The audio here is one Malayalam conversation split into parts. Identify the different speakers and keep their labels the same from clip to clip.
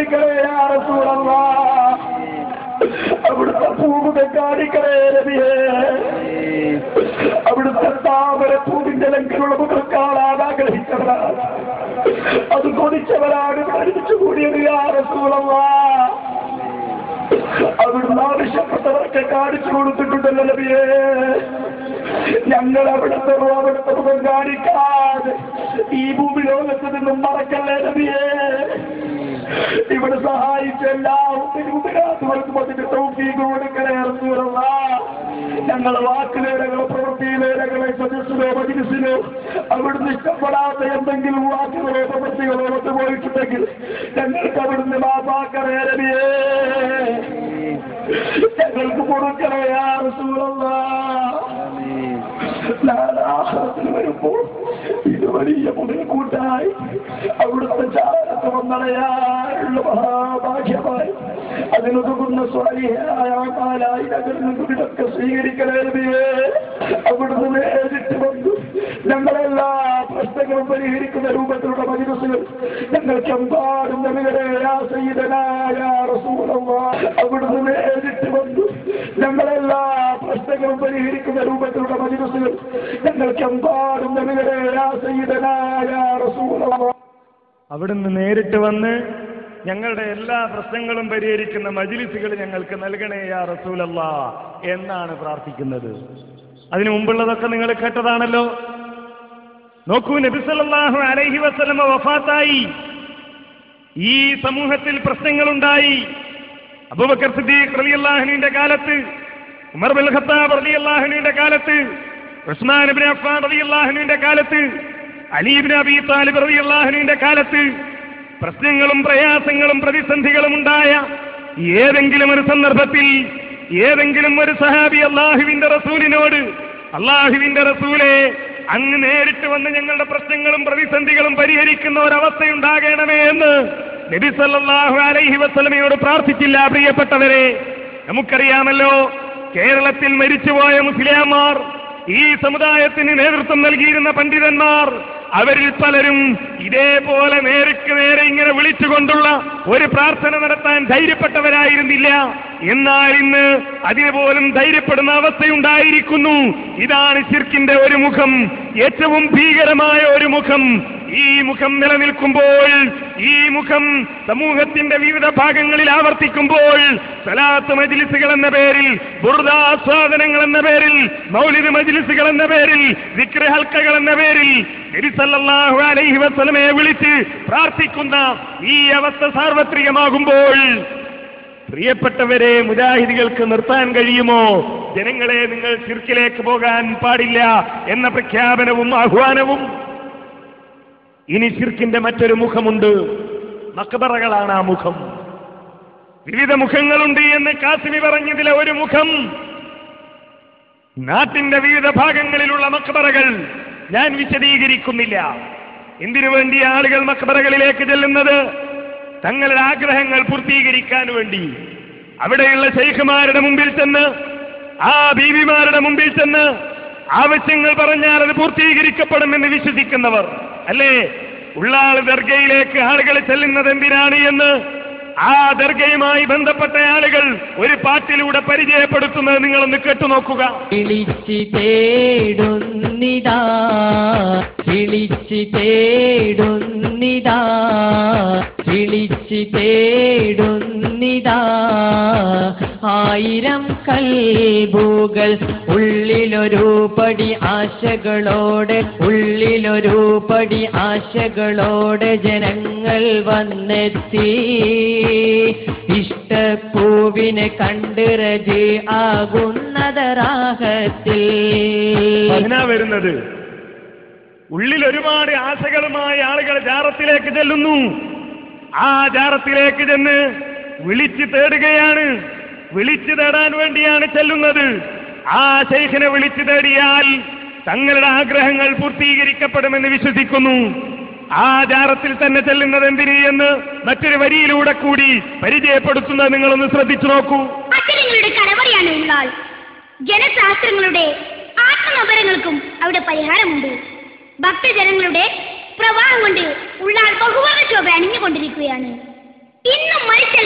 Speaker 1: കാണിക്കണേ യാ റസൂലല്ലാ അവിടുത്തെ പൂമുഖം കാണിക്കണേ നബിയേ അവിടുത്തെ താമര പൂവിന്റെ ലംഘനമുള്ള മുഖം കാണാൻ ആഗ്രഹിച്ചവരാണ് അത് കൊതിച്ചവരാണ് മരിച്ചു കൂടിയത് യാ റസൂലല്ലാ അവിടുന്ന് ആവശ്യപ്പെട്ടവർക്ക് കാണിച്ചു കൊടുത്തിട്ടുണ്ടല്ലോ നബിയേ ഞങ്ങൾ അവിടുത്തെ അവിടുത്തെ മുഖം കാണിക്കാതെ ഈ ഭൂമി ലോകത്ത് നിന്നും മറക്കല്ലേ നബിയേ ഇവിടെ സഹായിച്ച എല്ലാവർക്കും ഉപരാധവർക്കും അതിന്റെ തൗഫീഖ് കൊടുക്കണേ ഇറങ്ങുക ഞങ്ങൾ വാക്കുലേരകളോ പ്രവൃത്തിയിലേരകളെ സദസ്സിലോ മജിലിസിലോ അവിടുന്ന് ഇഷ്ടപ്പെടാത്ത എന്തെങ്കിലും വാക്കുകളോ പ്രവൃത്തികളോ വന്നു പോയിട്ടുണ്ടെങ്കിൽ ഞങ്ങൾക്ക് അവിടുന്ന് മാപ്പാക്കണേ നബിയേ ഞങ്ങൾക്ക് കൊടുക്കണേ യാ റസൂലല്ലാ നാലാഹത്തിൽ വരുമ്പോൾ ഇത് വലിയ മുതൽക്കൂട്ടായി അവിടുത്തെ ചാരത്ത് വന്നടയാനുള്ള മഹാഭാഗ്യമായി അതിനൊതുങ്ങുന്ന സ്വാലിയായ കാലായി നഗരിൽ ഇതൊക്കെ സ്വീകരിക്കണേ അവിടുന്ന് നേരിട്ട് വന്നു ഞങ്ങളെല്ലാ പ്രശ്നങ്ങളും പരിഹരിക്കുന്ന രൂപത്തിലുള്ള മജിലസുകൾ ഞങ്ങൾക്ക് എമ്പാടും നബികളെയായ അവിടുന്ന് നേരിട്ട് വന്നു ഞങ്ങളെല്ലാ പ്രശ്നങ്ങളും പരിഹരിക്കുന്ന രൂപത്തിലുള്ള മജിലസുകൾ ഞങ്ങൾക്ക് എമ്പാടും നബികളെയായ റസൂലല്ലാ
Speaker 2: അവിടുന്ന് നേരിട്ട് വന്ന് ഞങ്ങളുടെ എല്ലാ പ്രശ്നങ്ങളും പരിഹരിക്കുന്ന മജിലിസുകൾ ഞങ്ങൾക്ക് നൽകണേ യാ റസൂലല്ല എന്നാണ് പ്രാർത്ഥിക്കുന്നത് അതിനു മുമ്പുള്ളതൊക്കെ നിങ്ങൾ കേട്ടതാണല്ലോ നോക്കൂ നബിസല്ലാഹു അലൈഹി വസല്ലമ വഫാത്തായി ഈ സമൂഹത്തിൽ പ്രശ്നങ്ങളുണ്ടായി അബൂബക്കർ സിദ്ദീഖ് റളിയല്ലാഹുവിന്റെ കാലത്ത് ഉമർ ബിൻ ഖത്താബ് റളിയല്ലാഹുവിന്റെ കാലത്ത് ഉസ്മാൻ ഇബ്നു അഫ്ഫാൻ റളിയല്ലാഹുവിന്റെ കാലത്ത് അലി ഇബ്നു അബീ താലിബ് റളിയല്ലാഹുവിന്റെ കാലത്ത് പ്രശ്നങ്ങളും പ്രയാസങ്ങളും പ്രതിസന്ധികളും ഉണ്ടായ ഏതെങ്കിലും ഒരു സന്ദർഭത്തിൽ ഏതെങ്കിലും ഒരു സഹാബി അള്ളാഹുവിന്റെ റസൂലിനോട് അള്ളാഹുവിന്റെ റസൂലെ അങ്ങ് നേരിട്ട് വന്ന് ഞങ്ങളുടെ പ്രശ്നങ്ങളും പ്രതിസന്ധികളും പരിഹരിക്കുന്ന ഒരവസ്ഥയുണ്ടാകണമേ എന്ന് നബി സല്ലല്ലാഹു അലൈഹി വസല്ലമയോട് പ്രാർത്ഥിച്ചില്ല പ്രിയപ്പെട്ടവരെ നമുക്കറിയാമല്ലോ കേരളത്തിൽ മരിച്ചുപോയ മുസ്ലിയാമാർ ഈ സമുദായത്തിന് നേതൃത്വം നൽകിയിരുന്ന പണ്ഡിതന്മാർ അവരിൽ പലരും ഇതേപോലെ നേർക്ക് നേരെ ഇങ്ങനെ വിളിച്ചുകൊണ്ടുള്ള ഒരു പ്രാർത്ഥന നടത്താൻ ധൈര്യപ്പെട്ടവരായിരുന്നില്ല എന്നാൽ ഇന്ന് അതിന് പോലും ധൈര്യപ്പെടുന്ന അവസ്ഥയുണ്ടായിരിക്കുന്നു ഇതാണ് ശിർക്കിന്റെ ഒരു മുഖം ഏറ്റവും ഭീകരമായ ഒരു മുഖം ഈ മുഖം നിലനിൽക്കുമ്പോൾ ഈ മുഖം സമൂഹത്തിന്റെ വിവിധ ഭാഗങ്ങളിൽ ആവർത്തിക്കുമ്പോൾ സലാത്ത് മജ്ലിസുകൾ എന്ന പേരിൽ ബുർദാസ്വാദനങ്ങൾ എന്ന പേരിൽ മൗലിദ് മജ്ലിസുകൾ എന്ന പേരിൽ വിക്ര ഹൽക്കകൾ എന്ന പേരിൽ നബി സല്ലല്ലാഹു അലൈഹി വസല്ലമയെ വിളിച്ച് പ്രാർത്ഥിക്കുന്ന ഈ അവസ്ഥ സാർവത്രികമാകുമ്പോൾ പ്രിയപ്പെട്ടവരെ മുജാഹിദികൾക്ക് നിർത്താൻ കഴിയുമോ ജനങ്ങളെ നിങ്ങൾ ചിർക്കിലേക്ക് പോകാൻ പാടില്ല എന്ന പ്രഖ്യാപനവും ആഹ്വാനവും ഇനി ശിർക്കിന്റെ മറ്റൊരു മുഖമുണ്ട് മക്ബറകളാണ് ആ മുഖം വിവിധ മുഖങ്ങളുണ്ട് എന്ന് കാസിമി പറഞ്ഞതിലെ ഒരു മുഖം നാട്ടിന്റെ വിവിധ ഭാഗങ്ങളിലുള്ള മക്ബറകൾ ഞാൻ വിശദീകരിക്കുന്നില്ല എന്തിനു വേണ്ടി ആളുകൾ മക്ബറകളിലേക്ക് ചെല്ലുന്നത് തങ്ങളുടെ ആഗ്രഹങ്ങൾ പൂർത്തീകരിക്കാൻ വേണ്ടി അവിടെയുള്ള ശൈഖുമാരുടെ മുമ്പിൽ ചെന്ന് ആ ബീവിമാരുടെ മുമ്പിൽ ചെന്ന് ആവശ്യങ്ങൾ പറഞ്ഞാൽ അത് പൂർത്തീകരിക്കപ്പെടുമെന്ന് വിശ്വസിക്കുന്നവർ അല്ലേ ഉള്ളാൾ ദർഗയിലേക്ക് ആളുകൾ ചെല്ലുന്നത് എന്തിനാണ് എന്ന് ആ ദർഗയുമായി ബന്ധപ്പെട്ട ആളുകൾ ഒരു പാട്ടിലൂടെ പരിചയപ്പെടുത്തുന്നത് നിങ്ങളൊന്ന് കേട്ടുനോക്കുക
Speaker 3: വിളിച്ച് തേടുന്നിതാ വിളിച്ച് തേടുന്നിതാ വിളിച്ച് തേടുന്നിതാ ആയിരം കൽബുകൾ ഉള്ളിലൊരു പടി ആശകളോടെ ഉള്ളിലൊരു പടി ആശകളോടെ ജനങ്ങൾ വന്നെത്തി ഇഷ്ടപ്പൂവിനെ കണ്ട് രജി ആകുന്നതറാഹത്തിൽ
Speaker 2: അതിനാ വരുന്നത് ഉള്ളിൽ ഒരുപാട് ആശകളുമായി ആളുകൾ ജാറത്തിലേക്ക് ചെല്ലുന്നു ആ ജാറത്തിലേക്ക് ചെന്ന് വിളിച്ചു തേടുകയാണ് വിളിച്ചു തേടാൻ വേണ്ടിയാണ് ചെല്ലുന്നത് ആ ശൈഖിനെ വിളിച്ചു തേടിയാൽ തങ്ങളുടെ ആഗ്രഹങ്ങൾ പൂർത്തീകരിക്കപ്പെടുമെന്ന് വിശ്വസിക്കുന്നു ആ ജാറത്തിൽ തന്നെ ചെല്ലുന്നത് എന്തിന് എന്ന് മറ്റൊരു വരിയിലൂടെ കൂടി പരിചയപ്പെടുത്തുന്നത് നിങ്ങളൊന്ന് ശ്രദ്ധിച്ചു നോക്കൂ
Speaker 4: അക്ഷരങ്ങളുടെ കലവറയാണ് ഉള്ളാൾ ജനശാസ്ത്രങ്ങളുടെ ആത്മനൊപരങ്ങൾക്കും അവിടെ പരിഹാരമുണ്ട് ഭക്തജനങ്ങളുടെ പ്രവാഹം കൊണ്ട് ഉള്ളാൾ ബഹുവക ശോഭ അണിഞ്ഞുകൊണ്ടിരിക്കുകയാണ് ഇന്നും മരിച്ചല്ല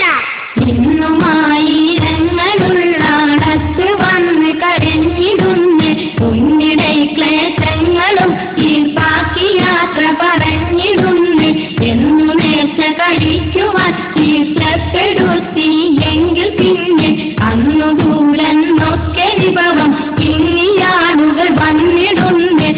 Speaker 5: ഇന്നുമായിരങ്ങളുള്ളടത്ത് വന്ന് കരഞ്ഞിടുന്ന് കുഞ്ഞിടെ ക്ലേശങ്ങളും ഈ ബാക്കി യാത്ര പറഞ്ഞിടുന്ന് എന്നു നേച്ച കഴിക്കുവാൻ ഇഷ്ടപ്പെടുത്തി എങ്കിൽ പിന്നെ അന്നു ദൂരൻ ഒക്കെ വിഭവം പിന്നിയാളുകൾ വന്നിടുന്ന്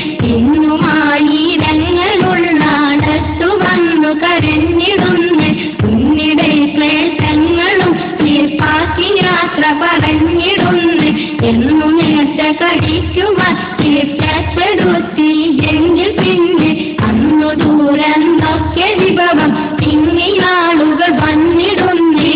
Speaker 5: ഇന്നുമായിരങ്ങളുള്ളടത്തു വന്നു കരഞ്ഞിടുന്ന് കുഞ്ഞിടെ ക്ലേശങ്ങളും തീർപ്പാക്കി യാത്ര പറഞ്ഞിടുന്ന് എന്നു നേട്ട കഴിക്കുവാൻ തീർച്ചപ്പെടുത്തി എങ്കിൽ പിന്നെ അന്നു ദൂരം ഒക്കെ വിഭവം പിന്നെയാളുകൾ വന്നിടുന്നേ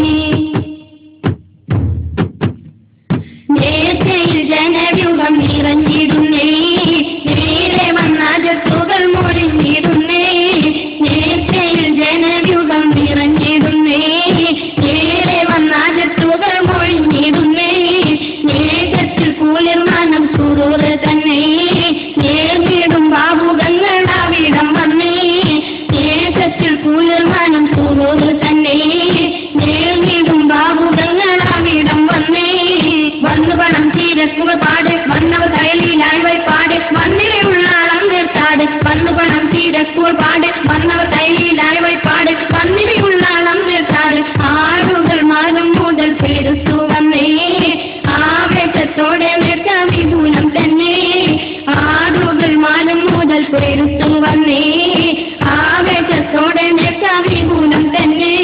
Speaker 5: നേരത്തെയിൽ ജനവ്യൂഹം നിറഞ്ഞിടുന്നേ നേരെ വന്നാജത്തുകൾ മൊഴിഞ്ഞിടുന്നേ നേരത്തെയിൽ ജനവ്യൂഹം നിറഞ്ഞിടുന്നേ നേരെ വന്നാജത്തുകൾ മൊഴിഞ്ഞിടുന്നേ നേരത്തിൽ കുളിർമാനം സുറൂറ് തന്നെ നേർന്നിടും ബാബുകങ്ങൾ അവിടം വന്നേ നേരത്തിൽ കുളിർമാനം സുറൂറ് തന്നെ നേർന്നിടും ബാബുകങ്ങൾ അവിടം വന്നേ വന്നു പണം ചീരക്കുക പാട് വന്നവ കയലിലായി വൈപ്പാട് മണ്ണിലുള്ള അളം തീർത്താട് വന്നു പണം ചീരക്കുക പാട് വന്നവ കയലിലായി വൈപ്പാട് മണ്ണിലുള്ള അളം തീർത്താട് ആടുകൾ മാറും മുതൽ പെരുത്തു വന്നേ ആവേശത്തോടെ നിൽക്ക വിപുലം തന്നെ ആടുകൾ മാറും മുതൽ പെരുത്തു വന്നേ ആവേശത്തോടെ നിൽക്ക വിപുലം തന്നെ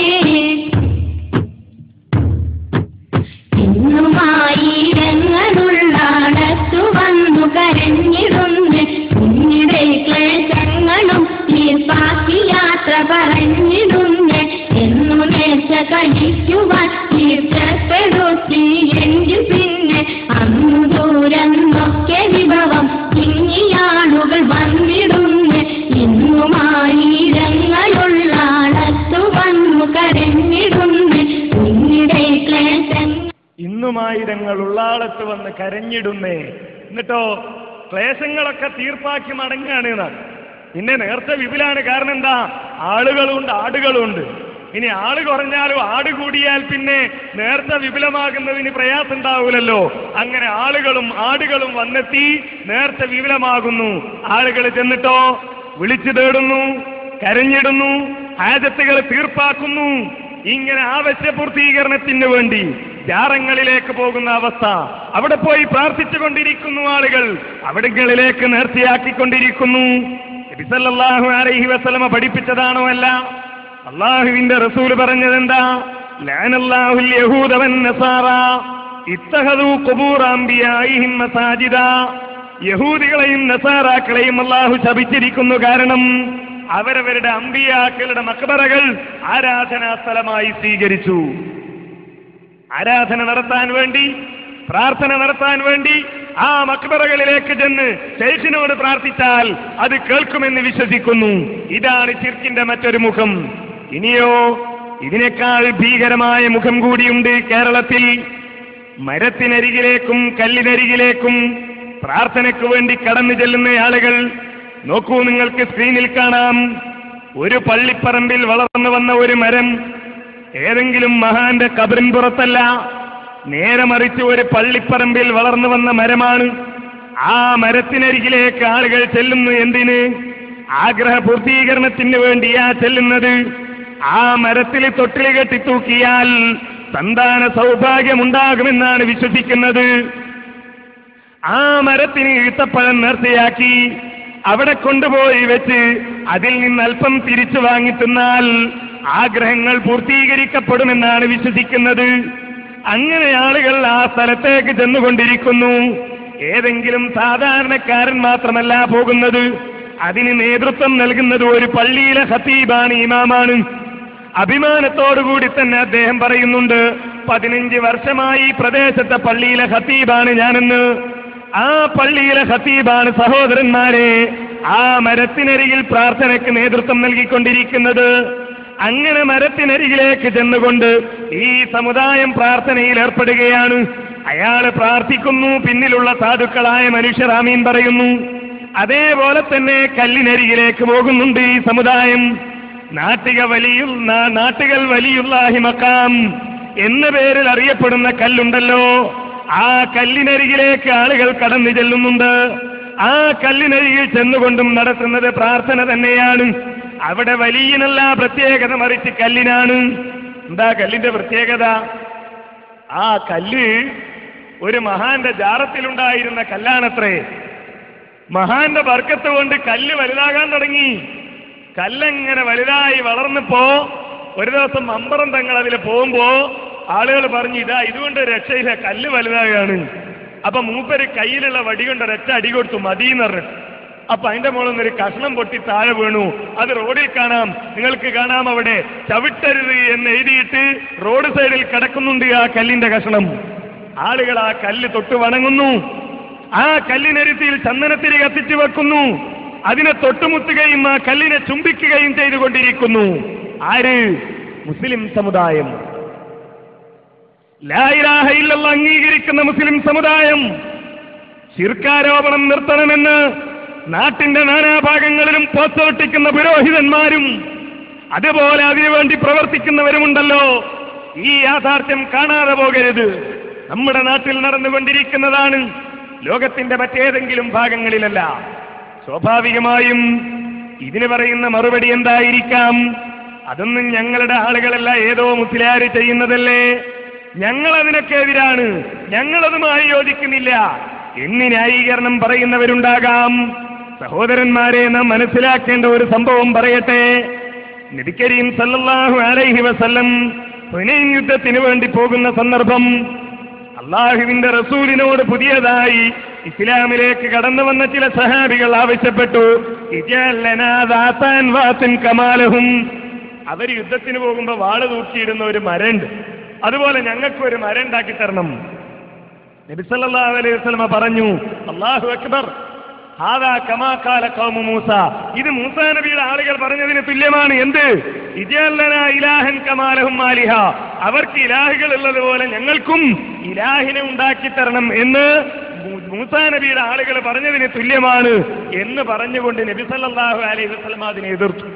Speaker 5: ഇന്നുമായിരങ്ങളുള്ളടത്തു വന്നു കരഞ്ഞിടുന്ന് കുഞ്ഞിടെ ക്ലേശങ്ങളും തീർപ്പാക്കി യാത്ര പറഞ്ഞിടുന്ന് എന്നു നേച്ച കഴിക്കുവാൻ തീർച്ചപ്പെടുത്തി എങ്കിൽ പിന്നെ അന്നു ദൂരം ഒക്കെ വിഭവം ഇനിയാളുകൾ വന്നിടുന്ന് ഇന്നുമായിരങ്ങളുള്ളടത്തു വന്നു കരഞ്ഞിടുന്ന് കുഞ്ഞിടെ ക്ലേശങ്ങൾ
Speaker 2: ഇന്നുമായിരങ്ങൾ ഉള്ളാളത്ത് വന്ന് കരഞ്ഞിടുന്നേ എന്നിട്ടോ ക്ലേശങ്ങളൊക്കെ തീർപ്പാക്കി മടങ്ങുകയാണ് എന്നാ. പിന്നെ നേരത്തെ വിപുലാണ് കാരണം എന്താ ആളുകളുണ്ട് ആടുകളുണ്ട് ഇനി ആള് കുറഞ്ഞാലും ആട് കൂടിയാൽ പിന്നെ നേരത്തെ വിപുലമാകുന്നതിന് പ്രയാസം ഉണ്ടാവൂലല്ലോ അങ്ങനെ ആളുകളും ആടുകളും വന്നെത്തി നേരത്തെ വിപുലമാകുന്നു ആളുകൾ ചെന്നിട്ടോ വിളിച്ചു തേടുന്നു കരഞ്ഞിടുന്നു ഹാജത്തുകൾ തീർപ്പാക്കുന്നു ഇങ്ങനെ ആവശ്യപൂർത്തീകരണത്തിന് വേണ്ടി ജാറങ്ങളിലേക്ക് പോകുന്ന അവസ്ഥ അവിടെ പോയി പ്രാർത്ഥിച്ചുകൊണ്ടിരിക്കുന്നു ആളുകൾ അവിടങ്ങളിലേക്ക് നേർച്ചയാക്കിക്കൊണ്ടിരിക്കുന്നു നബി സല്ലല്ലാഹു അലൈഹി വസല്ലമ പഠിപ്പിച്ചതാണോ അല്ല അള്ളാഹുവിന്റെ റസൂൽ പറഞ്ഞതെന്താ ലാനല്ലാഹുൽ യഹൂദ വൻ നസാറ ഇത്തഹദു ഖുബൂർ അംബിയായിഹിം മസാജിദ യഹൂദികളെയും നസാറാക്കളെയും അള്ളാഹു ശപിച്ചിരിക്കുന്നു കാരണം അവരവരുടെ അമ്പിയാക്കളുടെ മക്ബറകൾ ആരാധനാ സ്ഥലമായി സ്വീകരിച്ചു ആരാധന നടത്താൻ വേണ്ടി പ്രാർത്ഥന നടത്താൻ വേണ്ടി ആ മക്ബറകളിലേക്ക് ചെന്ന് ശൈഖിനോട് പ്രാർത്ഥിച്ചാൽ അത് കേൾക്കുമെന്ന് വിശ്വസിക്കുന്നു ഇതാണ് ചിർക്കിന്റെ മറ്റൊരു മുഖം ഇനിയോ ഇതിനേക്കാൾ ഭീകരമായ മുഖം കൂടിയുണ്ട് കേരളത്തിൽ മരത്തിനരികിലേക്കും കല്ലിനരികിലേക്കും പ്രാർത്ഥനയ്ക്ക് വേണ്ടി കടന്നു ചെല്ലുന്ന ആളുകൾ നോക്കൂ നിങ്ങൾക്ക് സ്ക്രീനിൽ കാണാം ഒരു പള്ളിപ്പറമ്പിൽ വളർന്നു വന്ന ഒരു മരം ഏതെങ്കിലും മഹാന്റെ കബറിൻ പുറത്തല്ല നേരെ മറിച്ച് ഒരു പള്ളിപ്പറമ്പിൽ വളർന്നു വന്ന മരമാണ് ആ മരത്തിനരികിലേക്ക് ആളുകൾ ചെല്ലുന്നു എന്തിന് ആഗ്രഹ പൂർത്തീകരണത്തിന് വേണ്ടിയാ ചെല്ലുന്നത് ആ മരത്തിൽ തൊട്ടിൽ കെട്ടി തൂക്കിയാൽ സന്താന സൗഭാഗ്യമുണ്ടാകുമെന്നാണ് വിശ്വസിക്കുന്നത് ആ മരത്തിന് ഈത്തപ്പഴം നേർച്ചയാക്കി അവിടെ കൊണ്ടുപോയി വെച്ച് അതിൽ നിന്ന് അല്പം തിരിച്ചു വാങ്ങി തിന്നാൽ ആഗ്രഹങ്ങൾ പൂർത്തീകരിക്കപ്പെടുമെന്നാണ് വിശ്വസിക്കുന്നത് അങ്ങനെ ആളുകൾ ആ സ്ഥലത്തേക്ക് ചെന്നുകൊണ്ടിരിക്കുന്നു ഏതെങ്കിലും സാധാരണക്കാരൻ മാത്രമല്ല പോകുന്നത് അതിന് നേതൃത്വം നൽകുന്നത് ഒരു പള്ളിയിലെ ഹത്തീബാണ് ഇമാമാണ് അഭിമാനത്തോടുകൂടി തന്നെ അദ്ദേഹം പറയുന്നുണ്ട് പതിനഞ്ച് വർഷമായി ഈ പ്രദേശത്തെ പള്ളിയിലെ ഹത്തീബാണ് ഞാനെന്ന് ആ പള്ളിയിലെ ഹത്തീബാണ് സഹോദരന്മാരെ ആ മരത്തിനരികിൽ പ്രാർത്ഥനയ്ക്ക് നേതൃത്വം നൽകിക്കൊണ്ടിരിക്കുന്നത് അങ്ങനെ മരത്തിനരികിലേക്ക് ചെന്നുകൊണ്ട് ഈ സമുദായം പ്രാർത്ഥനയിൽ ഏർപ്പെടുകയാണ് അയാൾ പ്രാർത്ഥിക്കുന്നു പിന്നിലുള്ള സാധുക്കളായ മനുഷ്യർ ആമീൻ പറയുന്നു അതേപോലെ തന്നെ കല്ലിനരികിലേക്ക് പോകുന്നുണ്ട് ഈ സമുദായം നാട്ടിക വലിയു നാ- നാട്ടുകൾ വലിയുള്ളാഹി മക്കാം എന്ന പേരിൽ അറിയപ്പെടുന്ന കല്ലുണ്ടല്ലോ ആ കല്ലിനരികിലേക്ക് ആളുകൾ കടന്നു ചെല്ലുന്നുണ്ട് ആ കല്ലിനരികിൽ ചെന്നുകൊണ്ടും നടത്തുന്നത് പ്രാർത്ഥന തന്നെയാണ് അവിടെ വലിയനല്ല പ്രത്യേകത മറിച്ച് കല്ലിനാണ് എന്താ കല്ലിന്റെ പ്രത്യേകത ആ കല്ല് ഒരു മഹാന്റെ ജാറത്തിലുണ്ടായിരുന്ന കല്ലാണത്രേ മഹാന്റെ ബർക്കത്ത് കൊണ്ട് കല്ല് വലുതാകാൻ തുടങ്ങി കല്ലെങ്ങനെ വലുതായി വളർന്നപ്പോ ഒരു ദിവസം മമ്പറം തങ്ങൾ അതിൽ പോകുമ്പോ ആളുകൾ പറഞ്ഞു ഇതാ ഇതുകൊണ്ട് രക്ഷയില്ല കല്ല് വലുതാകാണ് അപ്പൊ മൂപ്പര് കയ്യിലുള്ള വടി കൊണ്ട് ഒരൊറ്റ അടി കൊടുത്തു മതിയെന്ന് പറഞ്ഞു അപ്പൊ അതിന്റെ മുകളിൽ നിന്നൊരു കഷ്ണം പൊട്ടി താഴെ വീണു അത് റോഡിൽ കാണാം നിങ്ങൾക്ക് കാണാം അവിടെ ചവിട്ടരുത് എന്ന് എഴുതിയിട്ട് റോഡ് സൈഡിൽ കിടക്കുന്നുണ്ട് ആ കല്ലിന്റെ കഷ്ണം ആളുകൾ ആ കല്ല് തൊട്ട് വണങ്ങുന്നു ആ കല്ലിനരുത്തിയിൽ ചന്ദനത്തിരി കത്തിച്ചു വെക്കുന്നു അതിനെ തൊട്ടുമുത്തുകയും ആ കല്ലിനെ ചുംബിക്കുകയും ചെയ്തുകൊണ്ടിരിക്കുന്നു ആര് മുസ്ലിം സമുദായം ലായിലാഹ ഇല്ലല്ല അംഗീകരിക്കുന്ന മുസ്ലിം സമുദായം ശിർക്കാരോപണം നിർത്തണമെന്ന് നാട്ടിന്റെ നാനാഭാഗങ്ങളിലും പോസ്റ്റൊട്ടിക്കുന്ന പുരോഹിതന്മാരും അതുപോലെ അതിനുവേണ്ടി പ്രവർത്തിക്കുന്നവരുമുണ്ടല്ലോ ഈ യാഥാർത്ഥ്യം കാണാതെ പോകരുത് നമ്മുടെ നാട്ടിൽ നടന്നുകൊണ്ടിരിക്കുന്നതാണ് ലോകത്തിന്റെ മറ്റേതെങ്കിലും ഭാഗങ്ങളിലല്ല സ്വാഭാവികമായും ഇതിന് പറയുന്ന മറുപടി എന്തായിരിക്കാം അതൊന്നും ഞങ്ങളുടെ ആളുകളല്ല ഏതോ മുസ്ലിയാര് ചെയ്യുന്നതല്ലേ ഞങ്ങൾ അതിനൊക്കെ എതിരാണ് ഞങ്ങളതുമായി യോജിക്കുന്നില്ല എന്ന് ന്യായീകരണം പറയുന്നവരുണ്ടാകാം സഹോദരന്മാരെ നാം മനസ്സിലാക്കേണ്ട ഒരു സംഭവം പറയട്ടെ നബി കരീം സല്ലല്ലാഹു അലൈഹി വസല്ലം ഹുനൈൻ യുദ്ധത്തിന് വേണ്ടി പോകുന്ന സന്ദർഭം അള്ളാഹുവിന്റെ റസൂലിനോട് പുതിയതായി ഇസ്ലാമിലേക്ക് കടന്നു വന്ന ചില സഹാബികൾ ആവശ്യപ്പെട്ടു ഇജഅൽ ലനാ ദാത്താൻ വാത്തിൻ കമാലഹും അവർ യുദ്ധത്തിന് പോകുമ്പോൾ വാള് തൂക്കിയിടുന്ന ഒരു മരണ്ട് അതുപോലെ ഞങ്ങൾക്ക് ഒരു മരം ഉണ്ടാക്കി തരണം നബി സല്ലല്ലാഹു അലൈഹി വസല്ലമ പറഞ്ഞു അല്ലാഹു അക്ബർ ഹാദാ കമാ ഖാല ഖൗമു മൂസ ഇത് മൂസ നബിയുടെ ആളുകൾ പറഞ്ഞതിന് തുല്യമാണ് എന്ത് ഇജല്ലന ഇലാഹൻ കമാലഹും മാലിഹ അവർക്ക് ഇലാഹുകൾ ഉള്ളതുപോലെ ഞങ്ങൾക്കും ഇലാഹിനെ ഉണ്ടാക്കി തരണം എന്ന് മൂ- മൂസാ നബിയുടെ ആളുകൾ പറഞ്ഞതിന് തുല്യമാണ് എന്ന് പറഞ്ഞുകൊണ്ട് നബി സല്ലല്ലാഹു അലൈഹി വസല്ലമ അതിനെ എതിർത്തു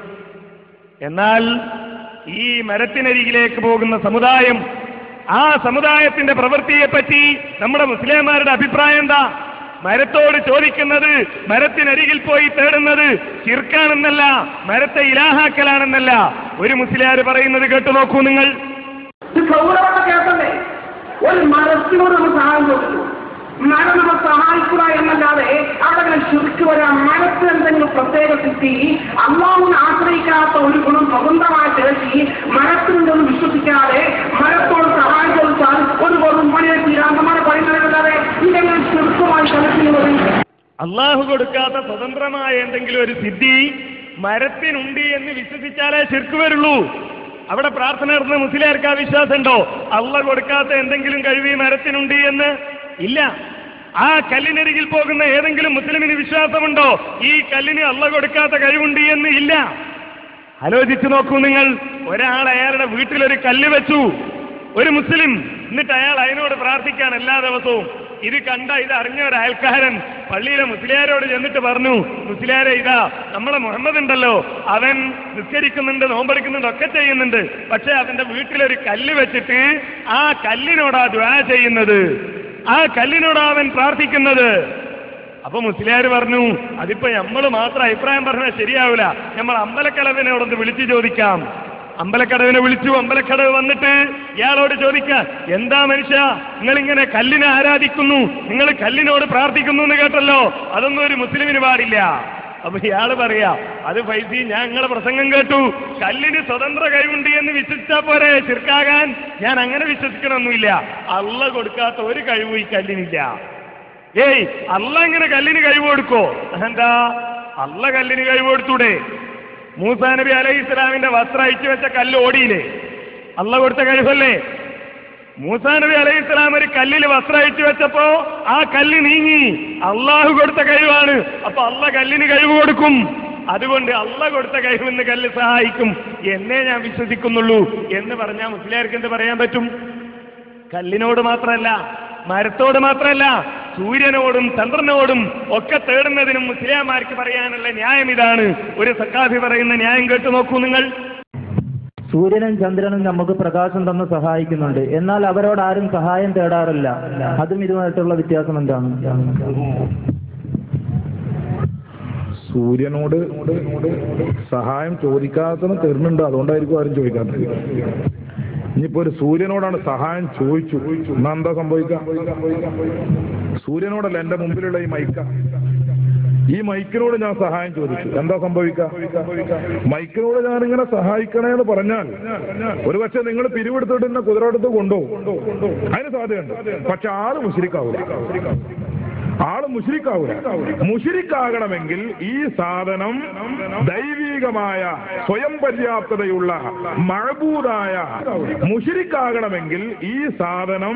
Speaker 2: എന്നാൽ ഈ മരത്തിനരികിലേക്ക് പോകുന്ന സമുദായം ആ സമുദായത്തിന്റെ പ്രവൃത്തിയെപ്പറ്റി നമ്മുടെ മുസ്ലിംമാരുടെ അഭിപ്രായം എന്താ മരത്തോട് ചോദിക്കുന്നത് മരത്തിനരികിൽ പോയി തേടുന്നത് ചിർക്കാണെന്നല്ല മരത്തെ ഇലാഹാക്കലാണെന്നല്ല ഒരു മുസ്ലിയാർ പറയുന്നത് കേട്ടു നോക്കൂ നിങ്ങൾ
Speaker 6: ഇത് ഗൗരവത്തെ കേൾക്കണ്ടേ ഒരു മരത്തിനോട് നമ്മൾ സഹായം കൊടുത്തു മരം നമ്മൾ സഹായിക്കുക എന്നല്ലാതെ അവിടെ ചുരുക്കി വരാം മരത്തിന് എന്തെങ്കിലും പ്രത്യേക സ്ഥിതി അള്ളാഹുവിനെ ആശ്രയിക്കാത്ത ഒരു ഗുണം സ്വതന്ത്രമായി തിരക്കി മരത്തിനുണ്ടെന്ന് വിശ്വസിക്കാതെ മരത്തോട് സഹായം ചോദിച്ചാൽ ഒരു വെറും പണിയെ തീരാന്തമാണ് പറയുന്നതല്ലാതെ ഇതെങ്ങനെ ചുരുക്കമായി കലക്കുന്നത്
Speaker 2: അള്ളാഹു കൊടുക്കാത്ത സ്വതന്ത്രമായ എന്തെങ്കിലും ഒരു സിദ്ധി മരത്തിനുണ്ട് എന്ന് വിശ്വസിച്ചാലേ ശിർക്ക് വരുള്ളൂ അവിടെ പ്രാർത്ഥന നടത്തുന്ന മുസ്ലിയാർക്ക് ആ വിശ്വാസം ഉണ്ടോ അള്ള കൊടുക്കാത്ത എന്തെങ്കിലും കഴിവ് ഈ മരത്തിനുണ്ട് എന്ന് ഇല്ല ആ കല്ലിനരികിൽ പോകുന്ന ഏതെങ്കിലും മുസ്ലിമിന് വിശ്വാസമുണ്ടോ ഈ കല്ലിന് അള്ള കൊടുക്കാത്ത കഴിവുണ്ട് എന്ന് ഇല്ല ആലോചിച്ചു നോക്കൂ നിങ്ങൾ ഒരാൾ അയാളുടെ വീട്ടിലൊരു കല്ല് വെച്ചു ഒരു മുസ്ലിം എന്നിട്ട് അയാൾ അതിനോട് പ്രാർത്ഥിക്കാൻ എല്ലാ ദിവസവും ഇത് കണ്ട ഇത് അറിഞ്ഞ ഒരു അയൽക്കാരൻ പള്ളിയിലെ മുസ്ലിയാരോട് ചെന്നിട്ട് പറഞ്ഞു മുസ്ലിയാരെ ഇതാ നമ്മളെ മുഹമ്മദ് ഉണ്ടല്ലോ അവൻ നിസ്കരിക്കുന്നുണ്ട് നോമ്പെടുക്കുന്നുണ്ട് ഒക്കെ ചെയ്യുന്നുണ്ട് പക്ഷെ അവന്റെ വീട്ടിലൊരു കല്ല് വെച്ചിട്ട് ആ കല്ലിനോടാ ദ്വാ ചെയ്യുന്നത് ആ കല്ലിനോടാ അവൻ പ്രാർത്ഥിക്കുന്നത് അപ്പൊ മുസ്ലിയാർ പറഞ്ഞു അതിപ്പോ നമ്മൾ മാത്രം അഭിപ്രായം പറഞ്ഞാൽ ശരിയാവില്ല നമ്മൾ അമ്പലക്കടവിനോടൊന്ന് വിളിച്ചു ചോദിക്കാം അമ്പലക്കടവിനെ വിളിച്ചു അമ്പലക്കടവ് വന്നിട്ട് ഇയാളോട് ചോദിക്കാം എന്താ മനുഷ്യ നിങ്ങൾ ഇങ്ങനെ കല്ലിനെ ആരാധിക്കുന്നു നിങ്ങൾ കല്ലിനോട് പ്രാർത്ഥിക്കുന്നു എന്ന് കേട്ടല്ലോ അതൊന്നും ഒരു മുസ്ലിമിന് പാടില്ല അപ്പൊ ഇയാള് പറയാ അത് ഫൈസി ഞാൻ നിങ്ങളെ പ്രസംഗം കേട്ടു കല്ലിന് സ്വതന്ത്ര കഴിവുണ്ട് എന്ന് വിശ്വസിച്ചാ പോരെ ചെറുക്കാകാൻ ഞാൻ അങ്ങനെ വിശ്വസിക്കണമൊന്നുമില്ല അള്ള കൊടുക്കാത്ത ഒരു കഴിവും ഈ കല്ലിനില്ല ഏയ് അല്ല ഇങ്ങനെ കല്ലിന് കഴിവ് കൊടുക്കോ എന്താ അല്ല കല്ലിന് കഴിവ് കൊടുത്തൂടെ മൂസാ നബി അലൈഹി ഇസ്ലാമിന്റെ വസ്ത്രം അയച്ചു വെച്ച കല്ല് ഓടിയില്ലേ അല്ല കൊടുത്ത കഴിവല്ലേ മൂസാ നബി അലൈഹി ഇസ്ലാം ഒരു കല്ലിൽ വസ്ത്രം അയച്ചു വെച്ചപ്പോ ആ കല്ല് നീങ്ങി അള്ളാഹു കൊടുത്ത കഴിവാണ് അപ്പൊ അല്ല കല്ലിന് കഴിവ് കൊടുക്കും അതുകൊണ്ട് അല്ല കൊടുത്ത കഴിവെന്ന് കല്ല് സഹായിക്കും എന്നേ ഞാൻ വിശ്വസിക്കുന്നുള്ളൂ എന്ന് പറഞ്ഞാൽ മുസ്ലിയാർക്ക് എന്ത് പറയാൻ പറ്റും കല്ലിനോട് മാത്രമല്ല മരത്തോട് മാത്രമല്ല സൂര്യനോടും ചന്ദ്രനോടും ഒക്കെ തേടുന്നതിനും മുസ്ലിയാമാർക്ക് പറയാനുള്ള ന്യായം ഇതാണ് ഒരു സക്കാഫി പറയുന്ന ന്യായം കേട്ടു നോക്കൂ നിങ്ങൾ
Speaker 7: സൂര്യനും ചന്ദ്രനും നമുക്ക് പ്രകാശം തന്ന് സഹായിക്കുന്നുണ്ട് എന്നാൽ അവരോട് ആരും സഹായം തേടാറില്ല അതും ഇതുമായിട്ടുള്ള വ്യത്യാസം എന്താണ്
Speaker 8: സൂര്യനോട് സഹായം ചോദിക്കാത്തത് തരുന്നുണ്ട് അതുകൊണ്ടായിരിക്കും ആരും ചോദിക്കാത്തത് ഇനിയിപ്പോ ഒരു സൂര്യനോടാണ് സഹായം ചോദിച്ചു എന്നാ എന്താ സംഭവിക്കുക സൂര്യനോടല്ല എന്റെ മുമ്പിലുള്ള ഈ മൈക്ക ഈ മൈക്കിനോട് ഞാൻ സഹായം ചോദിച്ചു എന്താ സംഭവിക്കുക മൈക്കിനോട് ഞാൻ ഇങ്ങനെ സഹായിക്കണേ എന്ന് പറഞ്ഞാൽ ഒരു പക്ഷെ നിങ്ങൾ പിരിവെടുത്തിട്ട് എന്നെ കുതിരടുത്ത് കൊണ്ടുപോകും അതിന് സാധ്യതയുണ്ട് പക്ഷെ ആള് മുശരിക്കാവൂല ആള് മുഷിരിക്കാവൂല മുഷിരിക്കാകണമെങ്കിൽ ഈ സാധനം ദൈവീകമായ സ്വയം പര്യാപ്തതയുള്ള മഴബൂതായ മുഷിരിക്കാകണമെങ്കിൽ ഈ സാധനം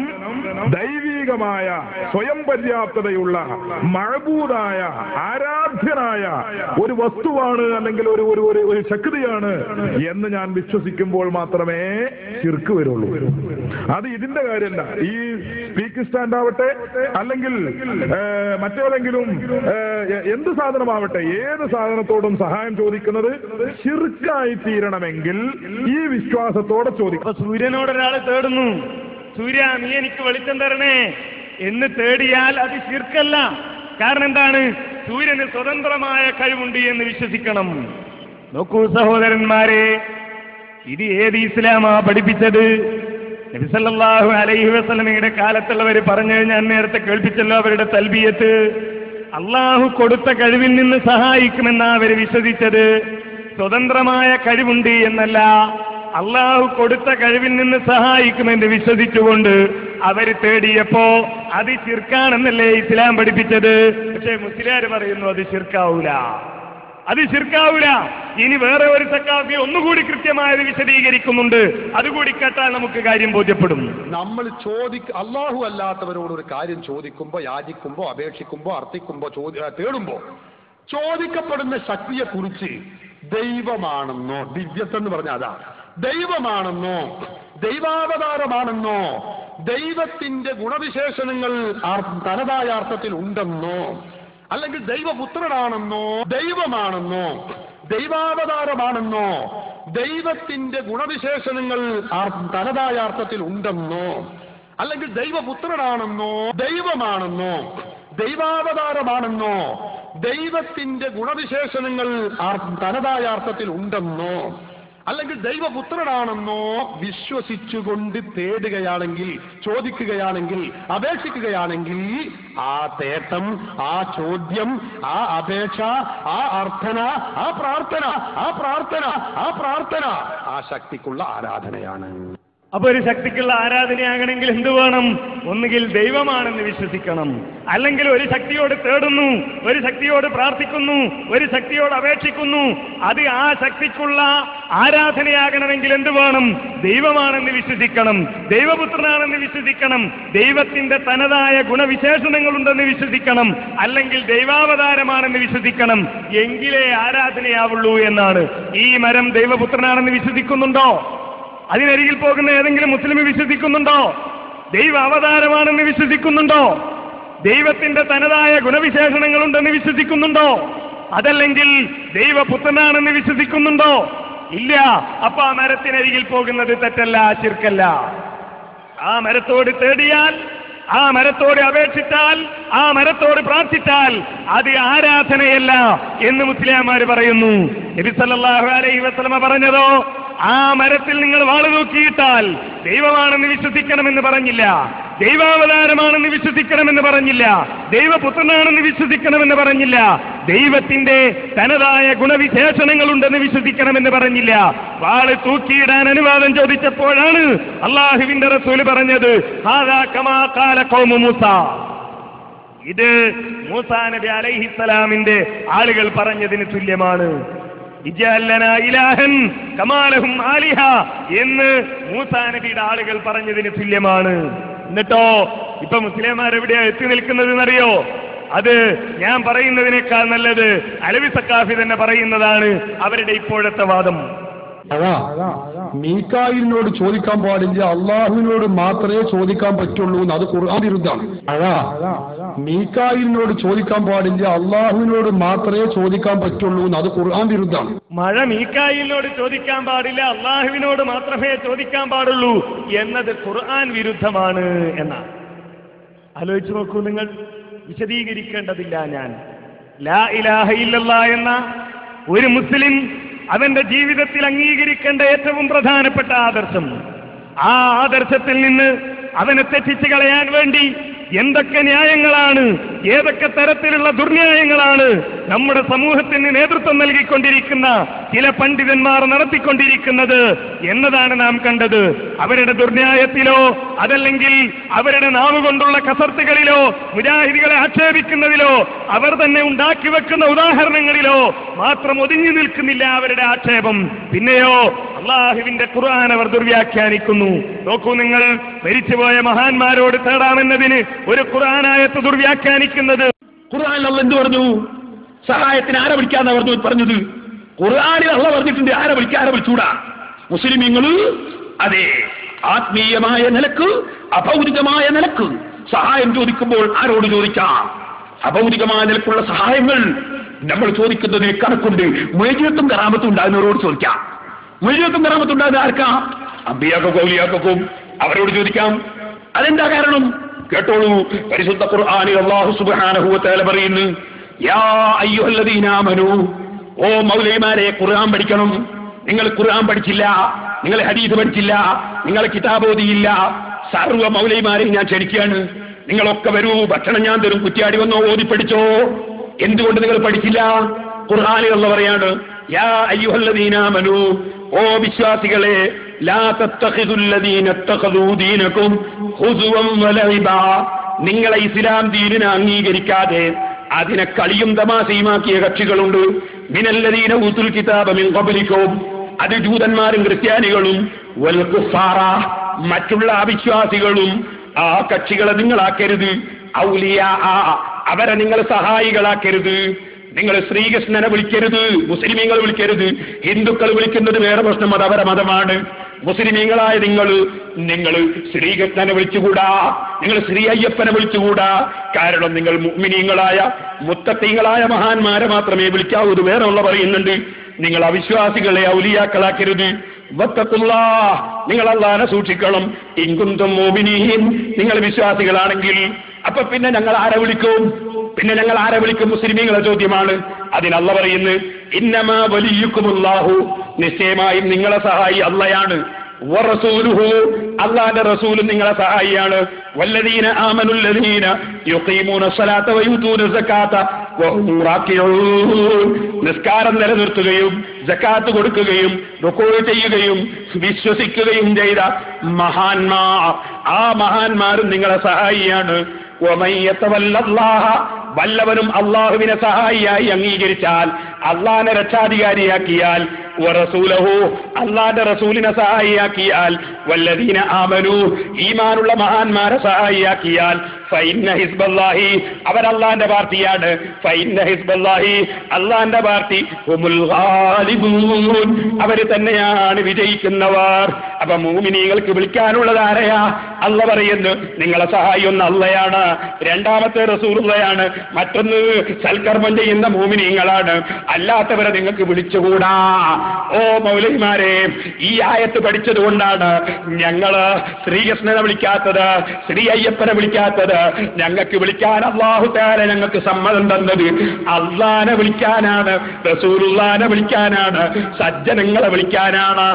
Speaker 8: ദൈവീകമായ സ്വയം പര്യാപ്തതയുള്ള മഴബൂതായ ആരാധ്യനായ ഒരു വസ്തുവാണ് അല്ലെങ്കിൽ ഒരു ഒരു ഒരു ഒരു ശക്തിയാണ് എന്ന് ഞാൻ വിശ്വസിക്കുമ്പോൾ മാത്രമേ ചിർക്ക് വരുള്ളൂ അത് ഇതിന്റെ കാര്യമല്ല ഈ സ്പീക്ക് സ്റ്റാൻഡ് ആവട്ടെ അല്ലെങ്കിൽ ഏഹ്, മറ്റേതെങ്കിലും ഏഹ്, എന്ത് സാധനമാവട്ടെ ഏത് സാധനത്തോടും സഹായം ചോദിക്കുന്നത് ചിർക്കായി തീരണമെങ്കിൽ ഈ വിശ്വാസത്തോടെ ചോദിക്കും
Speaker 2: അപ്പൊ സൂര്യനോട് ഒരാൾ തേടുന്നു സൂര്യ നീ എനിക്ക് വെളിച്ചം തരണേ എന്ന് തേടിയാൽ അത് ശിർക്കല്ല കാരണം എന്താണ് സൂര്യന് സ്വതന്ത്രമായ കഴിവുണ്ട് എന്ന് വിശ്വസിക്കണം നോക്കൂ സഹോദരന്മാരെ ഇത് ഏത് ഇസ്ലാമാ പഠിപ്പിച്ചത് നബിസല്ലാഹു അലൈഹി വസല്ലമയുടെ കാലത്തുള്ളവർ പറഞ്ഞു ഞാൻ നേരത്തെ കേൾപ്പിച്ചല്ലോ അവരുടെ തൽബിയത്ത് അള്ളാഹു കൊടുത്ത കഴിവിൽ നിന്ന് സഹായിക്കുമെന്നാ അവർ വിശ്വസിച്ചത് സ്വതന്ത്രമായ കഴിവുണ്ട് എന്നല്ല അള്ളാഹു കൊടുത്ത കഴിവിൽ നിന്ന് സഹായിക്കുമെന്ന് വിശ്വസിച്ചുകൊണ്ട് അവർ തേടിയപ്പോ അത് ചിർക്കാണെന്നല്ലേ ഇസ്ലാം പഠിപ്പിച്ചത് പക്ഷേ മുസ്ലിയാർ പറയുന്നു അത് ചിർക്കാവൂല അത് ശിർക്കാവൂല ഇനി വേറെ ഒരു സക്കാഫി ഒന്നുകൂടി കൃത്യമായത് വിശദീകരിക്കുന്നുണ്ട് അതുകൂടി കേട്ടാൽ നമുക്ക് കാര്യം ബോധ്യപ്പെടും
Speaker 9: നമ്മൾ ചോദിക്ക അള്ളാഹു അല്ലാത്തവരോട് ഒരു കാര്യം ചോദിക്കുമ്പോ യാചിക്കുമ്പോ അപേക്ഷിക്കുമ്പോ അർത്ഥിക്കുമ്പോ ചോദി ആ, തേടുമ്പോ ചോദിക്കപ്പെടുന്ന ശക്തിയെ കുറിച്ച് ദൈവമാണെന്നോ ദിവ്യത്വം എന്ന് പറഞ്ഞാൽ അതാ ദൈവമാണെന്നോ ദൈവാവതാരമാണെന്നോ ദൈവത്തിന്റെ ഗുണവിശേഷണങ്ങൾ ആർ- തനതായ അർത്ഥത്തിൽ ഉണ്ടെന്നോ അല്ലെങ്കിൽ ദൈവപുത്രനാണെന്നോ ദൈവമാണെന്നോ ദൈവാവതാരമാണെന്നോ ദൈവത്തിന്റെ ഗുണവിശേഷണങ്ങൾ ആർ- തനതായ അർത്ഥത്തിൽ ഉണ്ടെന്നോ അല്ലെങ്കിൽ ദൈവപുത്രനാണെന്നോ ദൈവമാണെന്നോ ദൈവാവതാരമാണെന്നോ ദൈവത്തിന്റെ ഗുണവിശേഷണങ്ങൾ ആർ- തനതായ അർത്ഥത്തിൽ ഉണ്ടെന്നോ അല്ലെങ്കിൽ ദൈവപുത്രനാണെന്നോ വിശ്വസിച്ചുകൊണ്ട് തേടുകയാണെങ്കിൽ ചോദിക്കുകയാണെങ്കിൽ അപേക്ഷിക്കുകയാണെങ്കിൽ ആ തേട്ടം ആ ചോദ്യം ആ അപേക്ഷ ആ അർത്ഥന ആ പ്രാർത്ഥന ആ പ്രാർത്ഥന ആ പ്രാർത്ഥന ആ ശക്തിക്കുള്ള ആരാധനയാണ്
Speaker 2: അപ്പൊ ഒരു ശക്തിക്കുള്ള ആരാധനയാകണമെങ്കിൽ എന്ത് വേണം ഒന്നുകിൽ ദൈവമാണെന്ന് വിശ്വസിക്കണം അല്ലെങ്കിൽ ഒരു ശക്തിയോട് തേടുന്നു ഒരു ശക്തിയോട് പ്രാർത്ഥിക്കുന്നു ഒരു ശക്തിയോട് അപേക്ഷിക്കുന്നു അത് ആ ശക്തിക്കുള്ള ആരാധനയാകണമെങ്കിൽ എന്ത് വേണം ദൈവമാണെന്ന് വിശ്വസിക്കണം ദൈവപുത്രനാണെന്ന് വിശ്വസിക്കണം ദൈവത്തിന്റെ തനതായ ഗുണവിശേഷണങ്ങളുണ്ടെന്ന് വിശ്വസിക്കണം അല്ലെങ്കിൽ ദൈവാവതാരമാണെന്ന് വിശ്വസിക്കണം എങ്കിലേ ആരാധനയാവുള്ളൂ എന്നാണ് ഈ മരം ദൈവപുത്രനാണെന്ന് വിശ്വസിക്കുന്നുണ്ടോ അതിനരികിൽ പോകുന്ന ഏതെങ്കിലും മുസ്ലിം വിശ്വസിക്കുന്നുണ്ടോ ദൈവ അവതാരമാണെന്ന് വിശ്വസിക്കുന്നുണ്ടോ ദൈവത്തിന്റെ തനതായ ഗുണവിശേഷണങ്ങളുണ്ടെന്ന് വിശ്വസിക്കുന്നുണ്ടോ അതല്ലെങ്കിൽ ദൈവപുത്രനാണെന്ന് വിശ്വസിക്കുന്നുണ്ടോ ഇല്ല അപ്പൊ ആ മരത്തിനരികിൽ പോകുന്നത് തെറ്റല്ല ചിർക്കല്ല ആ മരത്തോട് തേടിയാൽ ആ മരത്തോട് അപേക്ഷിച്ചാൽ ആ മരത്തോട് പ്രാർത്ഥിച്ചാൽ അത് ആരാധനയല്ല എന്ന് മുസ്ലിംമാര് പറയുന്നു നബി സല്ലല്ലാഹു അലൈഹി വസല്ലമ പറഞ്ഞതോ ആ മരത്തിൽ നിങ്ങൾ വാള് തൂക്കിയിട്ടാൽ ദൈവമാണെന്ന് വിശ്വസിക്കണമെന്ന് പറഞ്ഞില്ല ദൈവാവതാരമാണെന്ന് വിശ്വസിക്കണമെന്ന് പറഞ്ഞില്ല ദൈവപുത്രനാണെന്ന് വിശ്വസിക്കണമെന്ന് പറഞ്ഞില്ല ദൈവത്തിന്റെ തനതായ ഗുണവിശേഷണങ്ങളുണ്ടെന്ന് വിശ്വസിക്കണമെന്ന് പറഞ്ഞില്ല വാള് തൂക്കിയിടാൻ അനുവാദം ചോദിച്ചപ്പോഴാണ് അള്ളാഹുവിന്റെ റസൂല് പറഞ്ഞത് ഹാദാ കമാ ഖാല ഖൗമു മൂസ ഇത് മൂസാ നബി അലൈഹിസ്സലാമിന്റെ ആളുകൾ പറഞ്ഞതിന് തുല്യമാണ് ഇജഅല്ലന ഇലാഹൻ കമാലഹും ആലിഹ എന്ന് മൂസാ നബിയുടെ ആളുകൾ പറഞ്ഞതിന് തുല്യമാണ് എന്നിട്ടോ ഇപ്പൊ മുസ്ലിംമാർ എവിടെയാ എത്തി നിൽക്കുന്നത് എന്നറിയോ അത് ഞാൻ പറയുന്നതിനേക്കാൾ നല്ലത് അലവി സക്കാഫി തന്നെ പറയുന്നതാണ് അവരുടെ ഇപ്പോഴത്തെ വാദം
Speaker 9: അതാ മീക്കായിലിനോട് ചോദിക്കാൻ പാടില്ല അള്ളാഹുവിനോട് മാത്രമേ ചോദിക്കാൻ പറ്റുള്ളൂ എന്ന് അത് ഖുർആൻ വിരുദ്ധാണ് അതാ മീക്കായിലിനോട് ചോദിക്കാൻ പാടില്ല അള്ളാഹുവിനോട് മാത്രമേ ചോദിക്കാൻ പറ്റുള്ളൂ എന്ന് അത് ഖുർആൻ വിരുദ്ധാണ്
Speaker 2: മഴ മീക്കായിലിനോട് ചോദിക്കാൻ പാടില്ല അള്ളാഹുവിനോട് മാത്രമേ ചോദിക്കാൻ പാടുള്ളൂ എന്നത് ഖുർആൻ വിരുദ്ധമാണ് എന്നാണ് ആലോചിച്ചു നോക്കൂ നിങ്ങൾ വിശദീകരിക്കേണ്ടതില്ല ഞാൻ ലാ ഇലാഹ ഇല്ലല്ലാ എന്ന ഒരു മുസ്ലിം അവന്റെ ജീവിതത്തിൽ അംഗീകരിക്കേണ്ട ഏറ്റവും പ്രധാനപ്പെട്ട ആദർശം ആ ആദർശത്തിൽ നിന്ന് അവനെ തെറ്റിച്ചു കളയാൻ വേണ്ടി എന്തൊക്കെ ന്യായങ്ങളാണ് ഏതൊക്കെ തരത്തിലുള്ള ദുർന്യായങ്ങളാണ് നമ്മുടെ സമൂഹത്തിന് നേതൃത്വം നൽകിക്കൊണ്ടിരിക്കുന്ന ചില പണ്ഡിതന്മാർ നടത്തിക്കൊണ്ടിരിക്കുന്നത് എന്നതാണ് നാം കണ്ടത് അവരുടെ ദുർന്യായത്തിലോ അതല്ലെങ്കിൽ അവരുടെ നാവ് കൊണ്ടുള്ള കസർത്തുകളിലോ മുജാഹിദികളെ ആക്ഷേപിക്കുന്നതിലോ അവർ തന്നെ ഉണ്ടാക്കി വെക്കുന്ന ഉദാഹരണങ്ങളിലോ മാത്രം ഒതുങ്ങി നിൽക്കുന്നില്ല അവരുടെ ആക്ഷേപം പിന്നെയോ അള്ളാഹുവിന്റെ ഖുർആൻ അവർ ദുർവ്യാഖ്യാനിക്കുന്നു നോക്കൂ നിങ്ങൾ മരിച്ചുപോയ മഹാന്മാരോട് തേടാമെന്നതിന് ഒരു ഖുർആനായത്ത് ദുർവ്യാഖ്യാനിക്കുന്നത്
Speaker 1: ഖുർആനിൽ അള്ള എന്ത് പറഞ്ഞു സഹായത്തിന് ആരെ വിളിക്കാന്ന് പറഞ്ഞു പറഞ്ഞത് ഖുർആനിൽ അള്ള പറഞ്ഞിട്ടുണ്ട് ആരെ വിളിക്കാൻ ആരെ വിളിച്ചൂടാ മുസ്ലിമീങ്ങൾ അതെ ആത്മീയമായ നിലക്ക് അഭൗതികമായ നിലക്ക് സഹായം ചോദിക്കുമ്പോൾ ആരോട് ചോദിക്കാം അഭൗതികമായ നിലക്കുള്ള സഹായങ്ങൾ നമ്മൾ ചോദിക്കുന്നതിന് കണക്കുണ്ട് മൊയ്യത്തും കറാമത്തും ഉണ്ടാകുന്നവരോട് ചോദിക്കാം മൊയ്യത്തും കറാമത്തും ഉണ്ടാകുന്ന ആർക്കാ അമ്പിയാക്കും കൗലിയാക്കും അവരോട് ചോദിക്കാം അതെന്താ കാരണം കേട്ടോളൂ പരിശുദ്ധ ഖുർആനിൽ അല്ലാഹു സുബ്ഹാനഹു വ തആല പറയുന്നു യാ അയ്യുഹല്ലദീന ആമനൂ ഓ മൗലവിമാരെ ഖുർആൻ പഠിക്കണം നിങ്ങൾ ഖുർആൻ പഠിച്ചില്ല നിങ്ങൾ ഹദീസ് പഠിച്ചില്ല നിങ്ങൾ കിതാബ് ഓതിയില്ല സർവ്വ മൗലവിമാരെയും ഞാൻ ക്ഷണിക്കുകയാണ് നിങ്ങളൊക്കെ വരൂ ഭക്ഷണം ഞാൻ തരും കുറ്റിയാടി വന്നോ ഓതി പഠിച്ചോ എന്തുകൊണ്ട് നിങ്ങൾ പഠിച്ചില്ല ഖുർആനിൽ അല്ല പറയാണ് യാ അയ്യുഹല്ലദീന ആമനൂ ഓ വിശ്വാസികളെ ലാ തത്തഖിദുല്ലദീന ഇത്തഖദൂ ദീനകും ഹുസുവൻ വലഇബാ നിങ്ങളെ ഇസ്ലാം ദീനിനെ അംഗീകരിക്കാതെ അതിനെ കളിയും തമാശയുമാക്കിയ കക്ഷികളുണ്ട് മിനല്ലദീന ഊത്തുൽ കിതാബ മിൻ ഖബ്ലിക്കും അത് ജൂതന്മാരും ക്രിസ്ത്യാനികളും വൽ കുഫാറ മറ്റുള്ള അവിശ്വാസികളും ആ കക്ഷികളെ നിങ്ങളാക്കരുത് ഔലിയ അവരെ നിങ്ങൾ സഹായികളാക്കരുത് നിങ്ങൾ ശ്രീകൃഷ്ണനെ വിളിക്കരുത് മുസ്ലിമീങ്ങൾ വിളിക്കരുത് ഹിന്ദുക്കൾ വിളിക്കുന്നത് വേറെ പ്രശ്നം അത് അവരെ മതമാണ് മുസ്ലിമീങ്ങളായ നിങ്ങൾ നിങ്ങൾ ശ്രീകൃഷ്ണനെ വിളിച്ചുകൂടാ നിങ്ങൾ ശ്രീ അയ്യപ്പനെ വിളിച്ചുകൂടാ കാരണം നിങ്ങൾ മുഅ്മിനീങ്ങളായ മുത്തത്തീങ്ങളായ മഹാന്മാരെ മാത്രമേ വിളിക്കാവൂ ഇത് വേറെ ഉള്ള പറയുന്നുണ്ട് നിങ്ങൾ അവിശ്വാസികളെ ഔലിയാക്കളാക്കരുത് വത്തത്തുള്ളാ നിങ്ങൾ അള്ളാനെ സൂക്ഷിക്കണം ഇങ്കുന്തും മോമിനീൻ നിങ്ങൾ വിശ്വാസികളാണെങ്കിൽ അപ്പൊ പിന്നെ ഞങ്ങൾ ആരെ വിളിക്കും പിന്നെ ഞങ്ങൾ ആരെ വിളിക്കും മുസ്ലിമീങ്ങളെ ചോദ്യമാണ് അതിനല്ല പറയുന്നു ഇന്നമാ വലിയുക്കുമുല്ലാഹു നിശ്ചയമായും നിങ്ങളെ സഹായി അള്ളയാണ് വറസൂലുഹു അള്ളാന്റെ റസൂലും നിങ്ങളെ സഹായിയാണ് വല്ലദീന ആമനുല്ലദീന യുഖീമൂന സ്വലാത്ത വയൂതൂന സക്കാത്ത വഹും റാക്കിഊൻ നിസ്കാരം നിലനിർത്തുകയും സക്കാത്ത് കൊടുക്കുകയും റുക്കൂ ചെയ്യുകയും വിശ്വസിക്കുകയും ചെയ്ത മഹാന്മാർ ആ മഹാന്മാരും നിങ്ങളെ സഹായിയാണ് ഒമയ്യത്തവല്ലാഹ വല്ലവനും അള്ളാഹുവിനെ സഹായിയായി അംഗീകരിച്ചാൽ അള്ളാഹിനെ രക്ഷാധികാരിയാക്കിയാൽ വറസൂലഹു അള്ളാന്റെ റസൂലിനെ സഹായിയാക്കിയാൽ വല്ലദീന ആമനു ഈമാനുള്ള മഹാന്മാരെ സഹായിയാക്കിയാൽ ഫൈന്ന ഹിസ്ബല്ലാഹി അവരല്ലാന്റെ പാർട്ടിയാണ് ഫൈന്ന ഹിസ്ബല്ലാഹി അള്ളാന്റെ പാർട്ടി ഹുമുൽ ഗാലിബൂൻ അവര് തന്നെയാണ് വിജയിക്കുന്നവർ അപ്പൊ മൂമിനീങ്ങൾക്ക് വിളിക്കാനുള്ളത് ആരെയാ അല്ല പറയുന്നു നിങ്ങളെ സഹായി ഒന്ന് അള്ളയാണ് രണ്ടാമത്തെ റസൂലുള്ളയാണ് മറ്റൊന്ന് സൽക്കർമ്മം ചെയ്യുന്ന മൂമിനീങ്ങളാണ് അല്ലാത്തവരെ നിങ്ങൾക്ക് വിളിച്ചുകൂടാ ഓ മൗലൈമാരെ ഈ ആയത്ത് പഠിച്ചത് കൊണ്ടാണ് ഞങ്ങള് ശ്രീകൃഷ്ണനെ വിളിക്കാത്തത് ശ്രീ അയ്യപ്പനെ വിളിക്കാത്തത് ഞങ്ങൾക്ക് വിളിക്കാൻ അള്ളാഹു താര ഞങ്ങൾക്ക് സമ്മതം തന്നത് അള്ളാനെ വിളിക്കാനാണ് റസൂലുള്ളാനെ വിളിക്കാനാണ് സജ്ജനങ്ങളെ വിളിക്കാനാണ്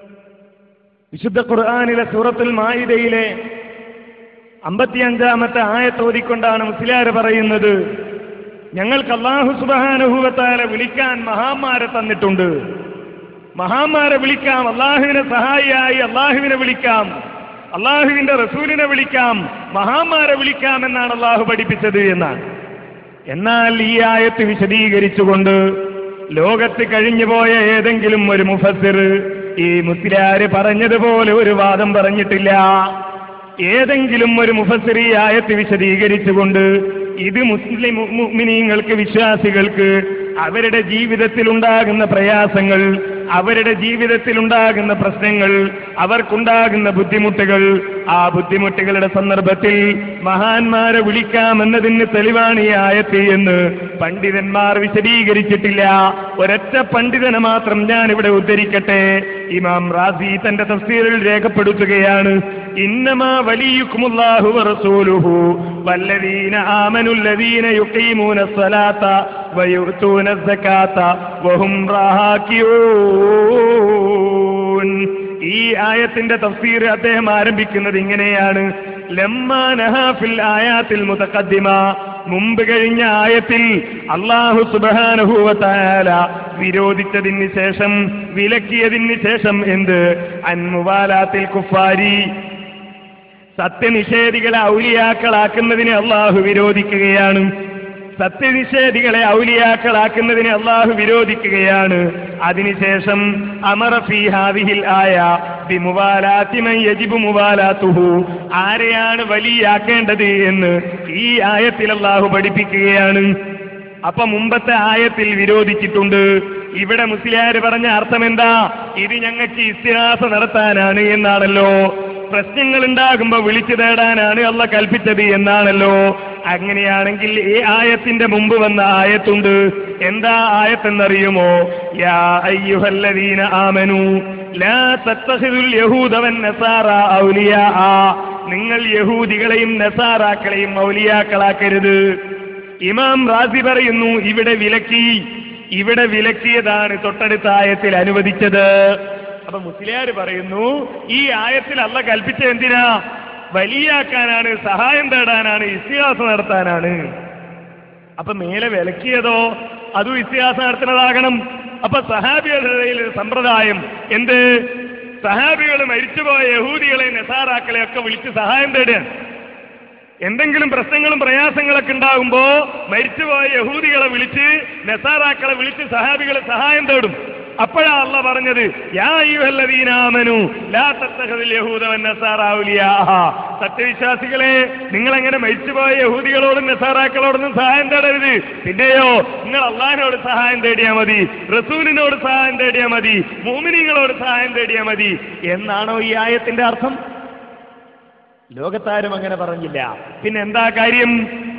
Speaker 2: വിശുദ്ധ ഖുർആാനിലെ സൂറത്തുൽ മായിദയിലെ അമ്പത്തിയഞ്ചാമത്തെ ആയത്തോതിക്കൊണ്ടാണ് മുസ്ലിയാർ പറയുന്നത് ഞങ്ങൾക്ക് അള്ളാഹു സുബാനുഭവത്താലെ വിളിക്കാൻ മഹാന്മാരെ തന്നിട്ടുണ്ട് മഹാന്മാരെ വിളിക്കാം അള്ളാഹുവിനെ സഹായിയായി അള്ളാഹുവിനെ വിളിക്കാം അള്ളാഹുവിന്റെ റസൂലിനെ വിളിക്കാം മഹാന്മാരെ വിളിക്കാം എന്നാണ് അള്ളാഹു പഠിപ്പിച്ചത് എന്നാണ് എന്നാൽ ഈ ആയത്ത് വിശദീകരിച്ചുകൊണ്ട് ലോകത്ത് കഴിഞ്ഞുപോയ ഏതെങ്കിലും ഒരു മുഫസ്സിർ ഈ മുസ്ലിയാര് പറഞ്ഞതുപോലെ ഒരു വാദം പറഞ്ഞിട്ടില്ല ഏതെങ്കിലും ഒരു മുഫസ്സിർ ഈ ആയത്ത് വിശദീകരിച്ചുകൊണ്ട് ഇത് മുസ്ലിം മുഅ്മിനീങ്ങൾക്ക് വിശ്വാസികൾക്ക് അവരുടെ ജീവിതത്തിൽ ഉണ്ടാകുന്ന പ്രയാസങ്ങൾ അവരുടെ ജീവിതത്തിൽ ഉണ്ടാകുന്ന പ്രശ്നങ്ങൾ അവർക്കുണ്ടാകുന്ന ബുദ്ധിമുട്ടുകൾ ആ ബുദ്ധിമുട്ടുകളുടെ സന്ദർഭത്തിൽ മഹാന്മാരെ വിളിക്കാമെന്നതിന് തെളിവാണ് ഈ ആയത്ത് എന്ന് പണ്ഡിതന്മാർ വിശദീകരിച്ചിട്ടില്ല ഒരൊറ്റ പണ്ഡിതനെ മാത്രം ഞാൻ ഇവിടെ ഉദ്ധരിക്കട്ടെ ഇമാം റാസി തന്റെ തഫ്സീറിൽ രേഖപ്പെടുത്തുകയാണ് ഇന്നമാ വലിയുക്കുമുല്ലാഹു റസൂലുഹു വല്ലദീന ആമനുല്ലദീന യുഖീമൂന സ്വലാത്ത വയുത്തൂന സകാത്ത വഹും റാഹാക്കിയൂൻ ഈ ആയത്തിന്റെ തഫ്സീർ അദ്ദേഹം ആരംഭിക്കുന്നത് ഇങ്ങനെയാണ് ലമ്മാ നഹാഫിൽ ആയാത്തിൽ മുതക്കദ്ദിമ മുമ്പ് കഴിഞ്ഞ ആയത്തിൽ അള്ളാഹു സുബാനുഭൂവത്തായാല വിരോധിച്ചതിന് ശേഷം വിലക്കിയതിന് ശേഷം എന്ത് അൻമുവാലാത്തിൽ കുഫാരി സത്യനിഷേധികളെ ഔലിയാക്കളാക്കുന്നതിനെ അള്ളാഹു വിരോധിക്കുകയാണ് സത്യനിഷേധികളെ ഔലിയാക്കളാക്കുന്നതിനെ അള്ളാഹു വിരോധിക്കുകയാണ് അതിനുശേഷം അമറ ഫീ ഹാദിഹിൽ ആയ ബിമുവാലാത്തിമൻ യജിബു മുവാലാത്തുഹു ആരെയാണ് വലിയാക്കേണ്ടത് എന്ന് ഈ ആയത്തിൽ അള്ളാഹു പഠിപ്പിക്കുകയാണ് അപ്പൊ മുമ്പത്തെ ആയത്തിൽ വിരോധിച്ചിട്ടുണ്ട് ഇവിടെ മുസ്ലിയാര് പറഞ്ഞ അർത്ഥം എന്താ ഇത് ഞങ്ങൾക്ക് ഇസ്തിഹാസ നടത്താനാണ് എന്നാണല്ലോ പ്രശ്നങ്ങൾ ഉണ്ടാകുമ്പോ വിളിച്ചു തേടാനാണ് അല്ല കൽപ്പിച്ചത് എന്നാണല്ലോ അങ്ങനെയാണെങ്കിൽ ഈ ആയത്തിന്റെ മുമ്പ് വന്ന ആയത്തുണ്ട് എന്താ ആയത്തെന്നറിയുമോ യാ അയ്യുഹല്ലദീന ആമനു ലാ തത്തഖിദുൽ യഹൂദ വൻ നസാറ ഔലിയാ നിങ്ങൾ യഹൂദികളെയും നസാറാക്കളെയും ഔലിയാക്കളാക്കരുത് ഇമാം റാസി പറയുന്നു ഇവിടെ വിലക്കി ഇവിടെ വിലക്കിയതാണ് തൊട്ടടുത്ത ആയത്തിൽ അനുവദിച്ചത് അപ്പൊ മുസ്ലിയാർ പറയുന്നു ഈ ആയത്തിൽ അല്ല കൽപ്പിച്ച എന്തിനാ വലിയാക്കാനാണ് സഹായം തേടാനാണ് ഇസ്തിഹാസം നടത്താനാണ് അപ്പൊ മേലെ വിലക്കിയതോ അതും ഇസ്തിഹാസം നടത്തുന്നതാകണം അപ്പൊ സഹാബികളുടെ ഇടയിൽ ഒരു സമ്പ്രദായം എന്ത് സഹാബികൾ മരിച്ചുപോയ യഹൂദികളെ നസാറാക്കളെ ഒക്കെ വിളിച്ച് സഹായം തേടുകയാണ് എന്തെങ്കിലും പ്രശ്നങ്ങളും പ്രയാസങ്ങളൊക്കെ ഉണ്ടാകുമ്പോ മരിച്ചുപോയ യഹൂദികളെ വിളിച്ച് നസാറാക്കളെ വിളിച്ച് സഹാബികളെ സഹായം തേടും അപ്പോഴാ അല്ല പറഞ്ഞത് യാ അയ്യുഹല്ലദീനാമനു ലാ തത്തഖദിൽ യഹൂദ വൻ നസാറ ഔലിയാഹ സത്യവിശ്വാസികളെ നിങ്ങൾ എങ്ങനെ മരിച്ചുപോയ യഹൂദികളോടും നസാറാക്കളോടൊന്നും സഹായം തേടരുത് പിന്നെയോ നിങ്ങൾ അള്ളാഹിനോട് സഹായം തേടിയാ മതി റസൂലിനോട് സഹായം തേടിയാ മതി മൂമിനിങ്ങളോട് സഹായം തേടിയാ മതി എന്നാണോ ഈ ആയത്തിന്റെ അർത്ഥം ലോകത്താരും അങ്ങനെ പറഞ്ഞില്ല പിന്നെ എന്താ കാര്യം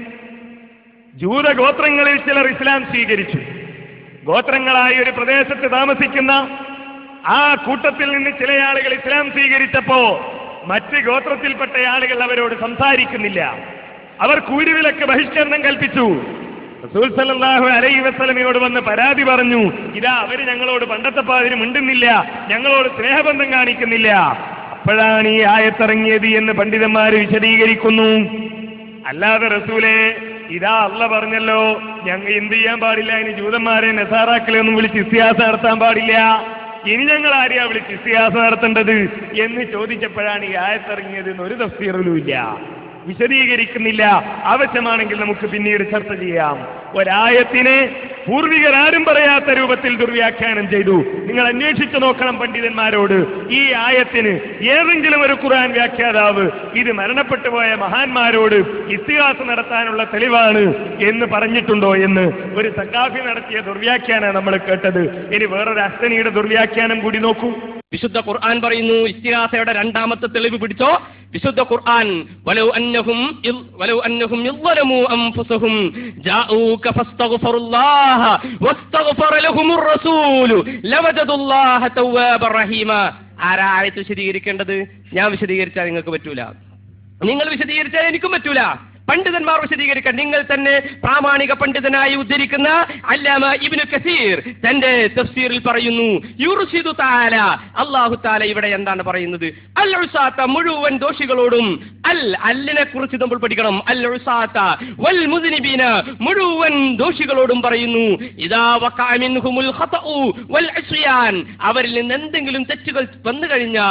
Speaker 2: ജൂതഗോത്രങ്ങളിൽ ചിലർ ഇസ്ലാം സ്വീകരിച്ചു ഗോത്രങ്ങളായ ഒരു പ്രദേശത്ത് താമസിക്കുന്ന ആ കൂട്ടത്തിൽ നിന്ന് ചില ആളുകൾ ഇസ്ലാം സ്വീകരിച്ചപ്പോ മറ്റ് ഗോത്രത്തിൽപ്പെട്ട ആളുകൾ അവരോട് സംസാരിക്കുന്നില്ല അവർ കൂരുവിലൊക്കെ ബഹിഷ്കരണം കൽപ്പിച്ചു റസൂൽ സല്ലല്ലാഹു അലൈഹി വസല്ലമയോട് വന്ന് പരാതി പറഞ്ഞു ഇതാ അവര് ഞങ്ങളോട് പണ്ടത്തെ പാതിന് മിണ്ടുന്നില്ല ഞങ്ങളോട് സ്നേഹബന്ധം കാണിക്കുന്നില്ല അപ്പോഴാണ് ഈ ആയത്തിറങ്ങിയത് എന്ന് പണ്ഡിതന്മാർ വിശദീകരിക്കുന്നു അല്ലാതെ റസൂലെ ഇതാ അല്ല പറഞ്ഞല്ലോ ഞങ്ങൾ എന്ത് ചെയ്യാൻ പാടില്ല ഇനി ജൂതന്മാരെ നസാറാക്കളെ ഒന്നും വിളിച്ച് ഇസ്തിഹാസം നടത്താൻ പാടില്ല ഇനി ഞങ്ങൾ ആരെയാ വിളിച്ച് ഇസ്തിഹാസം നടത്തേണ്ടത് എന്ന് ചോദിച്ചപ്പോഴാണ് ഈ ആയത്തിറങ്ങിയത് എന്ന് ഒരു തഫ്സീറിലും ഇല്ല വിശദീകരിക്കുന്നില്ല ആവശ്യമാണെങ്കിൽ നമുക്ക് പിന്നീട് ചർച്ച ചെയ്യാം ഒരായത്തിനെ പൂർവികരാരും പറയാത്ത രൂപത്തിൽ ദുർവ്യാഖ്യാനം ചെയ്തു നിങ്ങൾ അന്വേഷിച്ചു നോക്കണം പണ്ഡിതന്മാരോട് ഈ ആയത്തിന് ഏതെങ്കിലും ഒരു ഖുർആൻ വ്യാഖ്യാതാവ് ഇത് മരണപ്പെട്ടു പോയ മഹാന്മാരോട് ഇത്തിഹാസം നടത്താനുള്ള തെളിവാണ് എന്ന് പറഞ്ഞിട്ടുണ്ടോ എന്ന് ഒരു സക്കാഫി നടത്തിയ ദുർവ്യാഖ്യാനം നമ്മൾ കേട്ടത് ഇനി വേറൊരു അസ്തനിയുടെ ദുർവ്യാഖ്യാനം കൂടി നോക്കൂ
Speaker 10: വിശുദ്ധ ഖുർആൻ പറയുന്നു ഇസ്തിഹാസയുടെ രണ്ടാമത്തെ തെളിവ് പിടിച്ചോ വിശുദ്ധ ഖുർആൻ വലൗ അന്നഹും ഇൽ- വലൗ അന്നഹും ഇദ്ദലമു അൻഫുസഹും ജാഊക ഫസ്തഗ്ഫിറുല്ലാഹ വസ്തഗ്ഫറ ലഹുമുർ റസൂലു ലവജദുല്ലാഹ തവ്വാബർ റഹീമ ആരാ ആയത്ത് വിശദീകരിക്കേണ്ടത് ഞാൻ വിശദീകരിച്ചാൽ നിങ്ങൾക്ക് പറ്റൂല നിങ്ങൾ വിശദീകരിച്ചാൽ എനിക്കും പറ്റൂല പണ്ഡിതന്മാർ വിശദീകരിക്കാൻ നിങ്ങൾ തന്നെ പ്രാമാണിക പണ്ഡിതനായി ഉദ്ധരിക്കുന്ന അല്ലാമ ഇബ്നു കസീർ തന്റെ തഫ്സീറിൽ പറയുന്നു യുർഷിദു താല അല്ലാഹു താല ഇവിടെ എന്താണ് പറയുന്നത് അൽ ഉസാത്ത മുഴുവൻ ദോഷികളോടും അൽ അല്ലിനെ കുറിച്ച് നമ്മൾ പഠിക്കണം അൽ ഉസാത്ത വൽ മുദ്നിബീന മുഴുവൻ ദോഷികളോടും പറയുന്നു ഇദാ വഖഅ മിൻഹുമുൽ ഖതഉ വൽ ഇസ്യാൻ അവരിൽ നിന്ന് എന്തെങ്കിലും തെറ്റുകൾ വന്നു കഴിഞ്ഞാൽ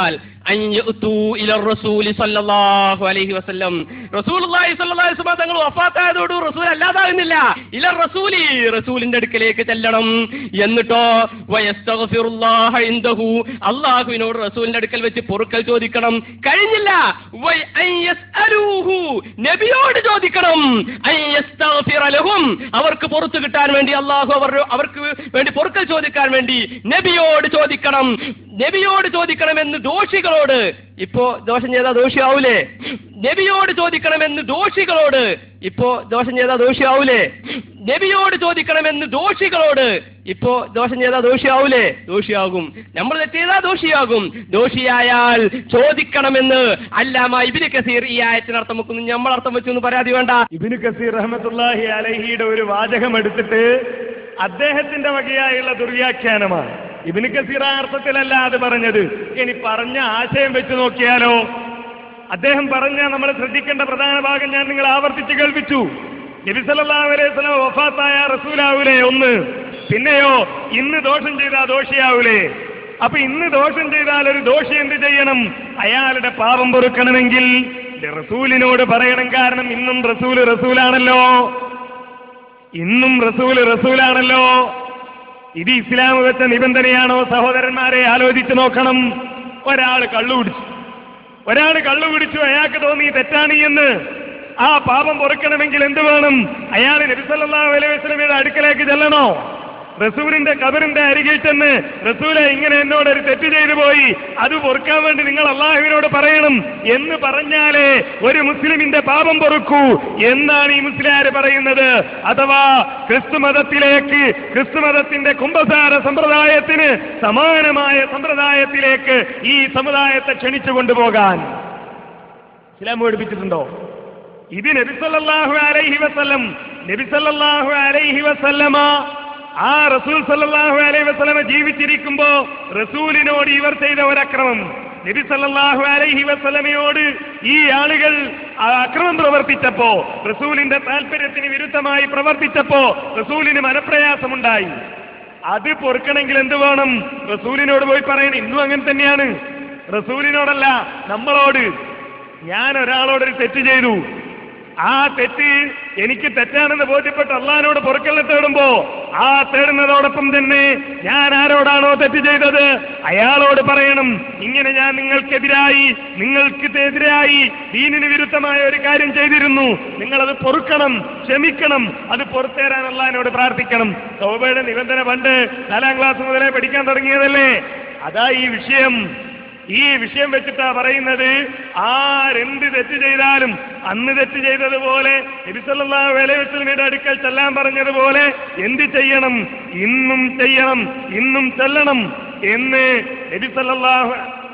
Speaker 10: അൻ യഅ്തൂ ഇല റസൂലി സ്വല്ലല്ലാഹു അലൈഹി വസല്ലം റസൂലുള്ളാഹി സ്വല്ലല്ലാഹു അലൈഹി വസല്ലം തങ്ങൾ വഫാത്തായതോട് റസൂൽ അല്ലാതാകുന്നില്ല ഇല റസൂലി റസൂലിന്റെ അടുക്കലേക്ക് ചെല്ലണം എന്നിട്ടോ വയസ്തഗ്ഫിറുല്ലാഹ ഇൻദഹു അല്ലാഹുവിനോട് റസൂലിന്റെ അടുക്കൽ വെച്ച് പൊറുക്കൽ ചോദിക്കണം കഴിഞ്ഞില്ല വൈ അൻ യസ്അലൂഹു നബിയോട് ചോദിക്കണം അൻ യസ്തഗ്ഫിറ ലഹും അവർക്ക് പുറത്തു കിട്ടാൻ വേണ്ടി അള്ളാഹു അവർ അവർക്ക് വേണ്ടി പൊറുക്കൽ ചോദിക്കാൻ വേണ്ടി നബിയോട് ചോദിക്കണം നബിയോട് ചോദിക്കണമെന്ന് ദോഷികളോട് ഇപ്പോ ദോഷം ചെയ്താൽ ദോഷിയാവൂലേ നബിയോട് ചോദിക്കണമെന്ന് ദോഷികളോട് ഇപ്പോ ദോഷം ചെയ്താൽ ദോഷിയാവൂലേ നബിയോട് ചോദിക്കണമെന്ന് ദോഷികളോട് ഇപ്പോ ദോഷം ചെയ്താൽ ദോഷിയാവൂലേ ദോഷിയാകും നമ്മൾ തെറ്റ് ചെയ്താൽ ദോഷിയാകും ദോഷിയായാൽ ചോദിക്കണമെന്ന് അല്ലാമ ഇബിന് കസീർ ഈ ആയത്തിന് അർത്ഥം വെക്കുന്നു നമ്മൾ അർത്ഥം വെച്ചു എന്ന് പരാതി വേണ്ട
Speaker 2: ഇബിന് കസീർ റഹ്മത്തുള്ളാഹി അലഹിയുടെ ഒരു വാചകം എടുത്തിട്ട് അദ്ദേഹത്തിന്റെ വകയായുള്ള ദുർവ്യാഖ്യാനമാണ് ഇബിന് കസീർ ആ അർത്ഥത്തിലല്ല അത് പറഞ്ഞത് ഇനി പറഞ്ഞ ആശയം വെച്ച് നോക്കിയാലോ അദ്ദേഹം പറഞ്ഞ നമ്മൾ ശ്രദ്ധിക്കേണ്ട പ്രധാന ഭാഗം ഞാൻ നിങ്ങൾ ആവർത്തിച്ച് കേൾപ്പിച്ചു നബി സല്ലല്ലാഹു അലൈഹി വസല്ലം വഫാത്തായ റസൂലാവൂലേ ഒന്ന് പിന്നെയോ ഇന്ന് ദോഷം ചെയ്താൽ ദോഷിയാവൂലേ അപ്പൊ ഇന്ന് ദോഷം ചെയ്താൽ ഒരു ദോഷി എന്ത് ചെയ്യണം അയാളുടെ പാപം പൊറുക്കണമെങ്കിൽ റസൂലിനോട് പറയണം കാരണം ഇന്നും റസൂല് റസൂലാണല്ലോ ഇന്നും റസൂല് റസൂലാണല്ലോ ഇത് ഇസ്ലാം വെച്ച നിബന്ധനയാണോ സഹോദരന്മാരെ ആലോചിച്ച് നോക്കണം ഒരാൾ കള്ളു കുടിച്ചു ഒരാൾ കള്ളു കുടിച്ചു അയാൾക്ക് തോന്നി തെറ്റാണ് എന്ന് ആ പാപം പൊറുക്കണമെങ്കിൽ എന്ത് വേണം അയാൾ നബിസല്ലാഹു അലൈഹി വസ്ലമിയുടെ അടുക്കലേക്ക് ചെല്ലണോ റസൂലിന്റെ കബറിന്റെ അരികിൽ ചെന്ന് റസൂലെ ഇങ്ങനെ എന്നോട് ഒരു തെറ്റ് ചെയ്തു പോയി അത് പൊറുക്കാൻ വേണ്ടി നിങ്ങൾ അള്ളാഹുവിനോട് പറയണം എന്ന് പറഞ്ഞാലേ ഒരു മുസ്ലിമിന്റെ പാപം പൊറുക്കൂ എന്നാണ് ഈ മുസ്ലിയാര് പറയുന്നത് അഥവാ ക്രിസ്തുമതത്തിലേക്ക് ക്രിസ്തുമതത്തിന്റെ കുംഭസാര സമ്പ്രദായത്തിന് സമാനമായ സമ്പ്രദായത്തിലേക്ക് ഈ സമുദായത്തെ ക്ഷണിച്ചു കൊണ്ടുപോകാൻ ഇസ്ലാം പഠിപ്പിച്ചിട്ടുണ്ടോ ഇത് നബിസല്ലാഹു അലൈഹി വസല്ലം നബിസല്ലാഹു അലൈഹി വസല്ലമ ആ റസൂൽ സല്ലല്ലാഹു അലൈഹി വസല്ലമ ജീവിച്ചിരിക്കുമ്പോ റസൂലിനോട് ഇവർ ചെയ്ത ഒരക്രമം നബി സല്ലല്ലാഹു അലൈഹി വസല്ലമയോട് ഈ ആളുകൾ ആ അക്രമം പ്രവർത്തിച്ചപ്പോ റസൂലിന്റെ താല്പര്യത്തിന് വിരുദ്ധമായി പ്രവർത്തിച്ചപ്പോ റസൂലിന് മനപ്രയാസമുണ്ടായി അത് പൊറുക്കണമെങ്കിൽ എന്ത് വേണം റസൂലിനോട് പോയി പറയണം ഇന്നും അങ്ങനെ തന്നെയാണ് റസൂലിനോടല്ല നമ്മളോട് ഞാൻ ഒരാളോടൊരു തെറ്റ് ചെയ്തു ആ തെറ്റ് എനിക്ക് തെറ്റാണെന്ന് ബോധ്യപ്പെട്ട് അള്ളഹാനോട് പൊറുക്കലിനെ തേടുമ്പോ ആ തേടുന്നതോടൊപ്പം തന്നെ ഞാൻ ആരോടാണോ തെറ്റ് ചെയ്തത് അയാളോട് പറയണം ഇങ്ങനെ ഞാൻ നിങ്ങൾക്കെതിരായി നിങ്ങൾക്ക് എതിരായി ദീനിന് വിരുദ്ധമായ ഒരു കാര്യം ചെയ്തിരുന്നു നിങ്ങളത് പൊറുക്കണം ക്ഷമിക്കണം അത് പുറത്തേരാൻ അള്ളഹാനോട് പ്രാർത്ഥിക്കണം സൗബയുടെ നിബന്ധന പണ്ട് നാലാം ക്ലാസ് മുതലേ പഠിക്കാൻ തുടങ്ങിയതല്ലേ അതാ ഈ വിഷയം ഈ വിഷയം വെച്ചിട്ടാ പറയുന്നത് ആരെന്ത് തെറ്റ് ചെയ്താലും അന്ന് തെറ്റ് ചെയ്തതുപോലെ നബിസല്ലാഹു അലൈവസ്ലമിയുടെ അടുക്കൽ ചെല്ലാൻ പറഞ്ഞതുപോലെ എന്ത് ചെയ്യണം ഇന്നും ചെയ്യണം ഇന്നും ചെല്ലണം എന്ന് നബിസല്ലാഹു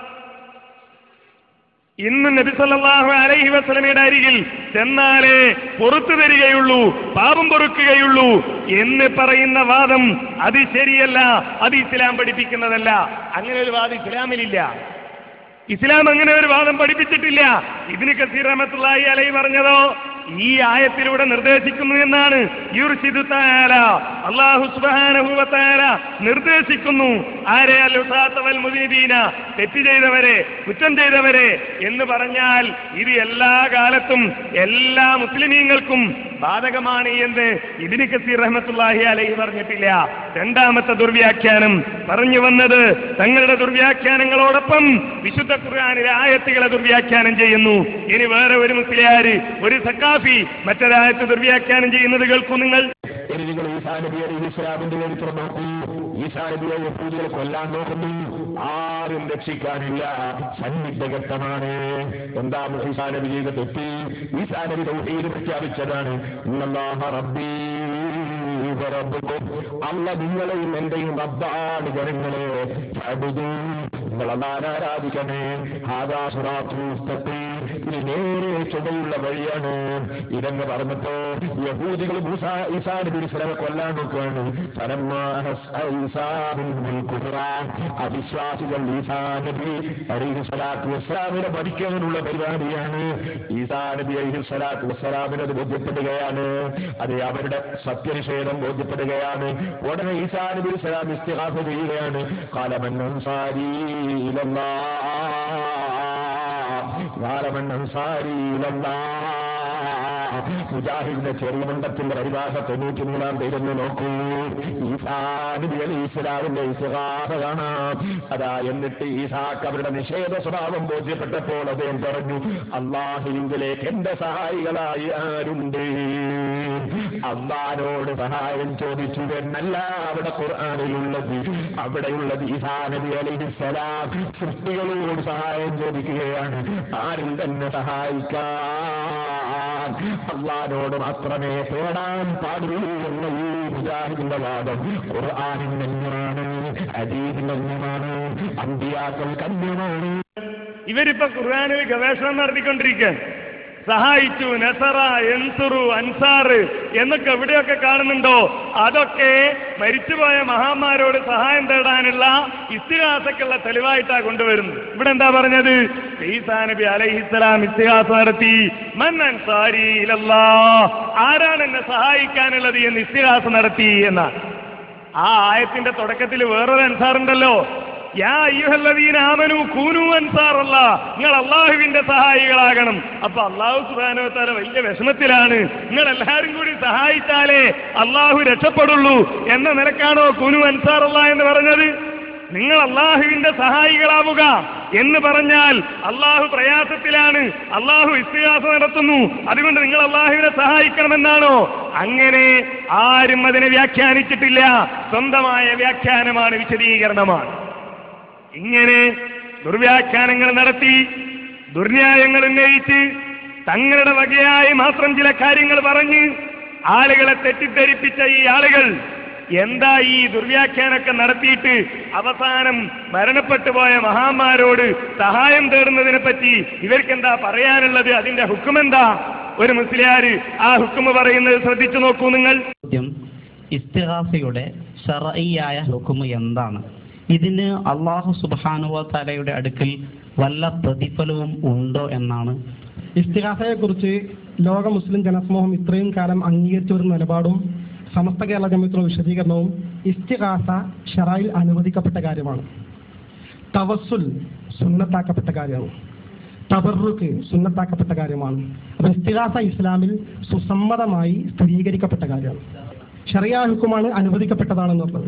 Speaker 2: ഇന്ന് നബിസല്ലാഹു അലൈഹി വസ്ലമയുടെ അരികിൽ ചെന്നാലേ പുറത്തു തരികയുള്ളൂ പാപം പൊറുക്കുകയുള്ളൂ എന്ന് പറയുന്ന വാദം അത് ശരിയല്ല അത് ഇസ്ലാം പഠിപ്പിക്കുന്നതല്ല അങ്ങനെ ഒരു വാദം ഇസ്ലാമിലില്ല ഇസ്ലാം അങ്ങനെ ഒരു വാദം പഠിപ്പിച്ചിട്ടില്ല ഇതിന് കസീർ റഹമത്തുള്ളാഹി അലൈ പറഞ്ഞതോ ഈ ആയത്തിലൂടെ നിർദ്ദേശിക്കുന്നു എന്നാണ് യുർഷിദു തആല അല്ലാഹു സുബ്ഹാനഹു വ തആല നിർദ്ദേശിക്കുന്നു ആരെ അൽ ഉസാത്തവൽ മുദീബീന തെറ്റ് ചെയ്തവരെ കുറ്റം ചെയ്തവരെ എന്ന് പറഞ്ഞാൽ ഇത് എല്ലാ കാലത്തും എല്ലാ മുസ്ലിമീങ്ങൾക്കും ബാധകമാണ് എന്ന് ഇബിന് കസീർ റഹ്മത്തുള്ളാഹി അലൈഹി പറഞ്ഞിട്ടില്ല രണ്ടാമത്തെ ദുർവ്യാഖ്യാനം പറഞ്ഞു വന്നത് തങ്ങളുടെ ദുർവ്യാഖ്യാനങ്ങളോടൊപ്പം വിശുദ്ധ ഖുർആാനിലെ ആയത്തുകളെ ദുർവ്യാഖ്യാനം ചെയ്യുന്നു ഇനി വേറെ ഒരു മുസ്ലിയാര് ഒരു സക്കാഫി മറ്റൊരായത്ത് ദുർവ്യാഖ്യാനം ചെയ്യുന്നത് കേൾക്കൂ നിങ്ങൾ
Speaker 11: ഇനി നിങ്ങൾ ഈസാ നബി അലൈഹി ഇസ്ലാമിന്റെ ചരിത്രം നോക്കൂ ഈസാ നബിയെ യഹൂദികൾ കൊല്ലാൻ നോക്കുന്നു ആരും രക്ഷിക്കാനില്ല സന്നിഗ്ധഘട്ടമാണ് എന്താ ഈസാ നബി ചെയ്ത തെറ്റ് ഈസാ നബി തൗഹീദ് പ്രഖ്യാപിച്ചതാണ് ഇന്നല്ലാഹ റബ്ബീ വ റബ്ബുക്കും അല്ല നിങ്ങളെയും എന്റെയും റബ്ബാണ് ജനങ്ങളെ ഫഅബ്ദൂ നിങ്ങൾ അല്ലാതെ ആരാധിക്കണേ ഹാദാ സിറാത്തുൽ മുസ്തഖീം ഇത് നേരെ ചുവയുള്ള വഴിയാണ് ഇതങ്ങ് പറഞ്ഞപ്പോ യഹൂദികൾ മൂസ ഈസാ നബി ഇസ്ലാമെ കൊല്ലാൻ നോക്കുകയാണ് പരമാ ഈസാ ബിൻ കുഫ്ര. അവിശ്വാസികൾ ഈസാ നബി അലൈഹി സ്വലാത്തു വസ്സലാമിനെ മരിക്കാനുള്ള പരിപാടിയാണ് ഈസാ നബി അലൈഹി സ്വലാത്തു വസ്സലാമിന് അത് ബോധ്യപ്പെടുകയാണ് അത് അവരുടെ സത്യനിഷേധം ബോധ്യപ്പെടുകയാണ് ഉടനെ ഈസാ നബി സ്വലാം ഇസ്തിഹാസ ചെയ്യുകയാണ് കാലമൻ അൻസാരി കാലമൻ അൻസാരി മുജാഹിദിന്റെ ചെറിയ മണ്ഡത്തിന്റെ പരിഭാഷ തൊണ്ണൂറ്റി മൂന്നാം പേരൊന്ന് നോക്കൂ ഈസാ നബി അലി ഇസ്ലാമിന്റെ ഇസ്ഹാസ കാണാം അതാ എന്നിട്ട് ഈസാക്ക് അവരുടെ നിഷേധ സ്വഭാവം ബോധ്യപ്പെട്ടപ്പോൾ അദ്ദേഹം പറഞ്ഞു അള്ളാഹുവിലേക്ക് എന്റെ സഹായികളായി ആരുണ്ട് അള്ളാനോട് സഹായം ചോദിച്ചു എന്നല്ല അവിടെ ഖുർആാനിലുള്ളത് അവിടെയുള്ളത് ഈസാ നബി അലൈഹി സ്വലാം സൃഷ്ടികളോട് സഹായം ചോദിക്കുകയാണ് ആരും തന്നെ സഹായിക്കാൻ അള്ളാനോട് മാത്രമേ തേടാൻ പാടുള്ളൂ എന്ന ഈ മുജാഹിദിന്റെ വാദം ഖുർആാനിന്റെ അന്യമാണ് അദീദിന്റെ അന്യമാണ് അമ്പിയാക്കൾ കന്യമാണ്
Speaker 2: ഇവരിപ്പോ ഖുർആാനിൽ ഗവേഷണം നടത്തിക്കൊണ്ടിരിക്കുകയാണ് സഹായിച്ചു നസറ എൻസുറു അൻസാറ് എന്നൊക്കെ എവിടെയൊക്കെ കാണുന്നുണ്ടോ അതൊക്കെ മരിച്ചുപോയ മഹാന്മാരോട് സഹായം തേടാനുള്ള ഇസ്തിഹാസക്കുള്ള തെളിവായിട്ടാ കൊണ്ടുവരുന്നത് ഇവിടെ എന്താ പറഞ്ഞത് ഈസാ നബി അലൈഹിസ്സലാം ഇസ്തിഹാസ നടത്തി മൻ അൻസാരി ഇലല്ലാ ആരാണ് എന്നെ സഹായിക്കാനുള്ളത് എന്ന് ഇസ്തിഹാസ നടത്തി എന്നാണ് ആ ആയത്തിന്റെ തുടക്കത്തിൽ വേറൊരു അൻസാറുണ്ടല്ലോ യാ അയ്യുഹല്ലദീന ആമനു കൂനു അൻസാറല്ല നിങ്ങൾ അള്ളാഹുവിന്റെ സഹായികളാകണം അപ്പൊ അള്ളാഹു സുബാനോ താല വലിയ വിഷമത്തിലാണ് നിങ്ങൾ എല്ലാവരും കൂടി സഹായിച്ചാലേ അള്ളാഹു രക്ഷപ്പെടുള്ളൂ എന്ന നിലക്കാണോ കുനു അൻസാറല്ല എന്ന് പറഞ്ഞത് നിങ്ങൾ അള്ളാഹുവിന്റെ സഹായികളാവുക എന്ന് പറഞ്ഞാൽ അള്ളാഹു പ്രയാസത്തിലാണ് അള്ളാഹു ഇസ്തിഹാസ നടത്തുന്നു അതുകൊണ്ട് നിങ്ങൾ അള്ളാഹുവിനെ സഹായിക്കണമെന്നാണോ അങ്ങനെ ആരും അതിനെ വ്യാഖ്യാനിച്ചിട്ടില്ല സ്വന്തമായ വ്യാഖ്യാനമാണ് വിശദീകരണമാണ് ഇങ്ങനെ ദുർവ്യാഖ്യാനങ്ങൾ നടത്തി ദുർന്യായങ്ങൾ ഉന്നയിച്ച് തങ്ങളുടെ വകയായി മാത്രം ചില കാര്യങ്ങൾ പറഞ്ഞ് ആളുകളെ തെറ്റിദ്ധരിപ്പിച്ച ഈ ആളുകൾ എന്താ ഈ ദുർവ്യാഖ്യാനമൊക്കെ നടത്തിയിട്ട് അവസാനം മരണപ്പെട്ടു പോയ മഹാന്മാരോട് സഹായം തേടുന്നതിനെ പറ്റി ഇവർക്കെന്താ പറയാനുള്ളത് അതിന്റെ ഹുക്കുമെന്താ ഒരു മുസ്ലിയാര് ആ ഹുക്കുമ് പറയുന്നത് ശ്രദ്ധിച്ചു നോക്കൂ നിങ്ങൾ
Speaker 12: ചോദ്യം ഇസ്തിഹാസയുടെ ഷറഈയായ ഹുക്കുമ് എന്താണ് ഇതിന് അള്ളാഹു സുബാനുവ തലയുടെ അടുക്കൽ വല്ല പ്രതിഫലവും ഉണ്ടോ എന്നാണ്
Speaker 13: ഇസ്തിഹാസയെക്കുറിച്ച് ലോക മുസ്ലിം ജനസമൂഹം ഇത്രയും കാലം അംഗീകരിച്ച ഒരു നിലപാടും സമസ്ത കേരള ജമിയത്തിലുള്ള വിശദീകരണവും ഇസ്തിഹാസ ഷറായിൽ അനുവദിക്കപ്പെട്ട കാര്യമാണ് തവസുൽ സുന്നത്താക്കപ്പെട്ട കാര്യമാണ് തബറുക്ക് സുന്നത്താക്കപ്പെട്ട കാര്യമാണ് അപ്പൊ ഇസ്തിഹാസ ഇസ്ലാമിൽ സുസമ്മതമായി സ്ഥിരീകരിക്കപ്പെട്ട കാര്യമാണ് ഷറിയ ഹുക്കുമാണ് അനുവദിക്കപ്പെട്ടതാണെന്നുള്ളത്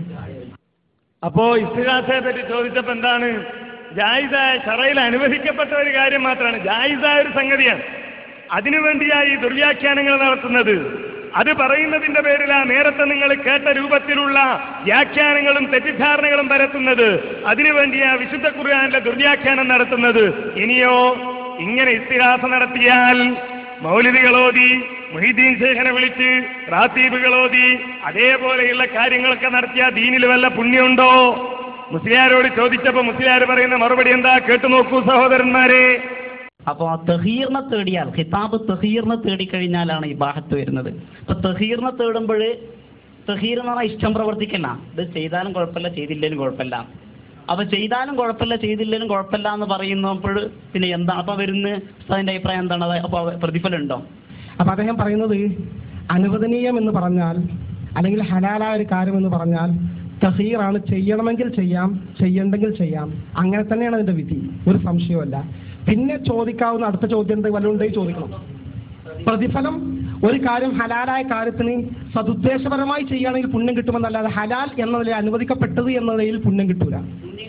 Speaker 2: അപ്പോ ഇസ്തിഹാസയെ പറ്റി ചോദിച്ചപ്പോ എന്താണ് ജായിസായ ഷറയിൽ അനുവദിക്കപ്പെട്ട ഒരു കാര്യം മാത്രമാണ് ജായിസായ ഒരു സംഗതിയാണ് അതിനുവേണ്ടിയാ ഈ ദുർവ്യാഖ്യാനങ്ങൾ നടത്തുന്നത് അത് പറയുന്നതിന്റെ പേരിലാ നേരത്തെ നിങ്ങൾ കേട്ട രൂപത്തിലുള്ള വ്യാഖ്യാനങ്ങളും തെറ്റിദ്ധാരണകളും പരത്തുന്നത് അതിനുവേണ്ടിയാ വിശുദ്ധ ഖുർആാനിലെ ദുർവ്യാഖ്യാനം നടത്തുന്നത് ഇനിയോ ഇങ്ങനെ ഇസ്തിഹാസ നടത്തിയാൽ മൗലിദികളോതി മൊഹീദ്ദീൻ ശേഖനെ വിളിച്ച് റാത്തീബുകളോതി അതേപോലെയുള്ള കാര്യങ്ങളൊക്കെ നടത്തിയ ദീനിൽ വല്ല പുണ്യമുണ്ടോ മുസ്ലിയാരോട് ചോദിച്ചപ്പോ മുസ്ലിയാർ പറയുന്ന മറുപടി എന്താ കേട്ടു നോക്കൂ സഹോദരന്മാരെ
Speaker 12: അപ്പോൾ തഹീറിനെ തേടിയാൽ ഖിതാബ് തഹീറിനെ തേടിക്കഴിഞ്ഞാലാണ് ഈ ബാഹത്ത് വരുന്നത് അപ്പൊ തഹീറിനെ തേടുമ്പോൾ തഹീർ എന്ന് പറഞ്ഞാൽ ഇഷ്ടം പ്രവർത്തിക്കല്ല ഇത് ചെയ്താലും കുഴപ്പമില്ല ചെയ്തില്ലേലും കുഴപ്പമില്ല അപ്പൊ ചെയ്താലും കുഴപ്പമില്ല ചെയ്തില്ലേലും കുഴപ്പമില്ല എന്ന് പറയുന്നപ്പോൾ പിന്നെ എന്താണ് അപ്പൊ വരുന്ന അതിന്റെ അഭിപ്രായം എന്താണ് അത് അപ്പൊ പ്രതിഫലം ഉണ്ടോ
Speaker 13: അപ്പൊ അദ്ദേഹം പറയുന്നത് അനുവദനീയം എന്ന് പറഞ്ഞാൽ അല്ലെങ്കിൽ ഹലാലായ ഒരു കാര്യം എന്ന് പറഞ്ഞാൽ തഹീറാണ് ചെയ്യണമെങ്കിൽ ചെയ്യാം ചെയ്യണ്ടെങ്കിൽ ചെയ്യാം അങ്ങനെ തന്നെയാണ് അതിന്റെ വിധി ഒരു സംശയവുമല്ല പിന്നെ ചോദിക്കാവുന്ന അടുത്ത ചോദ്യം എന്ത് വല്ലതുണ്ടെങ്കിൽ ചോദിക്കണം പ്രതിഫലം ഒരു കാര്യം ഹലാലായ കാര്യത്തിന് സതുദ്ദേശപരമായി ചെയ്യുകയാണെങ്കിൽ പുണ്യം കിട്ടുമെന്നല്ലാതെ ഹലാൽ എന്ന നിലയിൽ അനുവദിക്കപ്പെട്ടത് എന്ന നിലയിൽ പുണ്യം കിട്ടൂല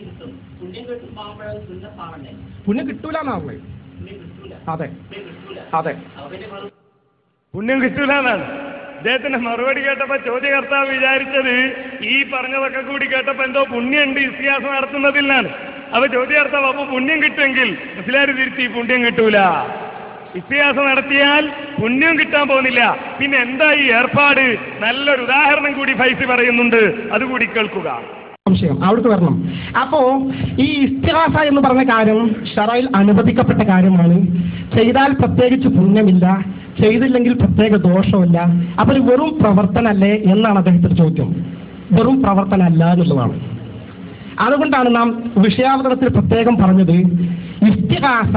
Speaker 13: പുണ്യം കിട്ടൂല എന്നാണ് അതെ അതെ
Speaker 2: പുണ്യം കിട്ടൂല എന്നാണ് ഇദ്ദേഹത്തിന്റെ മറുപടി കേട്ടപ്പോ ചോദ്യകർത്താവ് വിചാരിച്ചത് ഈ പറഞ്ഞതൊക്കെ കൂടി കേട്ടപ്പോ എന്തോ പുണ്യമുണ്ട് ഇസ്തിഹാസം നടത്തുന്നതിലാണ് അപ്പൊ ചോദ്യകർത്താവ് അപ്പൊ പുണ്യം കിട്ടുമെങ്കിൽ മുസ്ലിയാർ തിരുത്തി പുണ്യം കിട്ടൂല ഇസ്തിഹാസം നടത്തിയാൽ പുണ്യം കിട്ടാൻ പോകുന്നില്ല പിന്നെ എന്താ ഈ ഏർപ്പാട് നല്ലൊരു ഉദാഹരണം കൂടി ഫൈസി പറയുന്നുണ്ട് അതുകൂടി കേൾക്കുക
Speaker 13: സംശയം അവിടേക്ക് വരണം അപ്പോ ഈ ഇസ്തിഹാസ എന്ന് പറഞ്ഞ കാര്യം ഷറയിൽ അനുവദിക്കപ്പെട്ട കാര്യമാണ് ചെയ്താൽ പ്രത്യേകിച്ച് പുണ്യമില്ല ചെയ്തില്ലെങ്കിൽ പ്രത്യേക ദോഷമില്ല അപ്പൊ ഒരു വെറും പ്രവർത്തനല്ലേ എന്നാണ് അദ്ദേഹത്തിന്റെ ചോദ്യം വെറും പ്രവർത്തനമല്ല എന്നുള്ളതാണ് അതുകൊണ്ടാണ് നാം വിഷയാവതരണത്തിൽ പ്രത്യേകം പറഞ്ഞത് ഇസ്തിഹാസ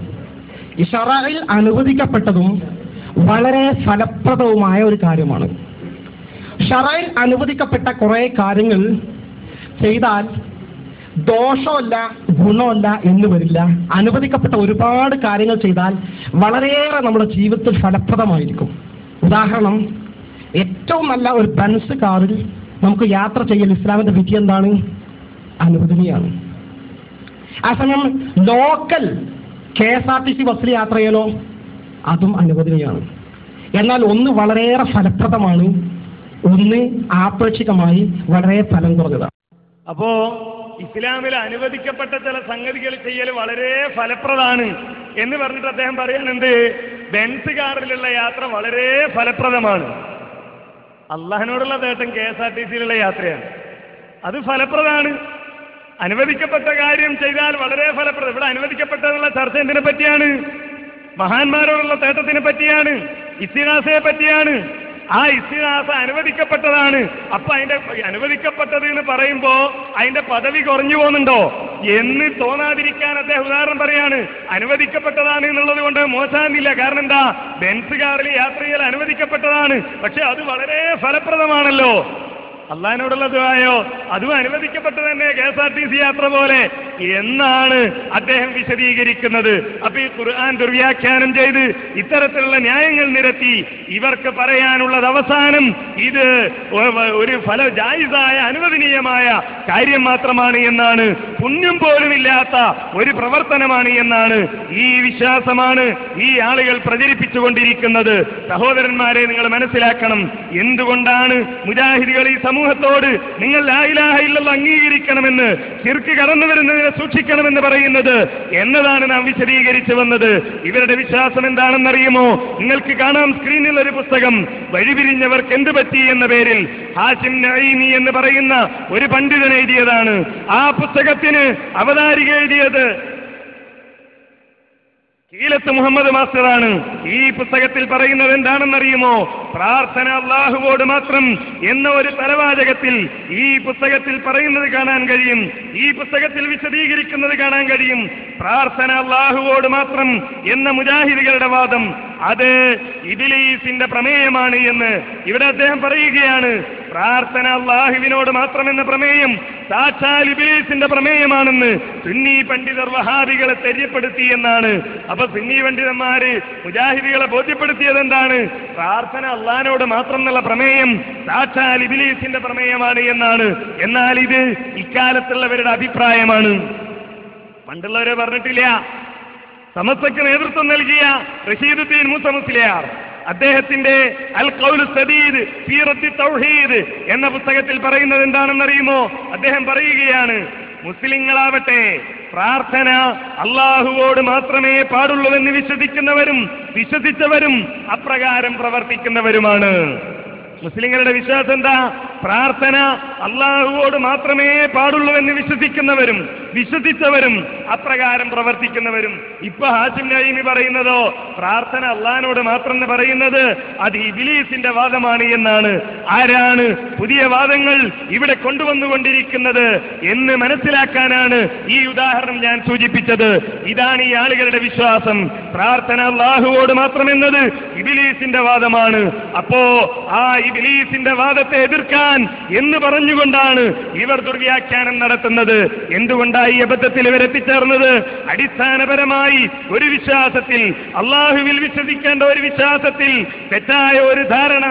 Speaker 13: ഷറയിൽ അനുവദിക്കപ്പെട്ടതും വളരെ ഫലപ്രദവുമായ ഒരു കാര്യമാണ് ഷറയിൽ അനുവദിക്കപ്പെട്ട കുറെ കാര്യങ്ങൾ ചെയ്താൽ ദോഷമല്ല ഗുണമല്ല എന്ന് വരില്ല അനുവദിക്കപ്പെട്ട ഒരുപാട് കാര്യങ്ങൾ ചെയ്താൽ വളരെയേറെ നമ്മുടെ ജീവിതത്തിൽ ഫലപ്രദമായിരിക്കും ഉദാഹരണം ഏറ്റവും നല്ല ഒരു ബൻസ് കാറിൽ നമുക്ക് യാത്ര ചെയ്യൽ ഇസ്ലാമിന്റെ വിധി എന്താണ് അനുവദനീയാണ് ആ സമയം local K S R T C ബസ്സിൽ യാത്ര ചെയ്യലോ അതും അനുവദനീയാണ് എന്നാൽ ഒന്ന് വളരെയേറെ ഫലപ്രദമാണ് ഒന്ന് ആപേക്ഷികമായി വളരെ ഫലം കുറഞ്ഞതാണ്
Speaker 2: അപ്പോ ഇസ്ലാമിൽ അനുവദിക്കപ്പെട്ട ചില സംഗതികൾ ചെയ്യൽ വളരെ ഫലപ്രദമാണ് എന്ന് പറഞ്ഞിട്ട് അദ്ദേഹം പറയാനുണ്ട് ബെൻസ് കാറിലുള്ള യാത്ര വളരെ ഫലപ്രദമാണ് അള്ളാഹിനോടുള്ള നേട്ടം കെ എസ് ആർ ടി സിയിലുള്ള യാത്രയാണ് അത് ഫലപ്രദമാണ് അനുവദിക്കപ്പെട്ട കാര്യം ചെയ്താൽ വളരെ ഫലപ്രദം ഇവിടെ അനുവദിക്കപ്പെട്ടതുള്ള ചർച്ച എന്തിനെ പറ്റിയാണ് മഹാന്മാരോടുള്ള തേട്ടത്തിനെ പറ്റിയാണ് ഇത്തിഹാസയെ പറ്റിയാണ് ആ ഇസ്തിഹാസ അനുവദിക്കപ്പെട്ടതാണ് അപ്പൊ അതിന്റെ അനുവദിക്കപ്പെട്ടത് എന്ന് പറയുമ്പോ അതിന്റെ പദവി കുറഞ്ഞു പോകുന്നുണ്ടോ എന്ന് തോന്നാതിരിക്കാൻ അദ്ദേഹം ഉദാഹരണം പറയാണ് അനുവദിക്കപ്പെട്ടതാണ് എന്നുള്ളത് കൊണ്ട് മോശമാകുന്നില്ല കാരണം എന്താ ബെൻസ് കാറിൽ യാത്ര ചെയ്യൽ അനുവദിക്കപ്പെട്ടതാണ് പക്ഷെ അത് വളരെ ഫലപ്രദമാണല്ലോ അള്ളഹാനോടുള്ള ദുആയോ അതും അനുവദിക്കപ്പെട്ടു തന്നെ K S R T C യാത്ര പോലെ എന്നാണ് അദ്ദേഹം വിശദീകരിക്കുന്നത് അപ്പൊ ഈ ഖുർആൻ ദുർവ്യാഖ്യാനം ചെയ്ത് ഇത്തരത്തിലുള്ള ന്യായങ്ങൾ നിരത്തി ഇവർക്ക് പറയാനുള്ളത് അവസാനം ഇത് ഒ- ഒരു ഫല ജായിസായ അനുവദനീയമായ കാര്യം മാത്രമാണ് എന്നാണ് പുണ്യം പോലുമില്ലാത്ത ഒരു പ്രവർത്തനമാണ് എന്നാണ് ഈ വിശ്വാസമാണ് ഈ ആളുകൾ പ്രചരിപ്പിച്ചുകൊണ്ടിരിക്കുന്നത് സഹോദരന്മാരെ നിങ്ങൾ മനസ്സിലാക്കണം എന്തുകൊണ്ടാണ് മുജാഹിദികൾ ഈ സമൂഹത്തോട് നിങ്ങൾ ലായിലാഹ ഇല്ലല്ല അംഗീകരിക്കണമെന്ന് ശിർക്ക് കടന്നു വരുന്നതിനെ സൂക്ഷിക്കണമെന്ന് പറയുന്നത് എന്നതാണ് നാം വിശദീകരിച്ചു വന്നത് ഇവരുടെ വിശ്വാസം എന്താണെന്നറിയുമോ നിങ്ങൾക്ക് കാണാം സ്ക്രീനിൽ ഒരു പുസ്തകം വഴിപിരിഞ്ഞവർക്ക് എന്ത് പറ്റി എന്ന പേരിൽ ഹാഷിം നഈമി എന്ന് പറയുന്ന ഒരു പണ്ഡിതൻ എഴുതിയതാണ് ആ പുസ്തകത്തിന് അവതാരിക എഴുതിയത് കീലത്ത് മുഹമ്മദ് മാസ്റ്ററാണ് ഈ പുസ്തകത്തിൽ പറയുന്നത് എന്താണെന്നറിയുമോ പ്രാർത്ഥന അള്ളാഹുവോട് മാത്രം എന്ന ഒരു തലവാചകത്തിൽ ഈ പുസ്തകത്തിൽ പറയുന്നത് കാണാൻ കഴിയും ഈ പുസ്തകത്തിൽ വിശദീകരിക്കുന്നത് കാണാൻ കഴിയും പ്രാർത്ഥന അള്ളാഹുവോട് മാത്രം എന്ന മുജാഹിദികളുടെ വാദം അത് ഇബിലീസിന്റെ പ്രമേയമാണ് എന്ന് ഇവിടെ അദ്ദേഹം പറയുകയാണ് പ്രാർത്ഥന അള്ളാഹുവിനോട് മാത്രമെന്ന പ്രമേയം സാക്ഷാൽ ഇബിലീസിന്റെ പ്രമേയമാണെന്ന് സുന്നി പണ്ഡിതർ വഹാബികളെ തെര്യപ്പെടുത്തി എന്നാണ് അപ്പൊ സുന്നി പണ്ഡിതന്മാര് മുജാഹിദികളെ ബോധ്യപ്പെടുത്തിയത് എന്താണ് പ്രാർത്ഥന അള്ളഹാനോട് മാത്രം എന്നുള്ള പ്രമേയം സാക്ഷാൽ ഇബിലീസിന്റെ പ്രമേയമാണ് എന്നാണ് എന്നാൽ ഇത് ഇക്കാലത്തുള്ളവരുടെ അഭിപ്രായമാണ് പണ്ടുള്ളവരെ പറഞ്ഞിട്ടില്ല സമസ്തക്ക് നേതൃത്വം നൽകിയ റഷീദുദ്ദീൻ മൂസ മുസ്ലിയാർ അദ്ദേഹത്തിന്റെ അൽ കൗൽ സദീദ് ഫീറത്തി തൗഹീദ് എന്ന പുസ്തകത്തിൽ പറയുന്നത് എന്താണെന്നറിയുമോ അദ്ദേഹം പറയുകയാണ് മുസ്ലിങ്ങളാവട്ടെ പ്രാർത്ഥന അള്ളാഹുവോട് മാത്രമേ പാടുള്ളൂവെന്ന് വിശ്വസിക്കുന്നവരും വിശ്വസിച്ചവരും അപ്രകാരം പ്രവർത്തിക്കുന്നവരുമാണ് മുസ്ലിങ്ങളുടെ വിശ്വാസം എന്താ പ്രാർത്ഥന അള്ളാഹുവോട് മാത്രമേ പാടുള്ളൂ എന്ന് വിശ്വസിക്കുന്നവരും വിശ്വസിച്ചവരും അപ്രകാരം പ്രവർത്തിക്കുന്നവരും ഇപ്പൊ ഹാസിം നഈമി പറയുന്നതോ പ്രാർത്ഥന അള്ളഹാനോട് മാത്രം എന്ന് പറയുന്നത് അത് ഇബിലീസിന്റെ വാദമാണ് എന്നാണ് ആരാണ് പുതിയ വാദങ്ങൾ ഇവിടെ കൊണ്ടുവന്നുകൊണ്ടിരിക്കുന്നത് എന്ന് മനസ്സിലാക്കാനാണ് ഈ ഉദാഹരണം ഞാൻ സൂചിപ്പിച്ചത് ഇതാണ് ഈ ആളുകളുടെ വിശ്വാസം പ്രാർത്ഥന അള്ളാഹുവോട് മാത്രമെന്നത് ഇബിലീസിന്റെ വാദമാണ് അപ്പോ ആ ഇബിലീസിന്റെ വാദത്തെ എതിർക്കാൻ എന്ന് പറഞ്ഞുകൊണ്ടാണ് ഇവർ ദുർവ്യാഖ്യാനം നടത്തുന്നത് എന്തുകൊണ്ടായി ഈ അബദ്ധത്തിൽ ഇവരെത്തിച്ചേർന്നത് അടിസ്ഥാനപരമായി ഒരു വിശ്വാസത്തിൽ അള്ളാഹുവിൽ വിശ്വസിക്കേണ്ട ഒരു വിശ്വാസത്തിൽ തെറ്റായ ഒരു ധാരണ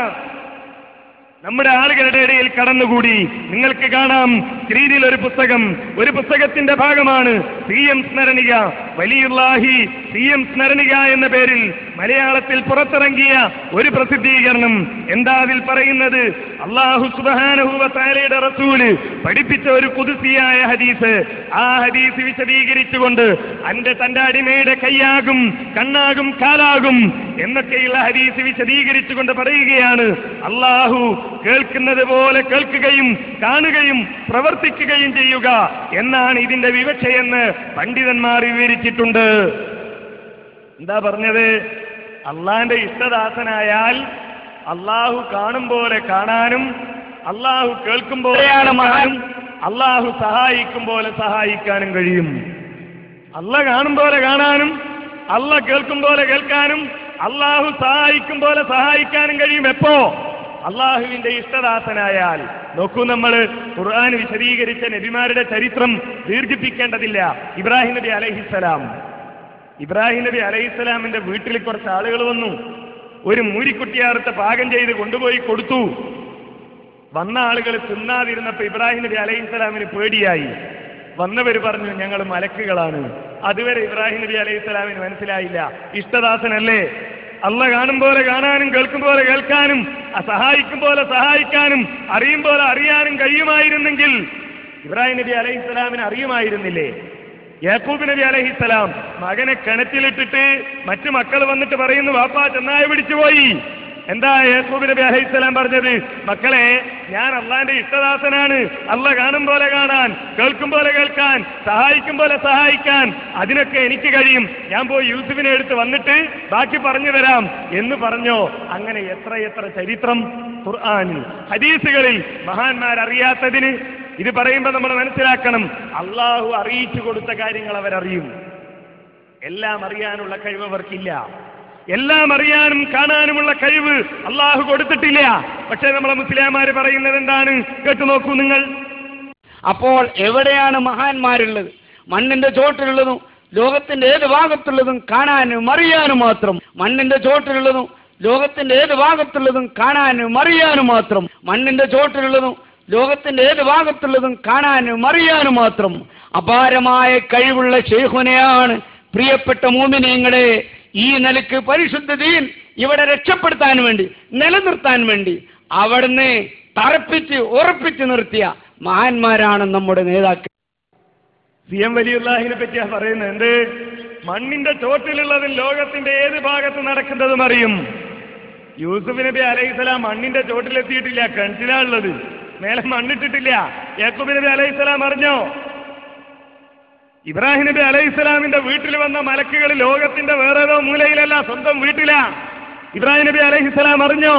Speaker 2: നമ്മുടെ ആളുകളുടെ ഇടയിൽ കടന്നുകൂടി നിങ്ങൾക്ക് കാണാം സ്ക്രീനിൽ ഒരു പുസ്തകം ഒരു പുസ്തകത്തിന്റെ ഭാഗമാണ് സി എം സ്മരണിക വലിയുള്ളാഹി സി എം സ്മരണിക എന്ന പേരിൽ മലയാളത്തിൽ പുറത്തിറങ്ങിയ ഒരു പ്രസിദ്ധീകരണം എന്താ അതിൽ പറയുന്നത് അള്ളാഹു സുബാനഹുവത്താലയുടെ റസൂല് പഠിപ്പിച്ച ഒരു കുതിസിയായ ഹദീസ് ആ ഹദീസ് വിശദീകരിച്ചുകൊണ്ട് അന്റെ തന്റെ അടിമയുടെ കൈയാകും കണ്ണാകും കാലാകും എന്നൊക്കെയുള്ള ഹദീസ് വിശദീകരിച്ചുകൊണ്ട് പറയുകയാണ് അള്ളാഹു കേൾക്കുന്നത് പോലെ കേൾക്കുകയും കാണുകയും പ്രവർത്തിക്കുകയും ചെയ്യുക എന്നാണ് ഇതിന്റെ വിവക്ഷയെന്ന് പണ്ഡിതന്മാർ വിവരിച്ചിട്ടുണ്ട് എന്താ പറഞ്ഞത് അള്ളാന്റെ ഇഷ്ടദാസനായാൽ അള്ളാഹു കാണും പോലെ കാണാനും അള്ളാഹു കേൾക്കും പോലെയാണ് മഹാനും അള്ളാഹു സഹായിക്കും പോലെ സഹായിക്കാനും കഴിയും അല്ല കാണും പോലെ കാണാനും അല്ല കേൾക്കും പോലെ കേൾക്കാനും അള്ളാഹു സഹായിക്കും പോലെ സഹായിക്കാനും കഴിയും എപ്പോ അള്ളാഹുവിന്റെ ഇഷ്ടദാസനായാൽ നോക്കൂ നമ്മൾ ഖുർആൻ വിശദീകരിച്ച നബിമാരുടെ ചരിത്രം ദീർഘിപ്പിക്കേണ്ടതില്ല ഇബ്രാഹിം നബി അലഹിസലാം ഇബ്രാഹിം നബി അലൈഹിസ്സലാമിന്റെ വീട്ടിൽ കുറച്ച് ആളുകൾ വന്നു ഒരു മൂരിക്കുട്ടിയാർത്ത പാകം ചെയ്ത് കൊണ്ടുപോയി കൊടുത്തു വന്ന ആളുകൾ തിന്നാതിരുന്നപ്പോ ഇബ്രാഹിം നബി അലൈഹിസ്സലാമിന് പേടിയായി വന്നവർ പറഞ്ഞു ഞങ്ങൾ മലക്കുകളാണ് അതുവരെ ഇബ്രാഹിം നബി അലൈഹിസ്സലാമിന് മനസ്സിലായില്ല ഇഷ്ടദാസനല്ലേ അല്ല കാണും പോലെ കാണാനും കേൾക്കും പോലെ കേൾക്കാനും ആ സഹായിക്കും പോലെ സഹായിക്കാനും അറിയും പോലെ അറിയാനും കഴിയുമായിരുന്നെങ്കിൽ ഇബ്രാഹിം നബി അലൈഹിസ്സലാമിന് അറിയുമായിരുന്നില്ലേ യാക്കൂബ് നബി അലഹിസലാം മകനെ കിണറ്റിലിട്ടിട്ട് മറ്റു മക്കൾ വന്നിട്ട് പറയുന്നു വാപ്പാ ചെന്നായ പിടിച്ചുപോയി എന്താ യാക്കൂബ് നബി അലഹിസലാം പറഞ്ഞത് മക്കളെ ഞാൻ അള്ളാന്റെ ഇഷ്ടദാസനാണ് അല്ല കാണും പോലെ കാണാൻ കേൾക്കും പോലെ കേൾക്കാൻ സഹായിക്കും പോലെ സഹായിക്കാൻ അതിനൊക്കെ എനിക്ക് കഴിയും ഞാൻ പോയി യൂസുഫിനെ എടുത്ത് വന്നിട്ട് ബാക്കി പറഞ്ഞു തരാം എന്ന് പറഞ്ഞോ അങ്ങനെ എത്ര എത്ര ചരിത്രം ഖുർആാനിൽ ഹദീസുകളിൽ മഹാന്മാർ അറിയാത്തതിന് ഇത് പറയുമ്പോൾ നമ്മൾ മനസ്സിലാക്കണം അള്ളാഹു അറിയിച്ചു കൊടുത്ത കാര്യങ്ങൾ അവരറിയും എല്ലാം അറിയാനുള്ള കഴിവ് അവർക്കില്ല എല്ലാം അറിയാനും കാണാനുമുള്ള കഴിവ് അള്ളാഹു കൊടുത്തിട്ടില്ല പക്ഷേ നമ്മളെ മുസ്ലിംമാര് പറയുന്നത് എന്താണ് കേട്ടു നോക്കൂ നിങ്ങൾ
Speaker 14: അപ്പോൾ എവിടെയാണ് മഹാന്മാരുള്ളത് മണ്ണിന്റെ ചോട്ടിലുള്ളതും ലോകത്തിന്റെ ഏത് ഭാഗത്തുള്ളതും കാണാനും അറിയാനും മാത്രം മണ്ണിന്റെ ചോട്ടിലുള്ളതും ലോകത്തിന്റെ ഏത് ഭാഗത്തുള്ളതും കാണാനും അറിയാനും മാത്രം മണ്ണിന്റെ ചോട്ടിലുള്ളതും ലോകത്തിന്റെ ഏത് ഭാഗത്തുള്ളതും കാണാനും അറിയാനും മാത്രം അപാരമായ കഴിവുള്ള ശേഖുനെയാണ് പ്രിയപ്പെട്ട മൂമിനീങ്ങളെ ഈ നിലക്ക് പരിശുദ്ധ ദീൻ ഇവിടെ രക്ഷപ്പെടുത്താൻ വേണ്ടി നിലനിർത്താൻ വേണ്ടി അവിടുന്ന് തറപ്പിച്ച് ഉറപ്പിച്ച് നിർത്തിയ മഹാന്മാരാണ് നമ്മുടെ നേതാക്കൾ
Speaker 2: സി എം വലിയുല്ലാഹിനെ പറ്റിയാ പറയുന്നത് എന്ത് മണ്ണിന്റെ ചോട്ടിലുള്ളതും ലോകത്തിന്റെ ഏത് ഭാഗത്ത് നടക്കുന്നതും അറിയും യൂസുഫ് നബി അലൈഹിസ്സലാം മണ്ണിന്റെ ചോട്ടിലെത്തിയിട്ടില്ല കിണറ്റിലാണുള്ളത് മേലെ മണ്ണിട്ടിട്ടില്ല യാക്കൂബ് നബി അലൈഹിസ്സലാം അറിഞ്ഞോ ഇബ്രാഹിം നബി അലൈഹിസ്സലാമിന്റെ വീട്ടിൽ വന്ന മലക്കുകൾ ലോകത്തിന്റെ വേറേതോ മൂലയിലല്ല സ്വന്തം വീട്ടിലാ ഇബ്രാഹിം നബി അലൈഹിസ്സലാം അറിഞ്ഞോ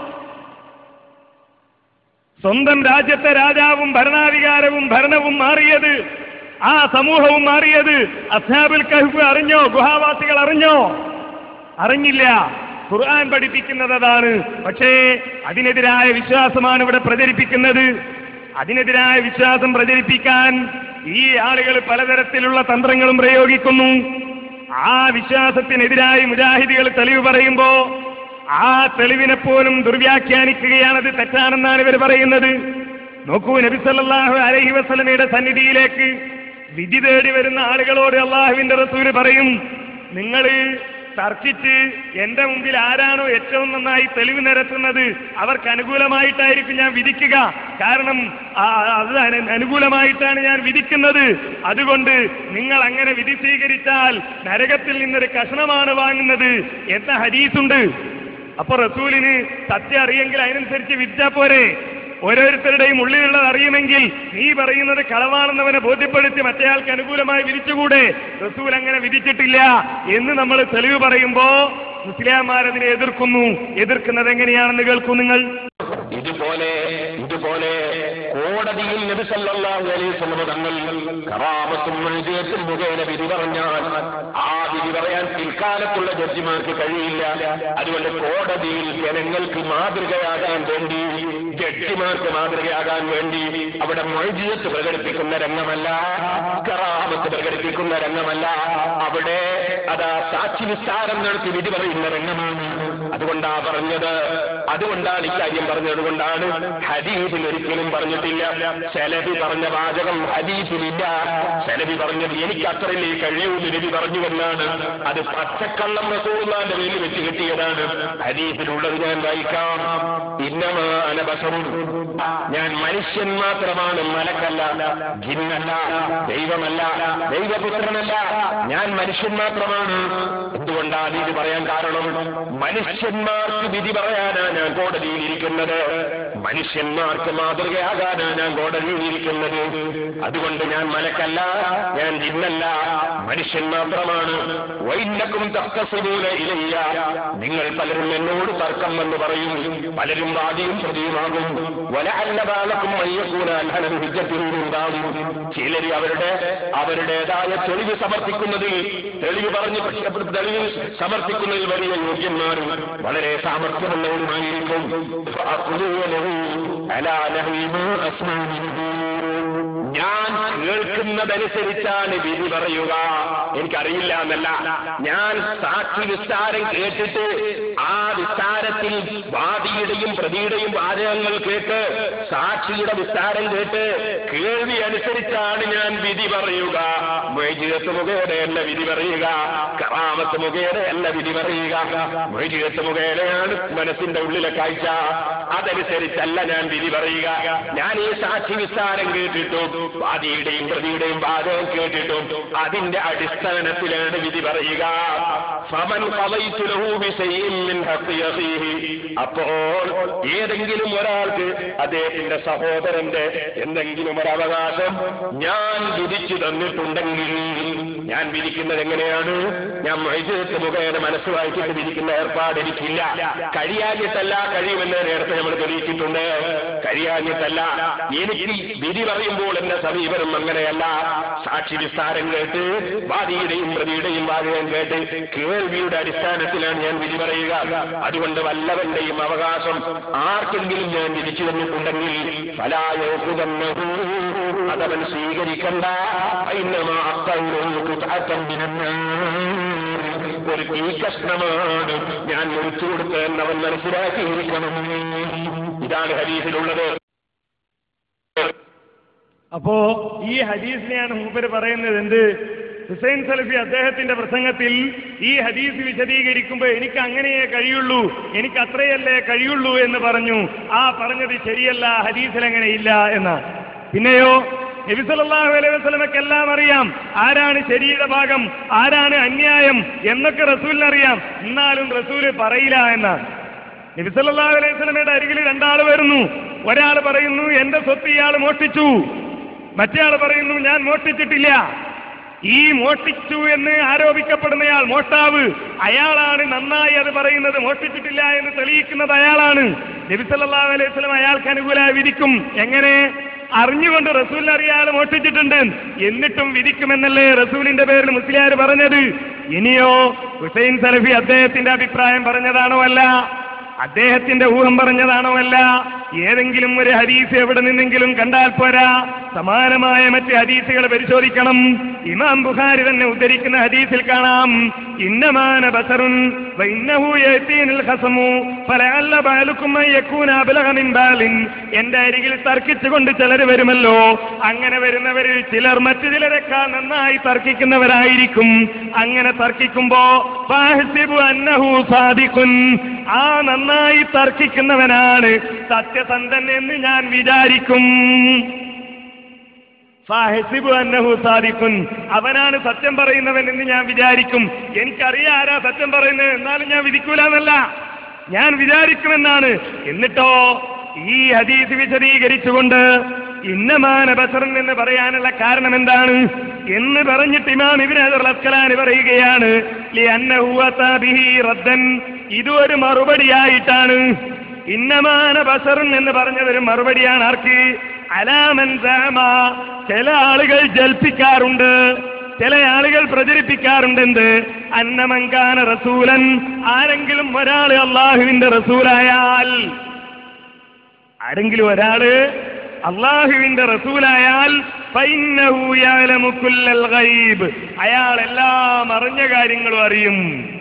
Speaker 2: സ്വന്തം രാജ്യത്തെ രാജാവും ഭരണാധികാരവും ഭരണവും മാറിയത് ആ സമൂഹവും മാറിയത് അസ്ഹാബുൽ കഹ്ഫ് അറിഞ്ഞോ ഗുഹാവാസികൾ അറിഞ്ഞോ അറിഞ്ഞില്ല ഖുർആൻ പഠിപ്പിക്കുന്നത് അതാണ് പക്ഷേ അതിനെതിരായ വിശ്വാസമാണ് ഇവിടെ പ്രചരിപ്പിക്കുന്നത് അതിനെതിരായ വിശ്വാസം പ്രചരിപ്പിക്കാൻ ഈ ആളുകൾ പലതരത്തിലുള്ള തന്ത്രങ്ങളും പ്രയോഗിക്കുന്നു ആ വിശ്വാസത്തിനെതിരായി മുജാഹിദികൾ തെളിവ് പറയുമ്പോ ആ തെളിവിനെ പോലും ദുർവ്യാഖ്യാനിക്കുകയാണത് തെറ്റാണെന്നാണ് ഇവർ പറയുന്നത് നോക്കൂ നബി സല്ലല്ലാഹു അലൈഹി വസല്ലമയുടെ സന്നിധിയിലേക്ക് വിധി തേടി വരുന്ന ആളുകളോട് അള്ളാഹുവിന്റെ റസൂല് പറയും നിങ്ങൾ തർക്കിച്ച് എന്റെ മുമ്പിൽ ആരാണോ ഏറ്റവും നന്നായി തെളിവ് നിരത്തുന്നത് അവർക്ക് അനുകൂലമായിട്ടായിരിക്കും ഞാൻ വിധിക്കുക കാരണം ആ, അത് അനു- അനുകൂലമായിട്ടാണ് ഞാൻ വിധിക്കുന്നത് അതുകൊണ്ട് നിങ്ങൾ അങ്ങനെ വിധി സ്വീകരിച്ചാൽ നരകത്തിൽ നിന്നൊരു കഷണമാണ് വാങ്ങുന്നത് എന്ന ഹദീസുണ്ട് അപ്പൊ റസൂലിന് സത്യം അറിയെങ്കിൽ അതിനനുസരിച്ച് വിധിച്ചാ പോരെ ഓരോരുത്തരുടെയും ഉള്ളിലുള്ളത് അറിയുമെങ്കിൽ നീ പറയുന്നത് കളവാണെന്നവനെ ബോധ്യപ്പെടുത്തി മറ്റേയാൾക്ക് അനുകൂലമായി വിധിച്ചുകൂടെ റസൂൽ അങ്ങനെ വിധിച്ചിട്ടില്ല എന്ന് നമ്മൾ തെളിവ് പറയുമ്പോ മുസ്ലിംമാരതിനെ എതിർക്കുന്നു എതിർക്കുന്നത് എങ്ങനെയാണെന്ന് കേൾക്കൂ നിങ്ങൾ
Speaker 11: ഇതുപോലെ ഇതുപോലെ കോടതിയിൽ നബി സല്ലല്ലാഹു അലൈഹി വസല്ലം തങ്ങൾ കറാമത്തും മുഴുതിയത്തും മുഖേന വിധി പറഞ്ഞാൽ ആ വിധി പറയാൻ പിൽക്കാലത്തുള്ള ജഡ്ജിമാർക്ക് കഴിയില്ല അതുകൊണ്ട് കോടതിയിൽ ജനങ്ങൾക്ക് മാതൃകയാകാൻ വേണ്ടി ജഡ്ജിമാർക്ക് മാതൃകയാകാൻ വേണ്ടി അവിടെ മൊഴിജിയത്ത് പ്രകടിപ്പിക്കുന്ന രംഗമല്ല കറാമത്ത് പ്രകടിപ്പിക്കുന്ന രംഗമല്ല അവിടെ അതാ സാക്ഷി വിസ്താരം നടത്തി വിധി പറയുന്ന രംഗമാണ് അതുകൊണ്ടാ പറഞ്ഞത് അതുകൊണ്ടാണ് ഇക്കാര്യം പറഞ്ഞത് കൊണ്ടാണ് ഹദീസിൽ ഒരിക്കലും പറഞ്ഞിട്ടില്ല ചെലബി പറഞ്ഞ വാചകം ഹദീസിലില്ല ചെലബി പറഞ്ഞത് എനിക്ക് അത്രയല്ലേ കഴിയൂ നബി പറഞ്ഞുവെന്നാണ് അത് പച്ചക്കള്ളം റസൂലുള്ളാന്റെ മേലിൽ വെച്ച് കിട്ടിയതാണ് ഹദീസിലുള്ളത് ഞാൻ വായിക്കാം ഇന്നമാ അനബസറും ഞാൻ മനുഷ്യൻ മാത്രമാണ് മലക്കല്ല ജിന്നല്ല ദൈവമല്ല ദൈവപുത്രനല്ല ഞാൻ മനുഷ്യൻ മാത്രമാണ് എന്തുകൊണ്ടാ നീതി പറയാൻ കാരണം മനുഷ്യന്മാർക്ക് വിധി പറയാനാ ഞാൻ കോടതിയിൽ ഇരിക്കുന്നത് മനുഷ്യന്മാർക്ക് മാതൃകയാകാനാ ഞാൻ കോടതിയിൽ ഇരിക്കുന്നത് അതുകൊണ്ട് ഞാൻ മലക്കല്ല ഞാൻ ജിന്നല്ല മനുഷ്യൻ മാത്രമാണ് വൈന്നക്കും തർക്കസുകൂല ഇലയ്യ നിങ്ങൾ പലരും എന്നോട് തർക്കം എന്ന് പറയും പലരും വാദിയും പ്രതിയുമാകും വല അല്ല ബാലക്കും മയ്യക്കൂലാൽഹനും ഹിജത്തിനുണ്ടാകും ചിലർ അവരുടെ അവരുടേതായ തെളിവ് സമർപ്പിക്കുന്നതിൽ തെളിവ് പറഞ്ഞ് പക്ഷേ തെളിവ് സമർപ്പിക്കുന്നതിൽ വലിയ യോഗ്യന്മാരും വളരെ സാമർഥ്യമുള്ളവരുമായിരിക്കും അലാ ലഹീമ അസ്മാനിഹു ഞാൻ കേൾക്കുന്നതനുസരിച്ചാണ് വിധി പറയുക എനിക്കറിയില്ല എന്നല്ല ഞാൻ സാക്ഷി വിസ്താരം കേട്ടിട്ട് ആ വിസ്താരത്തിൽ വാദിയുടെയും പ്രതിയുടെയും വാചകങ്ങൾ കേട്ട് സാക്ഷിയുടെ വിസ്താരം കേട്ട് കേൾവി അനുസരിച്ചാണ് ഞാൻ വിധി പറയുക മൊയ്ജിയത്ത് മുഖേനയല്ല വിധി പറയുക കറാമത്ത് മുഖേനയല്ല വിധി പറയുക മൊയ്ജിയത്ത് മുഖേനയാണ് മനസ്സിന്റെ ഉള്ളിലെ കാഴ്ച അതനുസരിച്ചല്ല ഞാൻ വിധി പറയുക ഞാൻ ഈ സാക്ഷി വിസ്താരം കേട്ടിട്ടും വാദിയുടെയും പ്രതിയുടെയും വാദവും കേട്ടിട്ടും അതിന്റെ അടിസ്ഥാനത്തിലാണ് വിധി പറയുക ഫമൻ ഖളൈതു ലഹു ബിശൈഇൻ മിൻ ഹഖ്ഖി അഖീഹി. അപ്പോൾ ഏതെങ്കിലും ഒരാൾക്ക് അദ്ദേഹത്തിന്റെ സഹോദരന്റെ എന്തെങ്കിലും ഒരു അവകാശം ഞാൻ വിധിച്ചു തന്നിട്ടുണ്ടെങ്കിൽ ഞാൻ വിധിക്കുന്നത് എങ്ങനെയാണ് ഞാൻ മൈജത്ത് മുഖേന മനസ്സ് വായിച്ചിട്ട് വിധിക്കുന്ന ഏർപ്പാട് എനിക്കില്ല കഴിയാഞ്ഞിട്ടല്ല കഴിയുമെന്ന് നേരത്തെ നമ്മൾ തെളിയിച്ചിട്ടുണ്ട് കഴിയാഞ്ഞിട്ടല്ല എനിക്ക് വിധി പറയുമ്പോൾ എന്റെ സമീപനം അങ്ങനെയല്ല സാക്ഷി വിസ്താരം കേട്ട് വാദിയുടെയും പ്രതിയുടെയും വാചകം കേട്ട് കേൾവിയുടെ അടിസ്ഥാനത്തിലാണ് ഞാൻ വിധി പറയുക അതുകൊണ്ട് വല്ലവന്റെയും അവകാശം ആർക്കെങ്കിലും ഞാൻ വിധിച്ചു തന്നിട്ടുണ്ടെങ്കിൽ ഫലായോക്കുതന്നു അതവൻ സ്വീകരിക്കണ്ട അയിന്നമാ അത്തൗലു ഖുത്അത്തൻ മിനന്നാർ. ഒരു തീ കഷ്ണമാണ് ഞാൻ മുറിച്ചു കൊടുത്തതെന്ന് അവൻ മനസ്സിലാക്കിയിരിക്കണം ഇതാണ് ഹരീസിലുള്ളത്
Speaker 2: അപ്പോ ഈ ഹദീസിനെയാണ് മൂപ്പര് പറയുന്നത് എന്ത് ഹുസൈൻ സലഫി അദ്ദേഹത്തിന്റെ പ്രസംഗത്തിൽ ഈ ഹദീസ് വിശദീകരിക്കുമ്പോൾ എനിക്ക് അങ്ങനെയേ കഴിയുള്ളൂ എനിക്ക് അത്രയല്ലേ കഴിയുള്ളൂ എന്ന് പറഞ്ഞു ആ പറഞ്ഞത് ശരിയല്ല ഹദീസിൽ അങ്ങനെയില്ല എന്ന് പിന്നെയോ നബിസല്ലാഹു അലൈഹി വസ്ലമക്ക് എല്ലാം അറിയാം ആരാണ് ശരിയുടെ ഭാഗം ആരാണ് അന്യായം എന്നൊക്കെ റസൂലിനറിയാം എന്നാലും റസൂല് പറയില്ല എന്നാണ് നബിസല്ലാഹു അലൈഹി സ്വലമയുടെ അരികിൽ രണ്ടാൾ വരുന്നു ഒരാൾ പറയുന്നു എന്റെ സ്വത്ത് ഇയാൾ മോഷ്ടിച്ചു മറ്റേ ആൾ പറയുന്നു ഞാൻ മോഷ്ടിച്ചിട്ടില്ല ഈ മോഷ്ടിച്ചു എന്ന് ആരോപിക്കപ്പെടുന്നയാൾ മോഷ്ടാവ് അയാളാണ് നന്നായി അത് പറയുന്നത് മോഷ്ടിച്ചിട്ടില്ല എന്ന് തെളിയിക്കുന്നത് അയാളാണ് നബിസല്ലാഹു അലൈഹി സ്വലം അയാൾക്ക് അനുകൂലമായി വിധിക്കും എങ്ങനെ അറിഞ്ഞുകൊണ്ട് റസൂലിനെ അറിയാതെ മോഷ്ടിച്ചിട്ടുണ്ട് എന്നിട്ടും വിധിക്കുമെന്നല്ലേ റസൂലിന്റെ പേരിൽ മുസ്ലിയാർ പറഞ്ഞത് ഇനിയോ ഹുസൈൻ സലഫി അദ്ദേഹത്തിന്റെ അഭിപ്രായം പറഞ്ഞതാണോ അല്ല അദ്ദേഹത്തിന്റെ ഊഹം പറഞ്ഞതാണോ അല്ല ഏതെങ്കിലും ഒരു ഹദീസ് എവിടെ നിന്നെങ്കിലും കണ്ടാൽ പോരാ സമാനമായ മറ്റ് ഹദീസുകൾ പരിശോധിക്കണം ഇമാം ബുഖാരി തന്നെ ഉദ്ധരിക്കുന്ന ഹദീസിൽ കാണാം ഇന്നമാന ബസറുൻ വഇന്നഹു യഅതീനുൽ ഖസമു ഫലഅല്ല ബാലുക്കും അൻ യകൂന അബ്ലഗ മിൻ ബാലിൻ എന്റെ അരികിൽ തർക്കിച്ചുകൊണ്ട് ചിലർ വരുമല്ലോ അങ്ങനെ വരുന്നവരിൽ ചിലർ മറ്റു ചിലരെക്കാൾ നന്നായി തർക്കിക്കുന്നവരായിരിക്കും അങ്ങനെ തർക്കിക്കുമ്പോ ഫാഹ്സിബു അന്നഹു സാദിഖുൻ ആ നന്നായി തർക്കിക്കുന്നവനാണ് സത്യസന്ധൻ എന്ന് ഞാൻ വിചാരിക്കും ഫാഹസിബു അന്നഹു സാദിഖുൻ അവനാണ് സത്യം പറയുന്നവൻ എന്ന് ഞാൻ വിചാരിക്കും എനിക്കറിയാം ആരാ സത്യം പറയുന്നത് എന്നാലും ഞാൻ വിധിക്കൂല എന്നല്ല ഞാൻ വിചാരിക്കുമെന്നാണ് എന്നിട്ടോ ഈ ഹദീസ് വിശദീകരിച്ചുകൊണ്ട് ഇന്നമാന ബസറൻ എന്ന് പറയാനുള്ള കാരണം എന്താണ് എന്ന് പറഞ്ഞിട്ട് ഇമാം ഇബ്നു ഹജർ അസ്കലാനി പറയുകയാണ് ലി അന്നഹു അതാ ബിഹി റദ്ദൻ ഇത് ഒരു മറുപടിയായിട്ടാണ് ഇന്നമാന ബസറുൻ എന്ന് പറഞ്ഞതൊരു മറുപടിയാണ് ആർക്ക് അലാമൻ സാമ ചില ആളുകൾ ജൽപ്പിക്കാറുണ്ട് ചില ആളുകൾ പ്രചരിപ്പിക്കാറുണ്ട് എന്ത് അന്നമങ്കാന റസൂലൻ ആരെങ്കിലും ഒരാള് അള്ളാഹുവിന്റെ റസൂലായാൽ ആരെങ്കിലും ഒരാള് അള്ളാഹുവിന്റെ റസൂലായാൽ ഫൈന്നഹു യഅലമു കുല്ലൽ ഗൈബ് അയാൾ എല്ലാം അറിഞ്ഞ കാര്യങ്ങളും അറിയും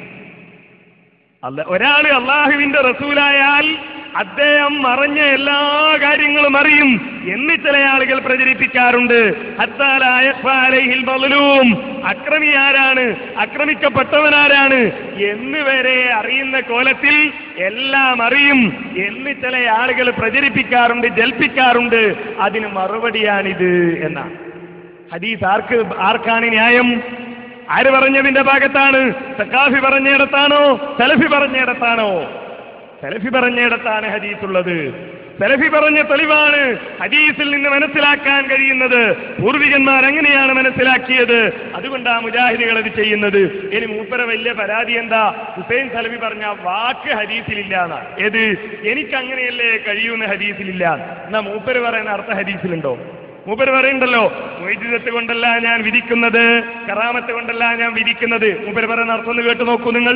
Speaker 2: അല്ല ഒരാള് അള്ളാഹുവിന്റെ റസൂലായാൽ അദ്ദേഹം മറഞ്ഞ എല്ലാ കാര്യങ്ങളും അറിയും എന്ന് ചില ആളുകൾ പ്രചരിപ്പിക്കാറുണ്ട് ഹത്താലായ ഫാലൈഹിൽ ബളലൂം. അക്രമി ആരാണ് അക്രമിക്കപ്പെട്ടവനാരാണ് എന്ന് വരെ അറിയുന്ന കോലത്തിൽ എല്ലാം അറിയും എന്ന് ചില ആളുകൾ പ്രചരിപ്പിക്കാറുണ്ട് ജൽപ്പിക്കാറുണ്ട് അതിന് മറുപടിയാണിത് എന്നാണ് ഹദീസ് ആർക്ക് ആർക്കാണ് ന്യായം ആര് പറഞ്ഞതിന്റെ ഭാഗത്താണ് സക്കാഫി പറഞ്ഞിടത്താണോ സലഫി പറഞ്ഞിടത്താണോ സലഫി പറഞ്ഞിടത്താണ് ഹദീസുള്ളത് സലഫി പറഞ്ഞ തെളിവാണ് ഹദീസിൽ നിന്ന് മനസ്സിലാക്കാൻ കഴിയുന്നത് പൂർവികന്മാർ എങ്ങനെയാണ് മനസ്സിലാക്കിയത് അതുകൊണ്ടാ മുജാഹിദുകൾ അത് ചെയ്യുന്നത് ഇനി മൂപ്പര വലിയ പരാതി എന്താ ഹുസൈൻ സലഫി പറഞ്ഞ വാക്ക് ഹദീസിലില്ല എന്നാ ഏത് എനിക്ക് അങ്ങനെയല്ലേ കഴിയൂന്ന് ഹദീസിലില്ല എന്നാ മൂപ്പര് പറയുന്ന അർത്ഥ ഹദീസിലുണ്ടോ മൂപ്പര് പറയുണ്ടല്ലോ വൈദ്യുതത്ത് കൊണ്ടല്ല ഞാൻ വിധിക്കുന്നത് കറാമത്ത് കൊണ്ടല്ല ഞാൻ വിധിക്കുന്നത് മൂപ്പര് പറയുന്ന അർത്ഥം ഒന്ന് കേട്ടു നോക്കൂ നിങ്ങൾ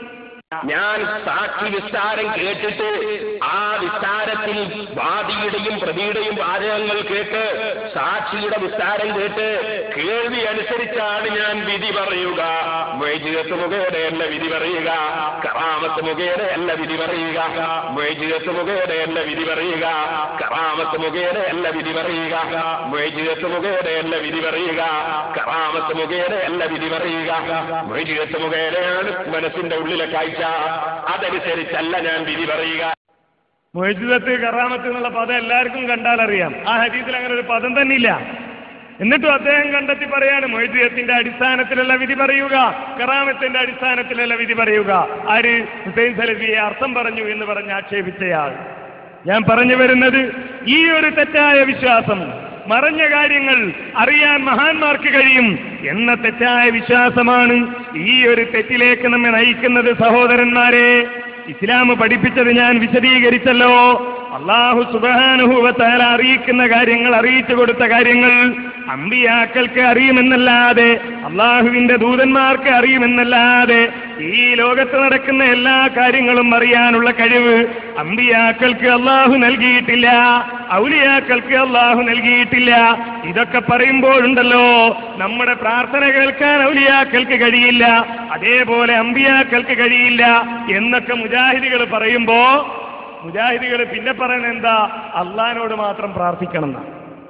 Speaker 11: ഞാൻ സാക്ഷി വിസ്താരം കേട്ടിട്ട് ആ വിസ്താരത്തിൽ വാദിയുടെയും പ്രതിയുടെയും വാചകങ്ങൾ കേട്ട് സാക്ഷിയുടെ വിസ്താരം കേട്ട് കേൾവി അനുസരിച്ചാണ് ഞാൻ വിധി പറയുക വൈദ്യുതത്ത് മുഖേനയല്ല വിധി പറയുക കറാമത്ത് മുഖേനയല്ല വിധി പറയുക വൈദ്യുതത്ത് മുഖേനയല്ല വിധി പറയുക കറാമത്ത് മുഖേനയല്ല വിധി പറയുക വൈദ്യുതത്ത് മുഖേനയല്ല വിധി പറയുക കറാമത്ത് മുഖേനയല്ല വിധി പറയുക വൈദ്യുതത്ത് മുഖേനയാണ് മനസ്സിന്റെ ഉള്ളിലെ കാഴ്ച അതനുസരിച്ചല്ല ഞാൻ വിധി പറയുക
Speaker 2: മൊയ്ജിദത്ത് കറാമത്ത് എന്നുള്ള പദം എല്ലാവർക്കും കണ്ടാൽ അറിയാം ആ ഹദീസിൽ അങ്ങനെ ഒരു പദം തന്നെ ഇല്ല എന്നിട്ടും അദ്ദേഹം കണ്ടെത്തി പറയാണ് മൊയ്ജിദത്തിന്റെ അടിസ്ഥാനത്തിലല്ല വിധി പറയുക കറാമത്തിന്റെ അടിസ്ഥാനത്തിലല്ല വിധി പറയുക ആര് ഹുസൈൻ സലഫിയെ അർത്ഥം പറഞ്ഞു എന്ന് പറഞ്ഞ് ആക്ഷേപിച്ചയാൾ ഞാൻ പറഞ്ഞു വരുന്നത് ഈ ഒരു തെറ്റായ വിശ്വാസം മറഞ്ഞ കാര്യങ്ങൾ അറിയാൻ മഹാന്മാർക്ക് കഴിയും എന്ന തെറ്റായ വിശ്വാസമാണ് ഈ ഒരു തെറ്റിലേക്ക് നമ്മെ നയിക്കുന്നത് സഹോദരന്മാരെ ഇസ്ലാം പഠിപ്പിച്ചത് ഞാൻ വിശദീകരിച്ചല്ലോ അള്ളാഹു സുബാനുഭവത്താൽ അറിയിക്കുന്ന കാര്യങ്ങൾ അറിയിച്ചു കൊടുത്ത കാര്യങ്ങൾ അമ്പിയാക്കൾക്ക് അറിയുമെന്നല്ലാതെ അള്ളാഹുവിന്റെ ദൂതന്മാർക്ക് അറിയുമെന്നല്ലാതെ ഈ ലോകത്ത് നടക്കുന്ന എല്ലാ കാര്യങ്ങളും അറിയാനുള്ള കഴിവ് അമ്പിയാക്കൾക്ക് അള്ളാഹു നൽകിയിട്ടില്ല ഔലിയാക്കൾക്ക് അള്ളാഹു നൽകിയിട്ടില്ല ഇതൊക്കെ പറയുമ്പോഴുണ്ടല്ലോ നമ്മുടെ പ്രാർത്ഥന കേൾക്കാൻ ഔലിയാക്കൾക്ക് കഴിയില്ല അതേപോലെ അമ്പിയാക്കൾക്ക് കഴിയില്ല എന്നൊക്കെ മുജാഹിദികൾ പറയുമ്പോ മുജാഹിദികൾ പിന്നെ പറയുന്നത് എന്താ അള്ളഹാനോട് മാത്രം പ്രാർത്ഥിക്കണം എന്നാ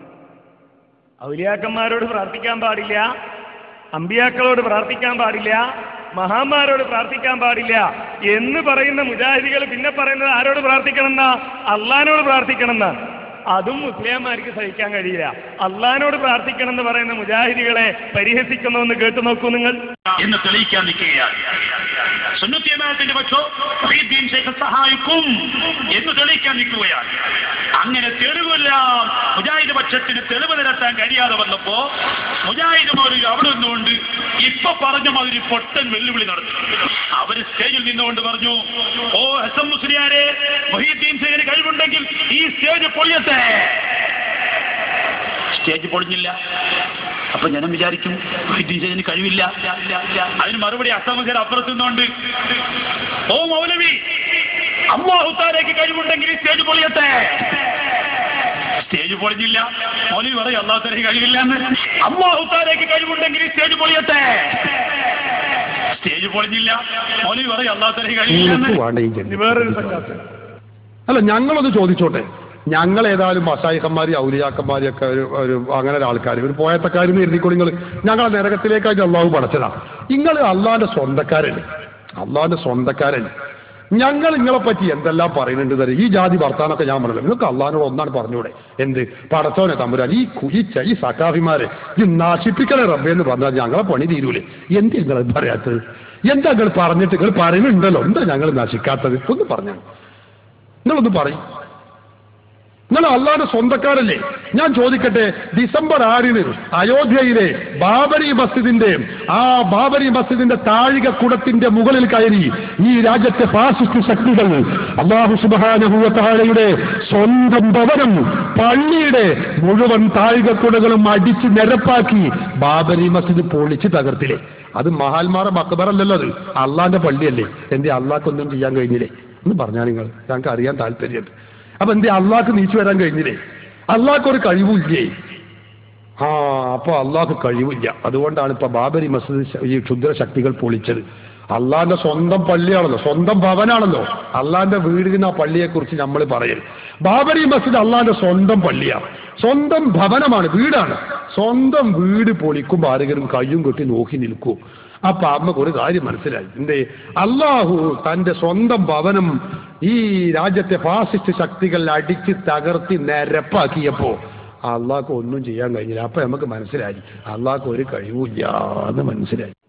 Speaker 2: ഔലിയാക്കന്മാരോട് പ്രാർത്ഥിക്കാൻ പാടില്ല അമ്പിയാക്കളോട് പ്രാർത്ഥിക്കാൻ പാടില്ല മഹാന്മാരോട് പ്രാർത്ഥിക്കാൻ പാടില്ല എന്ന് പറയുന്ന മുജാഹിദികൾ പിന്നെ പറയുന്നത് ആരോട് പ്രാർത്ഥിക്കണം എന്നാ അള്ളഹാനോട് പ്രാർത്ഥിക്കണം എന്നാ അതും മുസ്ലിംമാർക്ക് സഹിക്കാൻ കഴിയില്ല അള്ളഹാനോട് പ്രാർത്ഥിക്കണം എന്ന് പറയുന്ന മുജാഹിദികളെ പരിഹസിക്കണമെന്ന് കേട്ടു നോക്കൂ നിങ്ങൾ
Speaker 1: എന്ന് തെളിയിക്കാൻ നിൽക്കുകയാണ് സുന്നത്തിയമാനത്തിന്റെ പക്ഷോ മുഹീദ്ദീൻ ശേഖ സഹായിക്കും എന്ന് തെളിയിക്കാൻ നിൽക്കുകയാണ് അങ്ങനെ തെളിവെല്ലാം മുജാഹിദ് പക്ഷത്തിന് തെളിവ് നിരത്താൻ കഴിയാതെ വന്നപ്പോ മുജാഹിദ് മൗലവി അവിടെ നിന്നുകൊണ്ട് ഇപ്പൊ പറഞ്ഞ മാതിരി പൊട്ടൻ വെല്ലുവിളി നടത്തി അവര് സ്റ്റേജിൽ നിന്നുകൊണ്ട് പറഞ്ഞു ഓ എസ് എം മുസ്ലിയാരെ മൊഹീദ്ദീൻ ശേഖന് കഴിവുണ്ടെങ്കിൽ ഈ സ്റ്റേജ് പൊളിയട്ടെ സ്റ്റേജ് പൊളിഞ്ഞില്ല അപ്പൊ ജനം വിചാരിക്കും ഇതിന് കഴിവില്ല അതിന് മറുപടി അസമസര അപ്പുറത്ത് നിന്നുകൊണ്ട് ഓ മൗലവി അമ്മാഹുത്താരേക്ക് കഴിവുണ്ടെങ്കിൽ ഈ സ്റ്റേജ് പൊളിയട്ടെ സ്റ്റേജ് പൊളിഞ്ഞില്ല മൗലവി പറയും അള്ളാഹുത്താരേക്ക് കഴിവില്ല എന്ന് അമ്മാഹുത്താരേക്ക് കഴിവുണ്ടെങ്കിൽ ഈ സ്റ്റേജ് പൊളിയട്ടെ സ്റ്റേജ് പൊളിഞ്ഞില്ല മൗലവി പറയും അള്ളാഹുത്താരേക്ക് കഴിവില്ല
Speaker 9: നിങ്ങൾക്ക് വേണ്ട ഈ
Speaker 1: എന്ന്
Speaker 9: ജന്മം.
Speaker 2: വേറൊരു സക്കാത്ത്
Speaker 9: അല്ല ഞങ്ങളത് ചോദിച്ചോട്ടെ ഞങ്ങൾ ഏതായാലും മസായിക്കന്മാരി ഔലിയാക്കന്മാരി ഒക്കെ ഒരു ഒരു അങ്ങനെ ഒരു ആൾക്കാർ ഒരു പോയത്തക്കാരെന്ന് എഴുതിക്കോളി നിങ്ങൾ ഞങ്ങളെ നരകത്തിലേക്കായിട്ട് അള്ളാഹു പടച്ചതാ നിങ്ങൾ അള്ളാന്റെ സ്വന്തക്കാരല്ലേ അള്ളാന്റെ സ്വന്തക്കാരല്ലേ ഞങ്ങൾ നിങ്ങളെ പറ്റി എന്തെല്ലാം പറയുന്നുണ്ട് തരും ഈ ജാതി വർത്താനൊക്കെ ഞാൻ പറഞ്ഞല്ലോ നിങ്ങൾക്ക് അള്ളഹാനോട് ഒന്നാണ് പറഞ്ഞൂടെ എന്ത് പടച്ചോനെ തമ്പുരാൻ ഈ കു- ഈ ച- ഈ സക്കാഫിമാരെ ഈ നശിപ്പിക്കണേ റബ്ബേ എന്ന് പറഞ്ഞാൽ ഞങ്ങളെ പണി തീരൂലേ എന്ത് നിങ്ങൾ പറയാത്തത് എന്താ നിങ്ങൾ പറഞ്ഞിട്ട് നിങ്ങൾ പറയുന്നുണ്ടല്ലോ എന്താ ഞങ്ങൾ നശിക്കാത്തത് ഒന്ന് പറഞ്ഞാൽ നിങ്ങളൊന്ന് പറയും നിങ്ങൾ അള്ളാന്റെ സ്വന്തക്കാരല്ലേ ഞാൻ ചോദിക്കട്ടെ ഡിസംബർ ആറിന് അയോധ്യയിലെ ബാബരി മസ്ജിദിന്റെ ആ ബാബരി മസ്ജിദിന്റെ താഴികക്കുടത്തിന്റെ മുകളിൽ കയറി ഈ രാജ്യത്തെ ഫാസിസ്റ്റ് ശക്തികൾ അള്ളാഹു സുബാനുഭൂവത്താഴയുടെ സ്വന്തം ഭവനം പള്ളിയുടെ മുഴുവൻ താഴികക്കുടകളും അടിച്ച് നിരപ്പാക്കി ബാബരി മസ്ജിദ് പൊളിച്ച് തകർത്തില്ലേ അത് മഹാത്മാരെ മക്ബറല്ലല്ലോ അത് അള്ളാന്റെ പള്ളിയല്ലേ എന്തേ അള്ളാഹ്ക്കൊന്നും ചെയ്യാൻ കഴിഞ്ഞില്ലേ എന്ന് പറഞ്ഞാൽ നിങ്ങൾ ഞങ്ങൾക്ക് അറിയാൻ താല്പര്യമുണ്ട് അപ്പൊ എന്തേ അള്ളാഹ്ക്ക് നീച്ചു വരാൻ കഴിഞ്ഞില്ലേ അള്ളാഹ്ക്ക് ഒരു കഴിവില്ലേ ആ അപ്പൊ അള്ളാഹ്ക്ക് കഴിവില്ല അതുകൊണ്ടാണ് ഇപ്പൊ ബാബരി മസ്ജിദ് ശ- ഈ ക്ഷുദ്ര ശക്തികൾ പൊളിച്ചത് അള്ളാന്റെ സ്വന്തം പള്ളിയാണല്ലോ സ്വന്തം ഭവനാണല്ലോ അള്ളാന്റെ വീടിന് ആ പള്ളിയെ കുറിച്ച് നമ്മൾ പറയൽ ബാബരി മസ്ജിദ് അള്ളാന്റെ സ്വന്തം പള്ളിയാണ് സ്വന്തം ഭവനമാണ് വീടാണ് സ്വന്തം വീട് പൊളിക്കുമ്പോൾ ആരെങ്കിലും കയ്യും കെട്ടി നോക്കി നിൽക്കും അപ്പൊ അമ്മക്ക് ഒരു കാര്യം മനസ്സിലായി എന്തേ അള്ളാഹു തന്റെ സ്വന്തം ഭവനം ഈ രാജ്യത്തെ ഫാസിസ്റ്റ് ശക്തികൾ അടിച്ച് തകർത്തി നിരപ്പാക്കിയപ്പോ അള്ളാഹ്ക്ക് ഒന്നും ചെയ്യാൻ കഴിഞ്ഞില്ല അപ്പൊ നമുക്ക് മനസ്സിലായി അള്ളാഹ്ക്ക് ഒരു കഴിവില്ല എന്ന് മനസ്സിലായി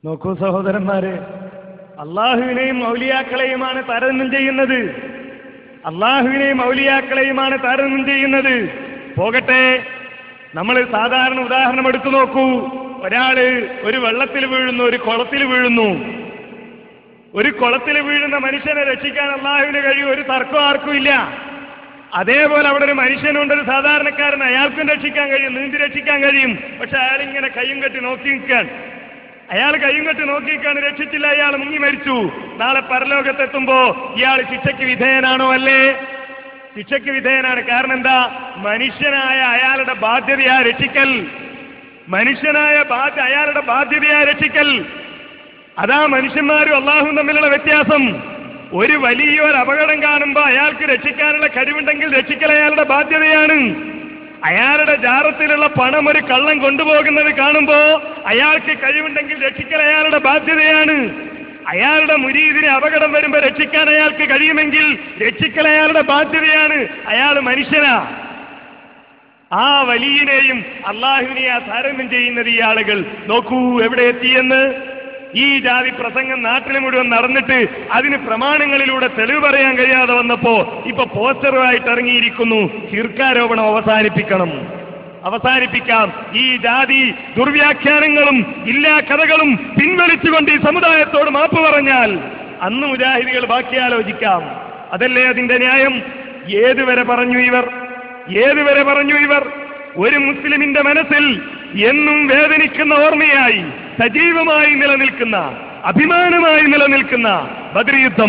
Speaker 2: നോക്കൂ സഹോദരന്മാരെ അള്ളാഹുവിനെയും മൗലിയാക്കളെയുമാണ് താരതമ്യം ചെയ്യുന്നത് അള്ളാഹുവിനെയും മൗലിയാക്കളെയുമാണ് താരതമ്യം ചെയ്യുന്നത് പോകട്ടെ നമ്മൾ സാധാരണ ഉദാഹരണം എടുത്തു നോക്കൂ ഒരാള് ഒരു വെള്ളത്തിൽ വീഴുന്നു ഒരു കുളത്തിൽ വീഴുന്നു ഒരു കുളത്തിൽ വീഴുന്ന മനുഷ്യനെ രക്ഷിക്കാൻ അള്ളാഹുവിന് കഴിയും ഒരു തർക്കം ആർക്കും ഇല്ല അതേപോലെ അവിടെ ഒരു മനുഷ്യനുണ്ട് ഒരു സാധാരണക്കാരൻ അയാൾക്കും രക്ഷിക്കാൻ കഴിയും നീന്തി രക്ഷിക്കാൻ കഴിയും പക്ഷെ അയാൾ ഇങ്ങനെ കയ്യും കെട്ടി നോക്കി നിൽക്കാൻ അയാൾ കയ്യും കെട്ടി നോക്കി നിൽക്കാൻ രക്ഷിച്ചില്ല അയാൾ മുങ്ങി മരിച്ചു നാളെ പരലോകത്തെത്തുമ്പോ ഇയാൾ ശിക്ഷയ്ക്ക് വിധേയനാണോ അല്ലേ ശിക്ഷയ്ക്ക് വിധേയനാണ് കാരണം എന്താ മനുഷ്യനായ അയാളുടെ ബാധ്യതയാ രക്ഷിക്കൽ മനുഷ്യനായ ബാധ്യ അയാളുടെ ബാധ്യതയാ രക്ഷിക്കൽ അതാ മനുഷ്യന്മാരും അള്ളാഹും തമ്മിലുള്ള വ്യത്യാസം ഒരു വലിയൊരു അപകടം കാണുമ്പോൾ അയാൾക്ക് രക്ഷിക്കാനുള്ള കഴിവുണ്ടെങ്കിൽ രക്ഷിക്കൽ അയാളുടെ ബാധ്യതയാണ് അയാളുടെ ജാറത്തിലുള്ള പണം ഒരു കള്ളം കൊണ്ടുപോകുന്നത് കാണുമ്പോ അയാൾക്ക് കഴിവുണ്ടെങ്കിൽ രക്ഷിക്കൽ അയാളുടെ ബാധ്യതയാണ് അയാളുടെ മുരീതിന് അപകടം വരുമ്പോൾ രക്ഷിക്കാൻ അയാൾക്ക് കഴിയുമെങ്കിൽ രക്ഷിക്കൽ അയാളുടെ ബാധ്യതയാണ് അയാൾ മനുഷ്യനാ ആ വലിയനെയും അള്ളാഹുവിനെയാ താരതമ്യം ചെയ്യുന്നത് ഈ ആളുകൾ നോക്കൂ എവിടെ എത്തിയെന്ന് ഈ ജാതി പ്രസംഗം നാട്ടിൽ മുഴുവൻ നടന്നിട്ട് അതിന് പ്രമാണങ്ങളിലൂടെ തെളിവ് പറയാൻ കഴിയാതെ വന്നപ്പോ ഇപ്പൊ പോസ്റ്ററുമായിട്ട് ഇറങ്ങിയിരിക്കുന്നു ശീർക്കാരോപണം അവസാനിപ്പിക്കണം അവസാനിപ്പിക്കാം ഈ ജാതി ദുർവ്യാഖ്യാനങ്ങളും ഇല്ലാ കഥകളും പിൻവലിച്ചുകൊണ്ട് ഈ സമുദായത്തോട് മാപ്പ് പറഞ്ഞാൽ അന്ന് മുജാഹിദികൾ ബാക്കി ആലോചിക്കാം അതല്ലേ അതിന്റെ ന്യായം ഏതുവരെ പറഞ്ഞു ഇവർ ഏതുവരെ പറഞ്ഞു ഇവർ ഒരു മുസ്ലിമിന്റെ മനസ്സിൽ എന്നും വേദനിക്കുന്ന ഓർമ്മയായി സജീവമായി നിലനിൽക്കുന്ന അഭിമാനമായി നിലനിൽക്കുന്ന ബദ്ർ യുദ്ധം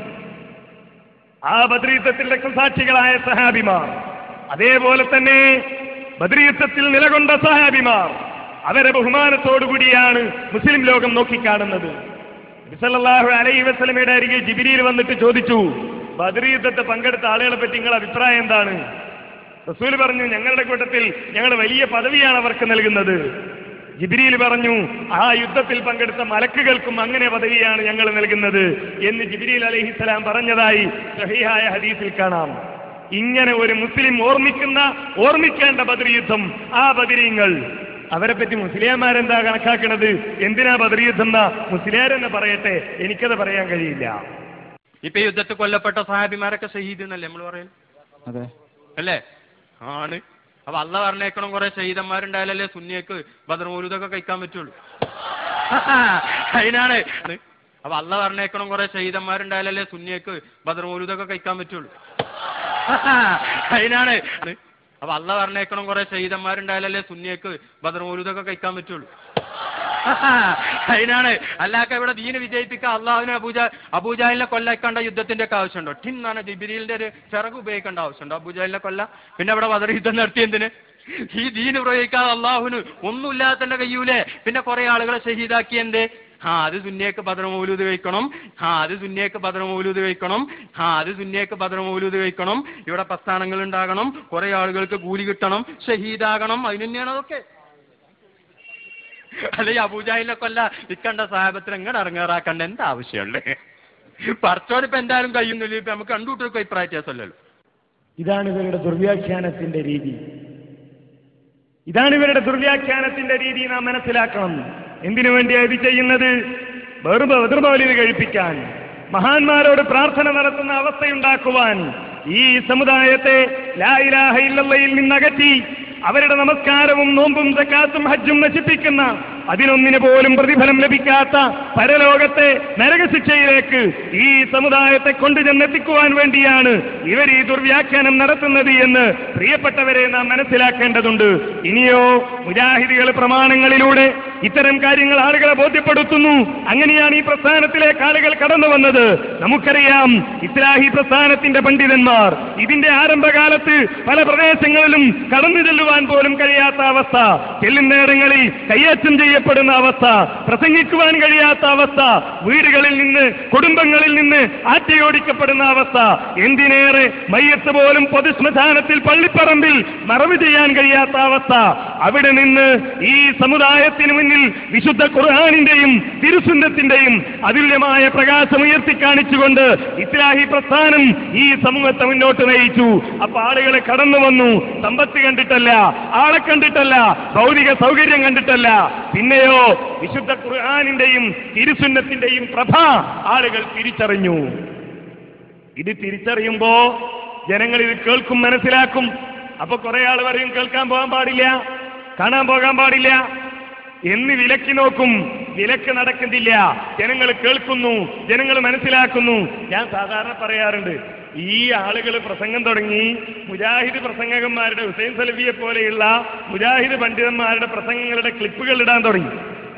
Speaker 2: ആ ബദ്ർ യുദ്ധത്തിൽ രക്തസാക്ഷികളായ സഹാബിമാർ അതേപോലെ തന്നെ ബദ്ർ യുദ്ധത്തിൽ നിലകൊണ്ട സഹാബിമാർ അവരെ ബഹുമാനത്തോടുകൂടിയാണ് മുസ്ലിം ലോകം നോക്കിക്കാണുന്നത് ബിസലല്ലാഹു അലൈഹി വസ്ലമയുടെ അരികെ ജിബിരിയിൽ വന്നിട്ട് ചോദിച്ചു ബദ്ർ യുദ്ധത്തെ പങ്കെടുത്ത ആളുകളെ പറ്റി നിങ്ങളുടെ അഭിപ്രായം എന്താണ് റസൂൽ പറഞ്ഞു ഞങ്ങളുടെ കൂട്ടത്തിൽ ഞങ്ങൾ വലിയ പദവിയാണ് അവർക്ക് നൽകുന്നത് ജിബിരിയിൽ പറഞ്ഞു ആ യുദ്ധത്തിൽ പങ്കെടുത്ത മലക്കുകൾക്കും അങ്ങനെ പദവിയാണ് ഞങ്ങൾ നൽകുന്നത് എന്ന് ജിബിരിൽ അലഹിസ്സലാം പറഞ്ഞതായി സഹിഹായ ഹദീസിൽ കാണാം ഇങ്ങനെ ഒരു മുസ്ലിം ഓർമ്മിക്കുന്ന ഓർമ്മിക്കേണ്ട ബദർ യുദ്ധം ആ ബദരീങ്ങൾ അവരെ പറ്റി മുസ്ലിയാമാരെന്താ കണക്കാക്കണത് എന്തിനാ ബദർ യുദ്ധം എന്നാ മുസ്ലിയാരെന്ന് പറയട്ടെ എനിക്കത് പറയാൻ കഴിയില്ല
Speaker 10: ഇപ്പൊ ഈ യുദ്ധത്തിൽ കൊല്ലപ്പെട്ട സഹാബിമാരൊക്കെ ഷഹീദ് എന്നല്ലേ നമ്മൾ പറയുന്നത്
Speaker 7: അതെ
Speaker 10: അല്ലേ ആണ് അപ്പൊ അല്ല പറഞ്ഞേക്കണം കുറെ ഷഹീദന്മാരുണ്ടായാലല്ലേ സുന്നിയക്ക് ബദർമൂലൂദൊക്കെ കഴിക്കാൻ പറ്റുള്ളൂ അതിനാണ് അപ്പൊ അല്ല പറഞ്ഞേക്കണം കുറെ ഷഹീദന്മാരുണ്ടായാലല്ലേ സുന്നിയക്ക് ബദർമൂലൂദൊക്കെ കഴിക്കാൻ പറ്റുള്ളൂ അതിനാണ് അപ്പൊ അല്ല പറഞ്ഞേക്കണം കുറെ ഷഹീദന്മാരുണ്ടായാലല്ലേ സുന്നിയക്ക് ബദർമൂലൂദൊക്കെ കഴിക്കാൻ പറ്റുള്ളൂ അതിനാണ് അല്ലാക്ക ഇവിടെ ദീന് വിജയിപ്പിക്കാൻ അള്ളാഹുവിനെ അബൂജ അബൂജാലിനെ കൊല്ലാക്കേണ്ട യുദ്ധത്തിന്റെ ഒക്കെ ആവശ്യമുണ്ടോ ടിൻ എന്നാണ് ജിബിരിലിന്റെ ഒരു ചിറക് ഉപയോഗിക്കേണ്ട ആവശ്യമുണ്ടോ അബൂജാലിനെ കൊല്ല പിന്നെ അവിടെ ബദർ യുദ്ധം നടത്തി എന്തിന് ഈ ദീന് പ്രയോഗിക്കാതെ അള്ളാഹുവിന് ഒന്നുമില്ലാതെ തന്നെ കഴിയൂലേ പിന്നെ കുറെ ആളുകളെ ഷഹീദാക്കി എന്തേ ആ അത് സുന്നിയേക്ക് ഭദ്രമൗലൂത് കഴിക്കണം ആ അത് സുന്നിയേക്ക് ഭദ്രമൗലൂത് കഴിക്കണം ആ അത് സുന്നിയേക്ക് ഭദ്രമൗലൂത് കഴിക്കണം ഇവിടെ പ്രസ്ഥാനങ്ങൾ ഉണ്ടാകണം കുറെ ആളുകൾക്ക് കൂലി കിട്ടണം ഷഹീദാകണം അതിന് തന്നെയാണ് അതൊക്കെ അല്ലെ അബൂജാഹിലിനെ കൊല്ല ഇക്കണ്ട സാഹബത്തിന് എങ്ങനെ ഇറങ്ങാറാക്കണ്ട എന്താ ആവശ്യമുള്ളേ പറച്ചോനിപ്പോ എന്തായാലും കഴിയുന്നില്ല ഇപ്പൊ നമുക്ക് കണ്ടുകൂട്ടർക്ക് അഭിപ്രായ വ്യത്യാസമല്ലല്ലോ
Speaker 2: ഇതാണ് ഇവരുടെ ദുർവ്യാഖ്യാനത്തിന്റെ രീതി ഇതാണ് ഇവരുടെ ദുർവ്യാഖ്യാനത്തിന്റെ രീതി നാം മനസ്സിലാക്കണം എന്തിനു വേണ്ടിയാണ് ഇത് ചെയ്യുന്നത് വെറും ബദർമൗലിത് കഴിപ്പിക്കാൻ മഹാന്മാരോട് പ്രാർത്ഥന നടത്തുന്ന അവസ്ഥയുണ്ടാക്കുവാൻ ഈ സമുദായത്തെ ലായിലാഹ ഇല്ലല്ലയിൽ നിന്നകറ്റി അവരുടെ നമസ്കാരവും നോമ്പും സക്കാത്തും ഹജ്ജും നശിപ്പിക്കുന്ന അതിനൊന്നിന് പോലും പ്രതിഫലം ലഭിക്കാത്ത പരലോകത്തെ നരകശിക്ഷയിലേക്ക് ഈ സമുദായത്തെ കൊണ്ടുചെന്നെത്തിക്കുവാൻ വേണ്ടിയാണ് ഇവർ ഈ ദുർവ്യാഖ്യാനം നടത്തുന്നത് എന്ന് പ്രിയപ്പെട്ടവരെ നാം മനസ്സിലാക്കേണ്ടതുണ്ട് ഇനിയോ മുജാഹിദികൾ പ്രമാണങ്ങളിലൂടെ ഇത്തരം കാര്യങ്ങൾ ആളുകളെ ബോധ്യപ്പെടുത്തുന്നു അങ്ങനെയാണ് ഈ പ്രസ്ഥാനത്തിലേക്ക് ആളുകൾ കടന്നു വന്നത് നമുക്കറിയാം ഇസ്ലാഹി പ്രസ്ഥാനത്തിന്റെ പണ്ഡിതന്മാർ ഇതിന്റെ ആരംഭകാലത്ത് പല പ്രദേശങ്ങളിലും കടന്നു ചെല്ലുവാൻ പോലും കഴിയാത്ത അവസ്ഥ ചെല്ലുന്നേടങ്ങളിൽ കയ്യേറ്റം ചെയ്യപ്പെടുന്ന അവസ്ഥ പ്രസംഗിക്കുവാൻ കഴിയാത്ത അവസ്ഥ വീടുകളിൽ നിന്ന് കുടുംബങ്ങളിൽ നിന്ന് ആറ്റയോടിക്കപ്പെടുന്ന അവസ്ഥ എന്തിനേറെ മയ്യത്ത് പോലും പൊതുശ്മശാനത്തിൽ പള്ളിപ്പറമ്പിൽ മറവ് ചെയ്യാൻ കഴിയാത്ത അവസ്ഥ അവിടെ നിന്ന് ഈ സമുദായത്തിന് മുന്നിൽ വിശുദ്ധ ഖുർആാനിന്റെയും തിരുസുന്നത്തിന്റെയും അതുല്യമായ പ്രകാശം ഉയർത്തി കാണിച്ചുകൊണ്ട് ഇസ്ലാഹി പ്രസ്ഥാനം ഈ സമൂഹത്തെ മുന്നോട്ട് നിർണയിച്ചു അപ്പൊ ആളുകൾ കടന്നു വന്നു സമ്പത്ത് കണ്ടിട്ടല്ല ആളെ കണ്ടിട്ടല്ല ഭൗതിക സൗകര്യം കണ്ടിട്ടല്ല പിന്നെയോ വിശുദ്ധ ഖുർആാനിന്റെയും തിരുസുന്നത്തിന്റെയും പ്രഭ ആളുകൾ തിരിച്ചറിഞ്ഞു ഇത് തിരിച്ചറിയുമ്പോ ജനങ്ങൾ ഇത് കേൾക്കും മനസ്സിലാക്കും അപ്പൊ കുറെ ആൾ പറയും കേൾക്കാൻ പോകാൻ പാടില്ല കാണാൻ പോകാൻ പാടില്ല എന്ന് വിലക്കി നോക്കും വിലക്ക് നടക്കുന്നില്ല ജനങ്ങൾ കേൾക്കുന്നു ജനങ്ങൾ മനസ്സിലാക്കുന്നു ഞാൻ സാധാരണ പറയാറുണ്ട് ഈ ആളുകൾ പ്രസംഗം തുടങ്ങി മുജാഹിദ് പ്രസംഗകന്മാരുടെ ഹുസൈൻ സലഫിയെ പോലെയുള്ള മുജാഹിദ് പണ്ഡിതന്മാരുടെ പ്രസംഗങ്ങളുടെ ക്ലിപ്പുകൾ ഇടാൻ തുടങ്ങി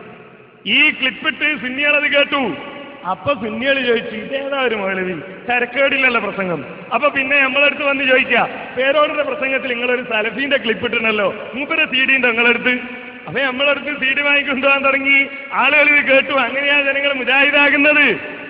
Speaker 2: ഈ ക്ലിപ്പിട്ട് സുന്നികളത് കേട്ടു അപ്പൊ സുന്നികൾ ചോദിച്ചു ഇതേതാ ഒരു മൗലവി തരക്കേടില്ലല്ലോ പ്രസംഗം അപ്പൊ പിന്നെ നമ്മളടുത്ത് വന്ന് ചോദിക്കുക പേരോടിന്റെ പ്രസംഗത്തിൽ നിങ്ങളൊരു സലഫീന്റെ ക്ലിപ്പ് ഇട്ടിട്ടുണ്ടല്ലോ മൂപ്പരെ സി ഡി ഉണ്ടോ നിങ്ങളടുത്ത് അപ്പൊ നമ്മളടുത്ത് സി ഡി വാങ്ങിക്കൊണ്ടുപോകാൻ തുടങ്ങി ആളുകൾ ഇത് കേട്ടു അങ്ങനെയാ ജനങ്ങൾ മുജാഹിദാകുന്നത്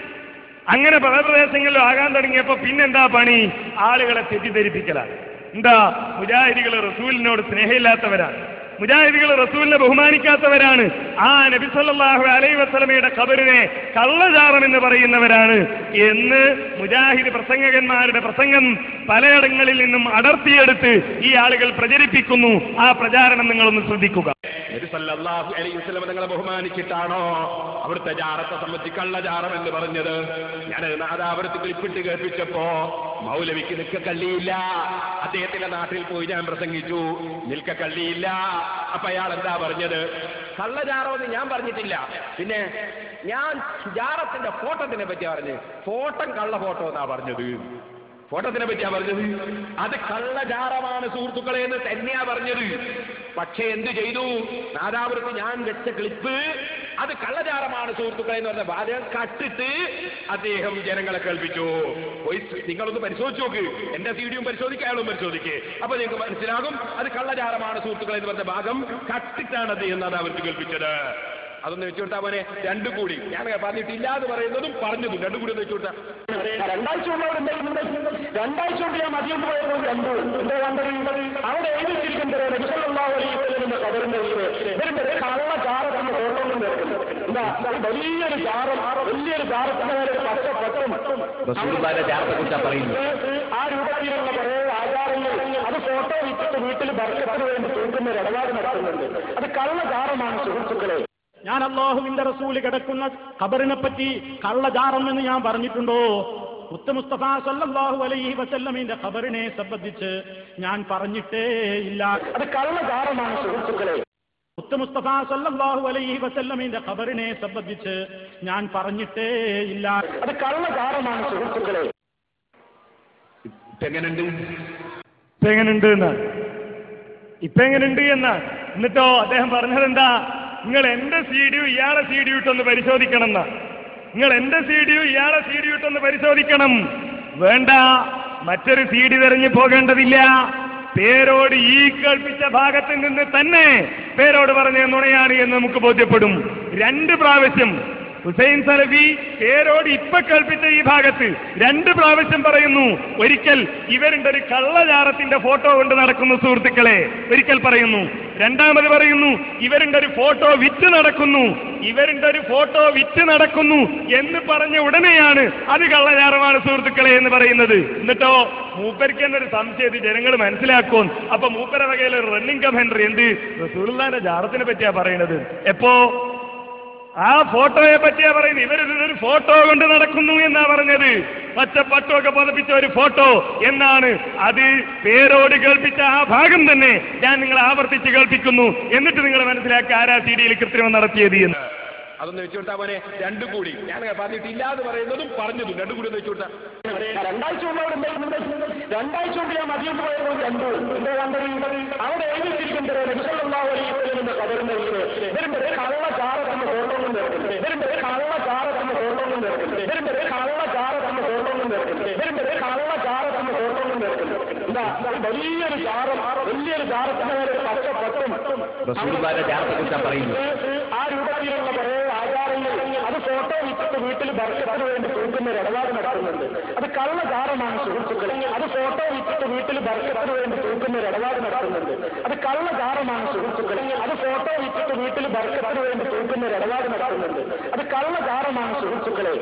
Speaker 2: അങ്ങനെ പല പ്രദേശങ്ങളിലും ആകാൻ തുടങ്ങിയപ്പോ പിന്നെന്താ പണി ആളുകളെ തെറ്റിദ്ധരിപ്പിക്കലാണ് എന്താ മുജാഹിദികൾ റസൂലിനോട് സ്നേഹമില്ലാത്തവരാണ് മുജാഹിദികൾ റസൂലിനെ ബഹുമാനിക്കാത്തവരാണ് ആ നബി സല്ലല്ലാഹു അലൈഹി വസല്ലമയുടെ ഖബറിനെ കള്ളചാരം എന്ന് പറയുന്നവരാണ് എന്ന് മുജാഹിദ് പ്രസംഗകന്മാരുടെ പ്രസംഗം പലയിടങ്ങളിൽ നിന്നും അടർത്തിയെടുത്ത് ഈ ആളുകൾ പ്രചരിപ്പിക്കുന്നു ആ പ്രചാരണം നിങ്ങളൊന്ന് ശ്രദ്ധിക്കുക
Speaker 11: നബി സല്ലല്ലാഹു അലൈഹി വസല്ലം നിങ്ങളെ ബഹുമാനിച്ചിട്ടാണോ അവിടുത്തെ ജാറത്തെ സംബന്ധിച്ച് കള്ളജാറം എന്ന് പറഞ്ഞത് ഞാൻ നാദാപുരത്ത് ക്ലിപ്പിട്ട് കേൾപ്പിച്ചപ്പോ മൗലവിക്ക് നിൽക്ക കള്ളിയില്ല അദ്ദേഹത്തിന്റെ നാട്ടിൽ പോയി ഞാൻ പ്രസംഗിച്ചു നിൽക്ക കള്ളിയില്ല അപ്പൊ അയാൾ എന്താ പറഞ്ഞത് കള്ളജാറോ എന്ന് ഞാൻ പറഞ്ഞിട്ടില്ല പിന്നെ ഞാൻ ജാറത്തിന്റെ ഫോട്ടോത്തിനെ പറ്റി പറഞ്ഞു ഫോട്ടം കള്ള ഫോട്ടോ എന്നാ പറഞ്ഞത് ഫോട്ടോത്തിനെ പറ്റിയാ പറഞ്ഞത് അത് കള്ളജാറമാണ് സുഹൃത്തുക്കളെ എന്ന് തന്നെയാ പറഞ്ഞത് പക്ഷേ എന്ത് ചെയ്തു നാദാപുരത്ത് ഞാൻ വെച്ച ക്ലിപ്പ് അത് കള്ളജാറമാണ് സുഹൃത്തുക്കളെ എന്ന് പറഞ്ഞ വാചകം കട്ടിട്ട് അദ്ദേഹം ജനങ്ങളെ കേൾപ്പിച്ചു പോയി നിങ്ങളൊന്ന് പരിശോധിച്ച് നോക്ക് എന്റെ സീഡിയും പരിശോധിക്കുക അയാളും പരിശോധിക്കേ അപ്പൊ നിങ്ങൾക്ക് മനസ്സിലാകും അത് കള്ളജാറമാണ് സുഹൃത്തുക്കളെ എന്ന് പറഞ്ഞ ഭാഗം കട്ടിട്ടാണ് അദ്ദേഹം നാദാപുരത്ത് കേൾപ്പിച്ചത് അതൊന്ന് വെച്ചുകൊണ്ടാ മോനെ രണ്ടും കൂടി ഞാൻ പറഞ്ഞിട്ടില്ല എന്ന് പറയുന്നതും പറഞ്ഞതും രണ്ടും കൂടി ഒന്ന് വെച്ചുകൊണ്ടാ
Speaker 15: രണ്ടാഴ്ച കൊണ്ട് അവിടെ എന്തായിരുന്നു രണ്ടാഴ്ച കൊണ്ട് ഞാൻ മതിയം പോയത് കണ്ടു എന്താ കണ്ടത് അവിടെ എഴുതിച്ചിരിക്കുന്നത് നബിസല്ലാഹുലിന്റെ കബറിന്റെ ഉള്ളില് ഇവരുടെ കള്ള ചാറ തന്നെ ഓർമ്മ നിൽക്കുന്നു എന്താ ഒരു വലിയൊരു ചാറും വലിയൊരു ചാറത്തിന്റെ മേലെ ഒരു പച്ച പട്ടും
Speaker 11: റസൂലുള്ളാഹിന്റെ ജാറത്തെ കുറിച്ചാ പറയുന്നത്
Speaker 15: ആ രൂപത്തിലുള്ള കുറേ ആചാരങ്ങൾ അത് ഫോട്ടോ വിറ്റിട്ട് വീട്ടിൽ ബർക്കത്തിന് വേണ്ടി തൂക്കുന്ന ഒരു ഇടപാട് നടത്തുന്നുണ്ട് അത് കള്ള ചാറമാണ് സുഹൃത്തുക്കളെ
Speaker 16: ഞാൻ അള്ളാഹുവിന്റെ റസൂല് കിടക്കുന്ന ഖബറിനെ പറ്റി കള്ളജാറം എന്ന് ഞാൻ പറഞ്ഞിട്ടുണ്ടോ മുത്ത മുസ്തഫ സല്ലല്ലാഹു അലൈഹി വസല്ലമിന്റെ ഖബറിനെ സംബന്ധിച്ച് ഞാൻ പറഞ്ഞിട്ടേ ഇല്ല
Speaker 15: അത് കള്ളചാരമാണ് സുഹൃത്തുക്കളെ
Speaker 16: മുത്ത മുസ്തഫ സല്ലല്ലാഹു അലൈഹി വസല്ലമിന്റെ ഖബറിനെ സംബന്ധിച്ച് ഞാൻ പറഞ്ഞിട്ടേ ഇല്ല
Speaker 15: അത് കള്ളചാരമാണ് സുഹൃത്തുക്കളെ
Speaker 11: എങ്ങനെയുണ്ട്
Speaker 2: ഇപ്പൊ എങ്ങനെയുണ്ട് എന്ന് ഇപ്പൊ എങ്ങനെയുണ്ട് എന്ന് എന്നിട്ടോ അദ്ദേഹം പറഞ്ഞത് എന്താ നിങ്ങൾ എന്റെ സി ഡിയും ഇയാളെ സി ഡി ഇട്ടൊന്ന് പരിശോധിക്കണം എന്ന് നിങ്ങൾ എന്റെ സി ഡിയും ഇയാളെ സി ഡി ഇട്ടൊന്ന് പരിശോധിക്കണം വേണ്ട മറ്റൊരു സി ഡി തെരഞ്ഞു പോകേണ്ടതില്ല പേരോട് ഈ കേൾപ്പിച്ച ഭാഗത്ത് നിന്ന് തന്നെ പേരോട് പറഞ്ഞ നുണയാണ് എന്ന് നമുക്ക് ബോധ്യപ്പെടും രണ്ട് പ്രാവശ്യം ഹുസൈൻ സലഫി പേരോട് ഇപ്പൊ കേൾപ്പിച്ച ഈ ഭാഗത്ത് രണ്ട് പ്രാവശ്യം പറയുന്നു ഒരിക്കൽ ഇവരുടെ ഒരു കള്ളചാരത്തിന്റെ ഫോട്ടോ കൊണ്ട് നടക്കുന്നു സുഹൃത്തുക്കളെ ഒരിക്കൽ പറയുന്നു രണ്ടാമത് പറയുന്നു ഇവരുടെ ഒരു ഫോട്ടോ വിറ്റ് നടക്കുന്നു ഇവരുടെ ഒരു ഫോട്ടോ വിറ്റ് നടക്കുന്നു എന്ന് പറഞ്ഞ ഉടനെയാണ് അത് കള്ളചാരമാണ് സുഹൃത്തുക്കളെ എന്ന് പറയുന്നത് എന്നിട്ടോ മൂപ്പർക്ക് എന്നൊരു സംശയം ഇത് ജനങ്ങൾ മനസ്സിലാക്കും അപ്പൊ മൂപ്പര വകയിൽ ഒരു റണ്ണിംഗ് കമന്ററി എന്ത് റസൂലുള്ളാന്റെ ജാറത്തിനെ പറ്റിയാ പറയുന്നത് എപ്പോ ആ ഫോട്ടോയെ പറ്റിയാ പറയുന്നത് ഇവരിതൊരു ഫോട്ടോ കൊണ്ട് നടക്കുന്നു എന്നാ പറഞ്ഞത് പച്ച പട്ടുമൊക്കെ പതിപ്പിച്ച ഒരു ഫോട്ടോ എന്നാണ് അത് പേരോട് കേൾപ്പിച്ച ആ ഭാഗം തന്നെ ഞാൻ നിങ്ങളെ ആവർത്തിച്ച് കേൾപ്പിക്കുന്നു എന്നിട്ട് നിങ്ങൾ മനസ്സിലാക്കി ആരാ സി ഡിയിൽ കൃത്രിമം നടത്തിയത് എന്ന്
Speaker 11: അതൊന്ന് വെച്ചുകൊണ്ടാ മോനെ രണ്ടും കൂടി ഞാൻ പറഞ്ഞിട്ടില്ല എന്ന് പറയുന്നതും പറഞ്ഞതും രണ്ടും കൂടി ഒന്ന് വെച്ചുകൊണ്ടാ
Speaker 15: രണ്ടാഴ്ച കൊണ്ട് അവിടെ എന്തായിരുന്നു രണ്ടാഴ്ച കൊണ്ട് ഞാൻ മതിയം പോയത് കണ്ടു എന്താ കണ്ടത് അവിടെ എഴുതിച്ചിരിക്കുന്നത് നബിസല്ലാഹുലിന്റെ കബറിന്റെ ഉള്ളില് ഇവരുടെ കള്ള ചാറ തന്നെ ഓർമ്മ നിൽക്കുന്നു ഇവരുടെ കള്ള ചാറ തന്നെ ഓർമ്മ നിൽക്കുന്നു ഇവരുടെ കള്ള ചാറ തന്നെ ഓർമ്മ നിൽക്കുന്നു ഇവരുടെ കള്ള ചാറ തന്നെ ഓർമ്മ നിൽക്കുന്നു എന്താ ഒരു വലിയൊരു ചാറും വലിയൊരു ചാറത്തിന്റെ മേലെ ഒരു പച്ച പട്ടും
Speaker 11: റസൂലുള്ളാഹിന്റെ ജാറത്തെ കുറിച്ചാ പറയുന്നത്
Speaker 15: ആ രൂപത്തിലുള്ള കുറേ ആചാരങ്ങൾ അത് ഫോട്ടോ വിറ്റിട്ട് വീട്ടിൽ ബർക്കത്തിന് വേണ്ടി തൂക്കുന്ന ഒരു ഇടപാട് നടത്തുന്നുണ്ട് അത് കള്ളചാരമാണ് സുഹൃത്തുക്കളെ അത് ഫോട്ടോ വിറ്റിട്ട് വീട്ടിൽ ബർക്കത്തിന് വേണ്ടി തൂക്കുന്ന ഒരു ഇടപാട് നടത്തുന്നുണ്ട് അത് കള്ളചാരമാണ് സുഹൃത്തുക്കളെ അത് ഫോട്ടോ വിറ്റിട്ട് വീട്ടിൽ ബർക്കത്തിന് വേണ്ടി തൂക്കുന്ന ഒരു ഇടപാട് നടത്തുന്നുണ്ട് അത് കള്ളചാരമാണ് സുഹൃത്തുക്കളെ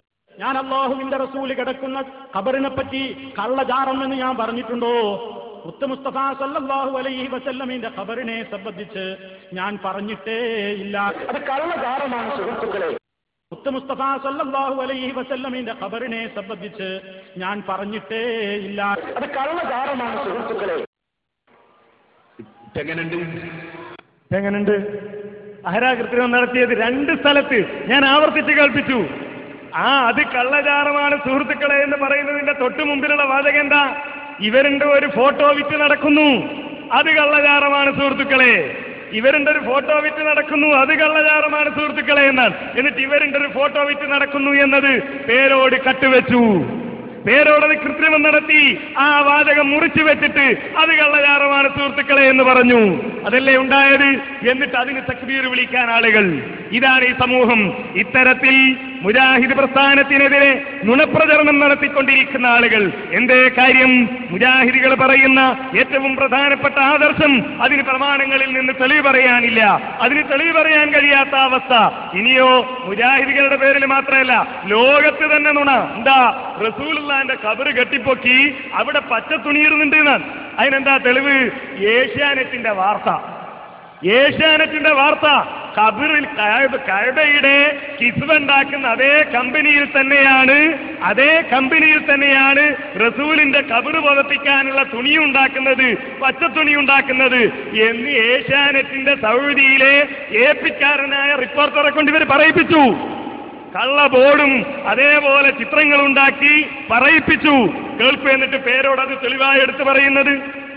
Speaker 16: ഞാൻ അള്ളാഹുവിന്റെ റസൂല് കിടക്കുന്ന ഖബറിനെ പറ്റി കള്ളജാറമെന്ന് ഞാൻ പറഞ്ഞിട്ടുണ്ടോ മുത്ത് മുസ്തഫ സല്ലല്ലാഹു അലൈഹി വസല്ലമിന്റെ ഖബറിനെ സംബന്ധിച്ച് ഞാൻ പറഞ്ഞിട്ടേ ഇല്ല
Speaker 15: അത് കള്ളജാറമാണ് സുഹൃത്തുക്കളെ
Speaker 16: മുത്ത് മുസ്തഫ സല്ലല്ലാഹു അലൈഹി വസല്ലമിന്റെ ഖബറിനെ സംബന്ധിച്ച് ഞാൻ പറഞ്ഞിട്ടേ ഇല്ല
Speaker 15: അത് കള്ളജാറമാണ് സുഹൃത്തുക്കളെ
Speaker 1: എങ്ങനെയുണ്ട്
Speaker 2: എങ്ങനെയുണ്ട് അഹരാകൃത്യം നടത്തിയത് രണ്ട് സ്ഥലത്ത് ഞാൻ ആവർത്തിച്ച് കേൾപ്പിച്ചു ആ അത് കള്ളചാരമാണ് സുഹൃത്തുക്കളെ എന്ന് പറയുന്നതിന്റെ തൊട്ടു മുമ്പിലുള്ള വാചകം എന്താ ഇവരുടെ ഒരു ഫോട്ടോ വിറ്റ് നടക്കുന്നു അത് കള്ളചാരമാണ് സുഹൃത്തുക്കളെ ഇവരുടെ ഒരു ഫോട്ടോ വിറ്റ് നടക്കുന്നു അത് കള്ളചാരമാണ് സുഹൃത്തുക്കളെ എന്നാണ് എന്നിട്ട് ഇവരുടെ ഒരു ഫോട്ടോ വിറ്റ് നടക്കുന്നു എന്നത് പേരോട് കട്ടുവെച്ചു പേരോടത് കൃത്രിമം നടത്തി ആ വാചകം മുറിച്ചു വെച്ചിട്ട് അത് കള്ളചാരമാണ് സുഹൃത്തുക്കളെ എന്ന് പറഞ്ഞു അതല്ലേ ഉണ്ടായത് എന്നിട്ട് അതിന് തക്ബീർ വിളിക്കാൻ ആളുകൾ ഇതാണ് ഈ സമൂഹം ഇത്തരത്തിൽ മുജാഹിദ് പ്രസ്ഥാനത്തിനെതിരെ നുണപ്രചരണം നടത്തിക്കൊണ്ടിരിക്കുന്ന ആളുകൾ എന്തേ കാര്യം മുജാഹിദികൾ പറയുന്ന ഏറ്റവും പ്രധാനപ്പെട്ട ആദർശം അതിന് പ്രമാണങ്ങളിൽ നിന്ന് തെളിവ് പറയാനില്ല അതിന് തെളിവ് പറയാൻ കഴിയാത്ത അവസ്ഥ ഇനിയോ മുജാഹിദികളുടെ പേരിൽ മാത്രമല്ല ലോകത്ത് തന്നെ നുണ എന്താ റസൂലുള്ളാന്റെ കബറ് കെട്ടിപ്പൊക്കി അവിടെ പച്ച തുണിയിടുന്നുണ്ട് എന്നാണ് അതിനെന്താ തെളിവ് ഏഷ്യാനെറ്റിന്റെ വാർത്ത ഏഷ്യാനെറ്റിന്റെ വാർത്ത കബറിൽ കഅബ- കഅബയുടെ കിസ്വ ഉണ്ടാക്കുന്ന അതേ കമ്പനിയിൽ തന്നെയാണ് അതേ കമ്പനിയിൽ തന്നെയാണ് റസൂലിന്റെ കബറ് പുതപ്പിക്കാനുള്ള തുണി ഉണ്ടാക്കുന്നത് പച്ചത്തുണി ഉണ്ടാക്കുന്നത് എന്ന് ഏഷ്യാനെറ്റിന്റെ സൗദിയിലെ ഏപ്പിക്കാരനായ റിപ്പോർട്ടറെ കൊണ്ട് ഇവർ പറയിപ്പിച്ചു കള്ള ബോർഡും അതേപോലെ ചിത്രങ്ങൾ ഉണ്ടാക്കി പറയിപ്പിച്ചു കേൾക്കു എന്നിട്ട് പേരോട് അത് തെളിവായി എടുത്തു പറയുന്നത്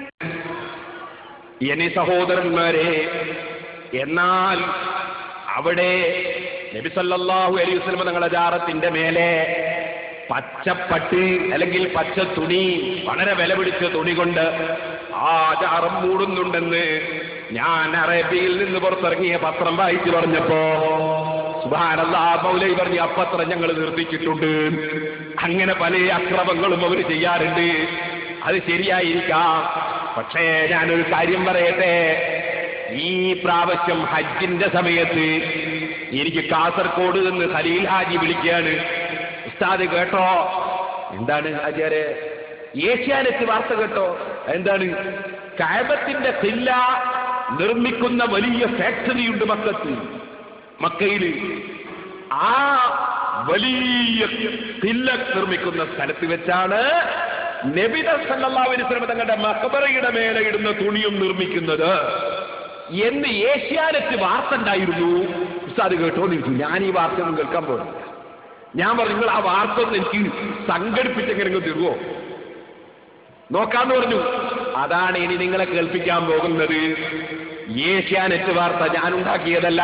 Speaker 1: എന്നെ സഹോദരന്മാരെ എന്നാൽ അവിടെ നബി സല്ലല്ലാഹു അലൈഹി വസല്ലം തങ്ങളുടെ ജാറത്തിന്റെ മേലെ പച്ചപ്പട്ട് അല്ലെങ്കിൽ പച്ച തുണി വളരെ വില പിടിച്ച തുണി കൊണ്ട് ആ ജാറം മൂടുന്നുണ്ടെന്ന് ഞാൻ അറേബ്യയിൽ നിന്ന് പുറത്തിറങ്ങിയ പത്രം വായിച്ചു പറഞ്ഞപ്പോ സുബാനല്ലാ മൗലൈ പറഞ്ഞ് ആ പത്രം ഞങ്ങൾ നിർത്തിച്ചിട്ടുണ്ട് അങ്ങനെ പല അക്രമങ്ങളും അവർ ചെയ്യാറുണ്ട് അത് ശരിയായിരിക്കാം പക്ഷേ ഞാനൊരു കാര്യം പറയട്ടെ ഈ പ്രാവശ്യം ഹജ്ജിന്റെ സമയത്ത് എനിക്ക് കാസർഗോഡ് നിന്ന് ഖലീൽ ഹാജി വിളിക്കുകയാണ് ഉസ്താദ് കേട്ടോ എന്താണ് ഹാജിയാരെ ഏഷ്യാനെറ്റ് വാർത്ത കേട്ടോ എന്താണ് കഴബത്തിന്റെ തില്ല നിർമ്മിക്കുന്ന വലിയ ഫാക്ടറിയുണ്ട് മക്കത്ത് മക്കയില് ആ വലിയ തില്ല നിർമ്മിക്കുന്ന സ്ഥലത്ത് വെച്ചാണ് നബിത സല്ലാവിന് തങ്ങളുടെ മക്കബറയുടെ മേലെ ഇടുന്ന തുണിയും നിർമ്മിക്കുന്നത് എന്ന് ഏഷ്യാനെറ്റ് വാർത്ത ഉണ്ടായിരുന്നു ഉസ്താദ് കേട്ടോണ്ടിരിക്കും ഞാൻ ഈ വാർത്ത ഒന്നും കേൾക്കാൻ പോകും ഞാൻ പറഞ്ഞു നിങ്ങൾ ആ വാർത്ത ഒന്ന് എനിക്ക് സംഘടിപ്പിച്ചെങ്ങനെ നിങ്ങൾ തരുമോ നോക്കാന്ന് പറഞ്ഞു അതാണ് ഇനി നിങ്ങളെ കേൾപ്പിക്കാൻ പോകുന്നത് ഏഷ്യാനെറ്റ് വാർത്ത ഞാൻ ഉണ്ടാക്കിയതല്ല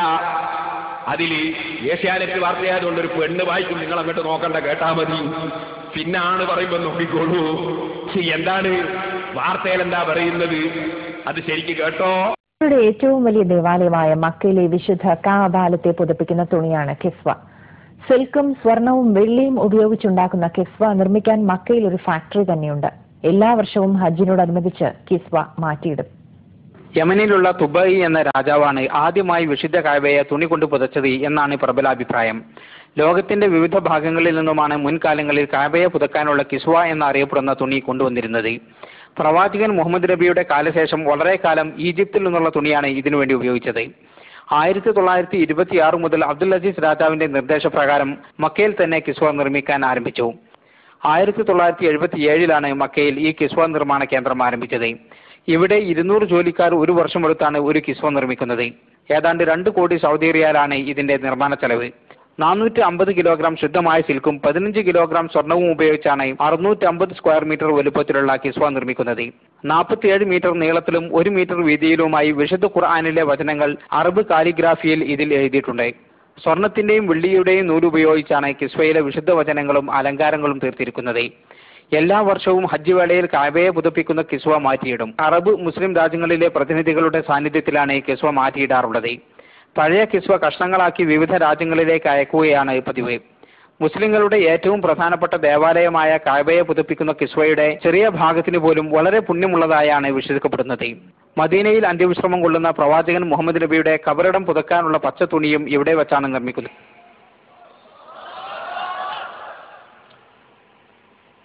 Speaker 1: അതിൽ ഏഷ്യാനെറ്റ് വാർത്തയായതുകൊണ്ട് ഒരു പെണ്ണ് വായിക്കും നിങ്ങൾ അങ്ങോട്ട് നോക്കണ്ട കേട്ടാ മതി പിന്നാണ് പറയുമ്പോ നോക്കിക്കോളൂ ശ്ശി, എന്താണ് വാർത്തയിൽ എന്താ പറയുന്നത് അത് ശരിക്ക് കേട്ടോ
Speaker 17: അവരുടെ ഏറ്റവും വലിയ ദേവാലയമായ മക്കയിലെ വിശുദ്ധ കാബാലത്തെ പുതപ്പിക്കുന്ന തുണിയാണ് കിസ്വ സിൽക്കും സ്വർണവും വെള്ളിയും ഉപയോഗിച്ചുണ്ടാക്കുന്ന കിസ്വ നിർമ്മിക്കാൻ മക്കയിൽ ഒരു ഫാക്ടറി തന്നെയുണ്ട് എല്ലാ വർഷവും ഹജ്ജിനോടനുബന്ധിച്ച് കിസ്വ മാറ്റിയിടും
Speaker 18: യമനിലുള്ള തുബൈ എന്ന രാജാവാണ് ആദ്യമായി വിശുദ്ധ കായബയെ തുണി കൊണ്ട് പുതച്ചത് എന്നാണ് പ്രബലാഭിപ്രായം ലോകത്തിന്റെ വിവിധ ഭാഗങ്ങളിൽ നിന്നുമാണ് മുൻകാലങ്ങളിൽ കായബയെ പുതക്കാനുള്ള കിസ്വ എന്നറിയപ്പെടുന്ന തുണി കൊണ്ടുവന്നിരുന്നത് പ്രവാചകൻ മുഹമ്മദ് നബിയുടെ കാലശേഷം വളരെ കാലം ഈജിപ്തിൽ നിന്നുള്ള തുണിയാണ് ഇതിനുവേണ്ടി ഉപയോഗിച്ചത് ആയിരത്തി തൊള്ളായിരത്തി ഇരുപത്തി ആറ് മുതൽ അബ്ദുൽ അസീസ് രാജാവിന്റെ നിർദ്ദേശപ്രകാരം മക്കയിൽ തന്നെ കിസ്വ നിർമ്മിക്കാൻ ആരംഭിച്ചു ആയിരത്തി തൊള്ളായിരത്തി എഴുപത്തി ഏഴിലാണ് മക്കയിൽ ഈ കിസ്വ നിർമ്മാണ കേന്ദ്രം ആരംഭിച്ചത് ഇവിടെ ഇരുന്നൂറ് ജോലിക്കാർ ഒരു വർഷമെടുത്താണ് ഒരു കിസ്വ നിർമ്മിക്കുന്നത് ഏതാണ്ട് രണ്ട് കോടി സൗദി റിയാലാണ് ഇതിന്റെ നിർമ്മാണ ചെലവ് നാനൂറ്റി അമ്പത് കിലോഗ്രാം ശുദ്ധമായ സിൽക്കും പതിനഞ്ച് കിലോഗ്രാം സ്വർണവും ഉപയോഗിച്ചാണ് അറുന്നൂറ്റി അമ്പത് സ്ക്വയർ മീറ്റർ വലുപ്പത്തിലുള്ള കിസ്വ നിർമ്മിക്കുന്നത് നാൽപ്പത്തിയേഴ് മീറ്റർ നീളത്തിലും ഒരു മീറ്റർ വീതിയിലുമായി വിശുദ്ധ ഖുർആാനിലെ വചനങ്ങൾ അറബ് കാലിഗ്രാഫിയിൽ ഇതിൽ എഴുതിയിട്ടുണ്ട് സ്വർണത്തിന്റെയും വെള്ളിയുടെയും നൂലുപയോഗിച്ചാണ് കിസ്വയിലെ വിശുദ്ധ വചനങ്ങളും അലങ്കാരങ്ങളും തീർത്തിരിക്കുന്നത് എല്ലാ വർഷവും ഹജ്ജ് വേളയിൽ കാബയെ പുതുപ്പിക്കുന്ന കിസ്വ മാറ്റിയിടും അറബ് മുസ്ലിം രാജ്യങ്ങളിലെ പ്രതിനിധികളുടെ സാന്നിധ്യത്തിലാണ് ഈ കിസ്വ മാറ്റിയിടാറുള്ളത് പഴയ കിസ്വ കഷ്ണങ്ങളാക്കി വിവിധ രാജ്യങ്ങളിലേക്ക് അയക്കുകയാണ് പതിവ് മുസ്ലിങ്ങളുടെ ഏറ്റവും പ്രധാനപ്പെട്ട ദേവാലയമായ കാബയെ പുതുപ്പിക്കുന്ന കിസ്വയുടെ ചെറിയ ഭാഗത്തിന് പോലും വളരെ പുണ്യമുള്ളതായാണ് വിശ്വസിക്കപ്പെടുന്നത് മദീനയിൽ അന്ത്യവിശ്രമം കൊള്ളുന്ന പ്രവാചകൻ മുഹമ്മദ് നബിയുടെ കബറിടം പുതുക്കാനുള്ള പച്ച തുണിയും ഇവിടെ വെച്ചാണ് നിർമ്മിക്കുന്നത്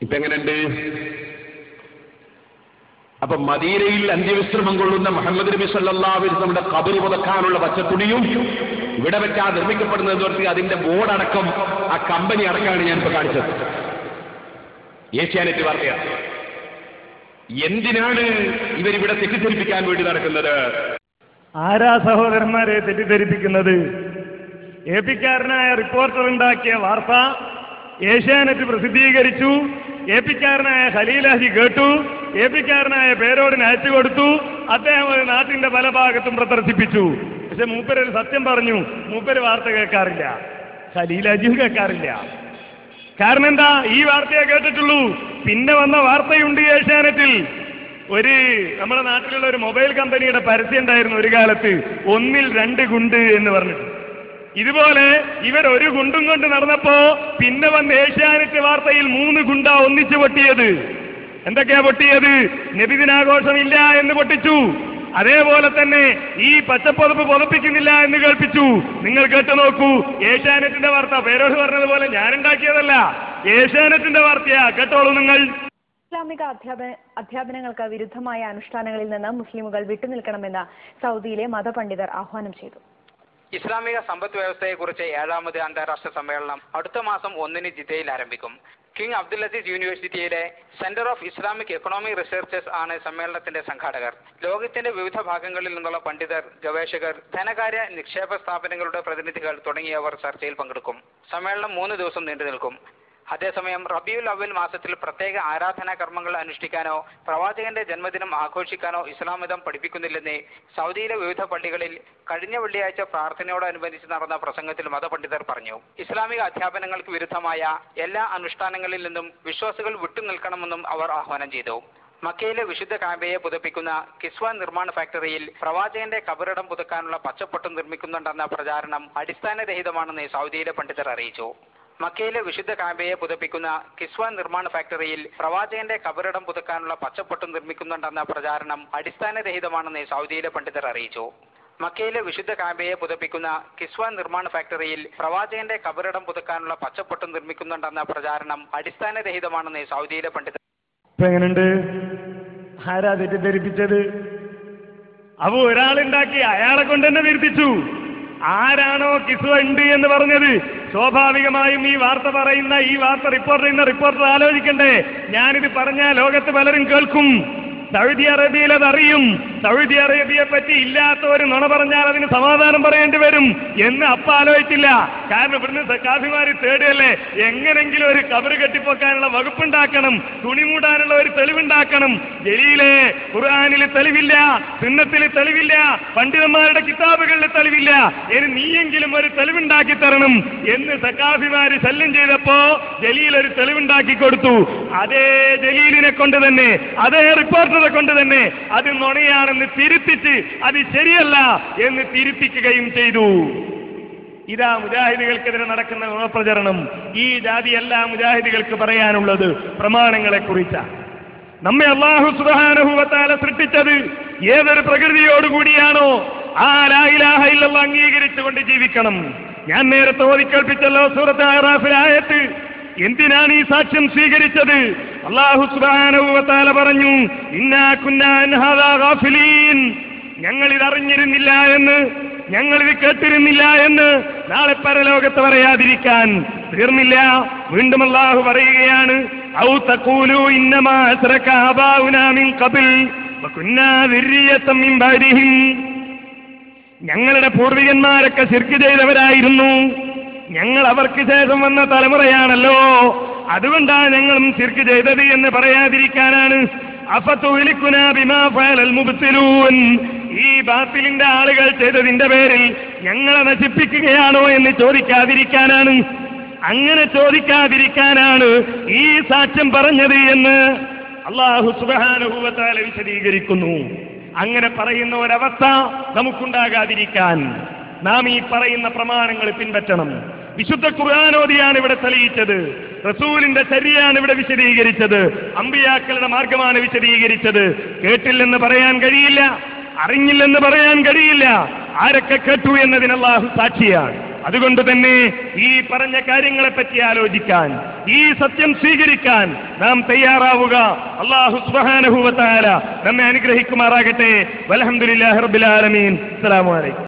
Speaker 1: ഇപ്പൊ എങ്ങനെയുണ്ട് അപ്പൊ മദീനയിൽ അന്ത്യവിശ്രമം കൊള്ളുന്ന മുഹമ്മദ് നബി സല്ലാവിൽ നമ്മുടെ കബറ് പുതക്കാനുള്ള പച്ചത്തുണിയും ഇവിടെ വെച്ചാ നിർമ്മിക്കപ്പെടുന്നത് ഓർത്ത് അതിന്റെ ബോർഡടക്കം ആ കമ്പനി അടക്കമാണ് ഞാനിപ്പോ കാണിച്ചത് ഏഷ്യാനെറ്റ് വാർത്തയാണ് എന്തിനാണ് ഇവരിവിടെ തെറ്റിദ്ധരിപ്പിക്കാൻ വേണ്ടി നടക്കുന്നത്
Speaker 2: ആരാ സഹോദരന്മാരെ തെറ്റിദ്ധരിപ്പിക്കുന്നത് എ പിക്കാരനായ റിപ്പോർട്ടർ ഉണ്ടാക്കിയ വാർത്ത ഏഷ്യാനെറ്റ് പ്രസിദ്ധീകരിച്ചു എ പിക്കാരനായ ഖലീലാജി കേട്ടു എ പിക്കാരനായ പേരോടിന് അയച്ചു കൊടുത്തു അദ്ദേഹം അത് നാട്ടിന്റെ പല ഭാഗത്തും പ്രദർശിപ്പിച്ചു പക്ഷെ മൂപ്പരൊരു സത്യം പറഞ്ഞു മൂപ്പര് വാർത്ത കേൾക്കാറില്ല ഖലീലാജിയും കേൾക്കാറില്ല കാരണം എന്താ ഈ വാർത്തയെ കേട്ടിട്ടുള്ളൂ പിന്നെ വന്ന വാർത്തയുണ്ട് ഏഷ്യാനെറ്റിൽ ഒരു നമ്മുടെ നാട്ടിലുള്ള ഒരു മൊബൈൽ കമ്പനിയുടെ പരസ്യം ഉണ്ടായിരുന്നു ഒരു കാലത്ത് ഒന്നിൽ രണ്ട് ഗുണ്ട് എന്ന് പറഞ്ഞിട്ട് ഇതുപോലെ ഇവർ ഒരു ഗുണ്ടും കൊണ്ട് നടന്നപ്പോ പിന്നെ വന്ന് ഏഷ്യാനെറ്റ് വാർത്തയിൽ മൂന്ന് ഗുണ്ട ഒന്നിച്ചു പൊട്ടിയത് എന്തൊക്കെയാ പൊട്ടിയത് നബിദിനാഘോഷമില്ല എന്ന് പൊട്ടിച്ചു അതേപോലെ തന്നെ ഈ പച്ചപ്പുതപ്പ് പുതപ്പിക്കുന്നില്ല എന്ന് കേൾപ്പിച്ചു നിങ്ങൾ കേട്ടു നോക്കൂ ഏഷ്യാനെറ്റിന്റെ വാർത്ത പേരോട് പറഞ്ഞതുപോലെ ഞാൻ ഉണ്ടാക്കിയതല്ല ഏഷ്യാനെറ്റിന്റെ വാർത്തയാ കേട്ടോളൂ നിങ്ങൾ
Speaker 17: ഇസ്ലാമിക അധ്യാപന അധ്യാപനങ്ങൾക്ക് വിരുദ്ധമായ അനുഷ്ഠാനങ്ങളിൽ നിന്ന് മുസ്ലിമുകൾ വിട്ടുനിൽക്കണമെന്ന് സൗദിയിലെ മതപണ്ഡിതർ ആഹ്വാനം ചെയ്തു
Speaker 18: ഇസ്ലാമിക സമ്പദ് വ്യവസ്ഥയെക്കുറിച്ച് ഏഴാമത് അന്താരാഷ്ട്ര സമ്മേളനം അടുത്ത മാസം ഒന്നിന് ജിദ്ദയിൽ ആരംഭിക്കും കിങ് അബ്ദുൽ അസീസ് യൂണിവേഴ്സിറ്റിയിലെ centre of Islamic economic researchers ആണ് സമ്മേളനത്തിന്റെ സംഘാടകർ ലോകത്തിന്റെ വിവിധ ഭാഗങ്ങളിൽ നിന്നുള്ള പണ്ഡിതർ ഗവേഷകർ ധനകാര്യ നിക്ഷേപ സ്ഥാപനങ്ങളുടെ പ്രതിനിധികൾ തുടങ്ങിയവർ ചർച്ചയിൽ പങ്കെടുക്കും സമ്മേളനം മൂന്ന് ദിവസം നീണ്ടു നിൽക്കും അതേസമയം റബിയുൽ അവൽ മാസത്തിൽ പ്രത്യേക ആരാധനാ കർമ്മങ്ങൾ അനുഷ്ഠിക്കാനോ പ്രവാചകന്റെ ജന്മദിനം ആഘോഷിക്കാനോ ഇസ്ലാം മതം പഠിപ്പിക്കുന്നില്ലെന്ന് സൗദിയിലെ വിവിധ പള്ളികളിൽ കഴിഞ്ഞ വെള്ളിയാഴ്ച പ്രാർത്ഥനയോടനുബന്ധിച്ച് നടന്ന പ്രസംഗത്തിൽ മതപണ്ഡിതർ പറഞ്ഞു ഇസ്ലാമിക അധ്യാപനങ്ങൾക്ക് വിരുദ്ധമായ എല്ലാ അനുഷ്ഠാനങ്ങളിൽ നിന്നും വിശ്വാസികൾ വിട്ടുനിൽക്കണമെന്നും അവർ ആഹ്വാനം ചെയ്തു മക്കയിലെ വിശുദ്ധ കാബയെ പുതപ്പിക്കുന്ന കിസ്വ നിർമ്മാണ ഫാക്ടറിയിൽ പ്രവാചകന്റെ കബറിടം പുതുക്കാനുള്ള പച്ചപ്പൊട്ട് നിർമ്മിക്കുന്നുണ്ടെന്ന പ്രചാരണം അടിസ്ഥാനരഹിതമാണെന്ന് സൗദിയിലെ പണ്ഡിതർ അറിയിച്ചു മക്കയിലെ വിശുദ്ധ കാബയെ പുതപ്പിക്കുന്ന കിസ്വ നിർമ്മാണ ഫാക്ടറിയിൽ പ്രവാചകന്റെ കബറിടം പുതുക്കാനുള്ള പച്ചപ്പൊട്ട് നിർമ്മിക്കുന്നുണ്ടെന്ന പ്രചാരണം അടിസ്ഥാനരഹിതമാണെന്ന് സൗദിയിലെ പണ്ഡിതർ അറിയിച്ചു മക്കയിലെ വിശുദ്ധ കാബയെ പുതപ്പിക്കുന്ന കിസ്വ നിർമ്മാണ ഫാക്ടറിയിൽ പ്രവാചകന്റെ കബറിടം പുതുക്കാനുള്ള പച്ചപ്പൊട്ട് നിർമ്മിക്കുന്നുണ്ടെന്ന പ്രചാരണം അടിസ്ഥാനരഹിതമാണെന്ന് സൗദിയിലെ പണ്ഡിതർ
Speaker 2: ഇപ്പൊ എങ്ങനെയുണ്ട് ആരാ തെറ്റിദ്ധരിപ്പിച്ചത് അപ്പൊ ഒരാളുണ്ടാക്കി അയാളെ കൊണ്ട് തന്നെ തിരുത്തിച്ചു ആരാണോ കിസ്വ ഉണ്ട് എന്ന് പറഞ്ഞത് സ്വാഭാവികമായും ഈ വാർത്ത പറയുന്ന ഈ വാർത്ത റിപ്പോർട്ട് ചെയ്യുന്ന റിപ്പോർട്ടർ ആലോചിക്കണ്ടേ ഞാനിത് പറഞ്ഞാൽ ലോകത്ത് പലരും കേൾക്കും സൗദി അറേബ്യയിൽ അതറിയും സൗദി അറേബ്യയെ പറ്റി ഇല്ലാത്ത ഒരു നുണ പറഞ്ഞാൽ അതിന് സമാധാനം പറയേണ്ടി വരും എന്ന് അപ്പ ആലോചിച്ചില്ല കാരണം ഇവിടുന്ന് സക്കാഫിമാര് തേടുകയല്ലേ എങ്ങനെങ്കിലും ഒരു കബറ് കെട്ടിപ്പോക്കാനുള്ള വകുപ്പുണ്ടാക്കണം തുണി മൂടാനുള്ള ഒരു തെളിവുണ്ടാക്കണം ജലീലെ ഖുർആാനിൽ തെളിവില്ല സുന്നത്തിൽ തെളിവില്ല പണ്ഡിതന്മാരുടെ കിതാബുകളിൽ തെളിവില്ല ഇനി നീയെങ്കിലും ഒരു തെളിവുണ്ടാക്കി തരണം എന്ന് സക്കാഫിമാര് ശല്യം ചെയ്തപ്പോ ജലീൽ ഒരു തെളിവുണ്ടാക്കി കൊടുത്തു അതേ ജലീലിനെ കൊണ്ട് തന്നെ അതേ റിപ്പോർട്ടറെ കൊണ്ട് തന്നെ അത് നുണയാണെന്ന് തിരുത്തിച്ച് അത് ശരിയല്ല എന്ന് തിരുത്തിക്കുകയും ചെയ്തു ഇതാ മുജാഹിദികൾക്കെതിരെ നടക്കുന്ന നുണപ്രചരണം ഈ ജാതിയല്ല മുജാഹിദികൾക്ക് പറയാനുള്ളത് പ്രമാണങ്ങളെ കുറിച്ചാണ് നമ്മെ അള്ളാഹു സുബാനഹുവത്താല സൃഷ്ടിച്ചത് ഏതൊരു പ്രകൃതിയോടുകൂടിയാണോ ആ ലായിലാഹ ഇല്ലല്ല അംഗീകരിച്ചുകൊണ്ട് ജീവിക്കണം ഞാൻ നേരത്തെ ഓതിക്കേൾപ്പിച്ചല്ലോ സൂറത്ത് ആറാഫിലായത്ത് എന്തിനാണ് ഈ സാക്ഷ്യം സ്വീകരിച്ചത് അള്ളാഹു സുബാനഹുവത്താല പറഞ്ഞു ഇന്നാ കുന്നാ അൻ ഹാദാ ഗാഫിലീൻ ഞങ്ങൾ ഇത് അറിഞ്ഞിരുന്നില്ല എന്ന് ഞങ്ങൾ ഇത് കേട്ടിരുന്നില്ല എന്ന് നാളെ പരലോകത്ത് പറയാതിരിക്കാൻ തീർന്നില്ല വീണ്ടും അള്ളാഹു പറയുകയാണ് ഔ തഖൂലു ഇന്നമാ അസ്റക ആബാഉനാ മിൻ ഖബൽ വകുന്നാ ദുർരിയത്തം മിൻ ബഅദിഹിം ഞങ്ങളുടെ പൂർവികന്മാരൊക്കെ ശിർക്ക് ചെയ്തവരായിരുന്നു ഞങ്ങൾ അവർക്ക് ശേഷം വന്ന തലമുറയാണല്ലോ അതുകൊണ്ടാണ് ഞങ്ങളും ശിർക്ക് ചെയ്തത് എന്ന് പറയാതിരിക്കാനാണ് അഫത്തുലിക്കുന ബിമാ ഫഅലൽ മുബ്തിലൂൻ ഈ ബാത്തിലിന്റെ ആളുകൾ ചെയ്തതിന്റെ പേരിൽ ഞങ്ങളെ നശിപ്പിക്കുകയാണോ എന്ന് ചോദിക്കാതിരിക്കാനാണ് അങ്ങനെ ചോദിക്കാതിരിക്കാനാണ് ഈ സാക്ഷ്യം പറഞ്ഞത് എന്ന് അള്ളാഹു സുബാനുഭവത്താലെ വിശദീകരിക്കുന്നു അങ്ങനെ പറയുന്ന ഒരവസ്ഥ നമുക്കുണ്ടാകാതിരിക്കാൻ നാം ഈ പറയുന്ന പ്രമാണങ്ങൾ പിൻപറ്റണം വിശുദ്ധ ഖുർആാനോദിയാണ് ഇവിടെ തെളിയിച്ചത് റസൂലിന്റെ ശരിയാണ് ഇവിടെ വിശദീകരിച്ചത് അമ്പിയാക്കളുടെ മാർഗമാണ് വിശദീകരിച്ചത് കേട്ടില്ലെന്ന് പറയാൻ കഴിയില്ല അറിഞ്ഞില്ലെന്ന് പറയാൻ കഴിയില്ല ആരൊക്കെ കേട്ടു എന്നതിന് അള്ളാഹു സാക്ഷിയാണ് അതുകൊണ്ട് തന്നെ ഈ പറഞ്ഞ കാര്യങ്ങളെ പറ്റി ആലോചിക്കാൻ ഈ സത്യം സ്വീകരിക്കാൻ നാം തയ്യാറാവുക അള്ളാഹു സുബ്ഹാനഹു വ തആല നമ്മെ അനുഗ്രഹിക്കുമാറാകട്ടെ വൽഹംദുലില്ലാഹി റബ്ബിൽ ആലമീൻ അസ്സലാമു അലൈക്കും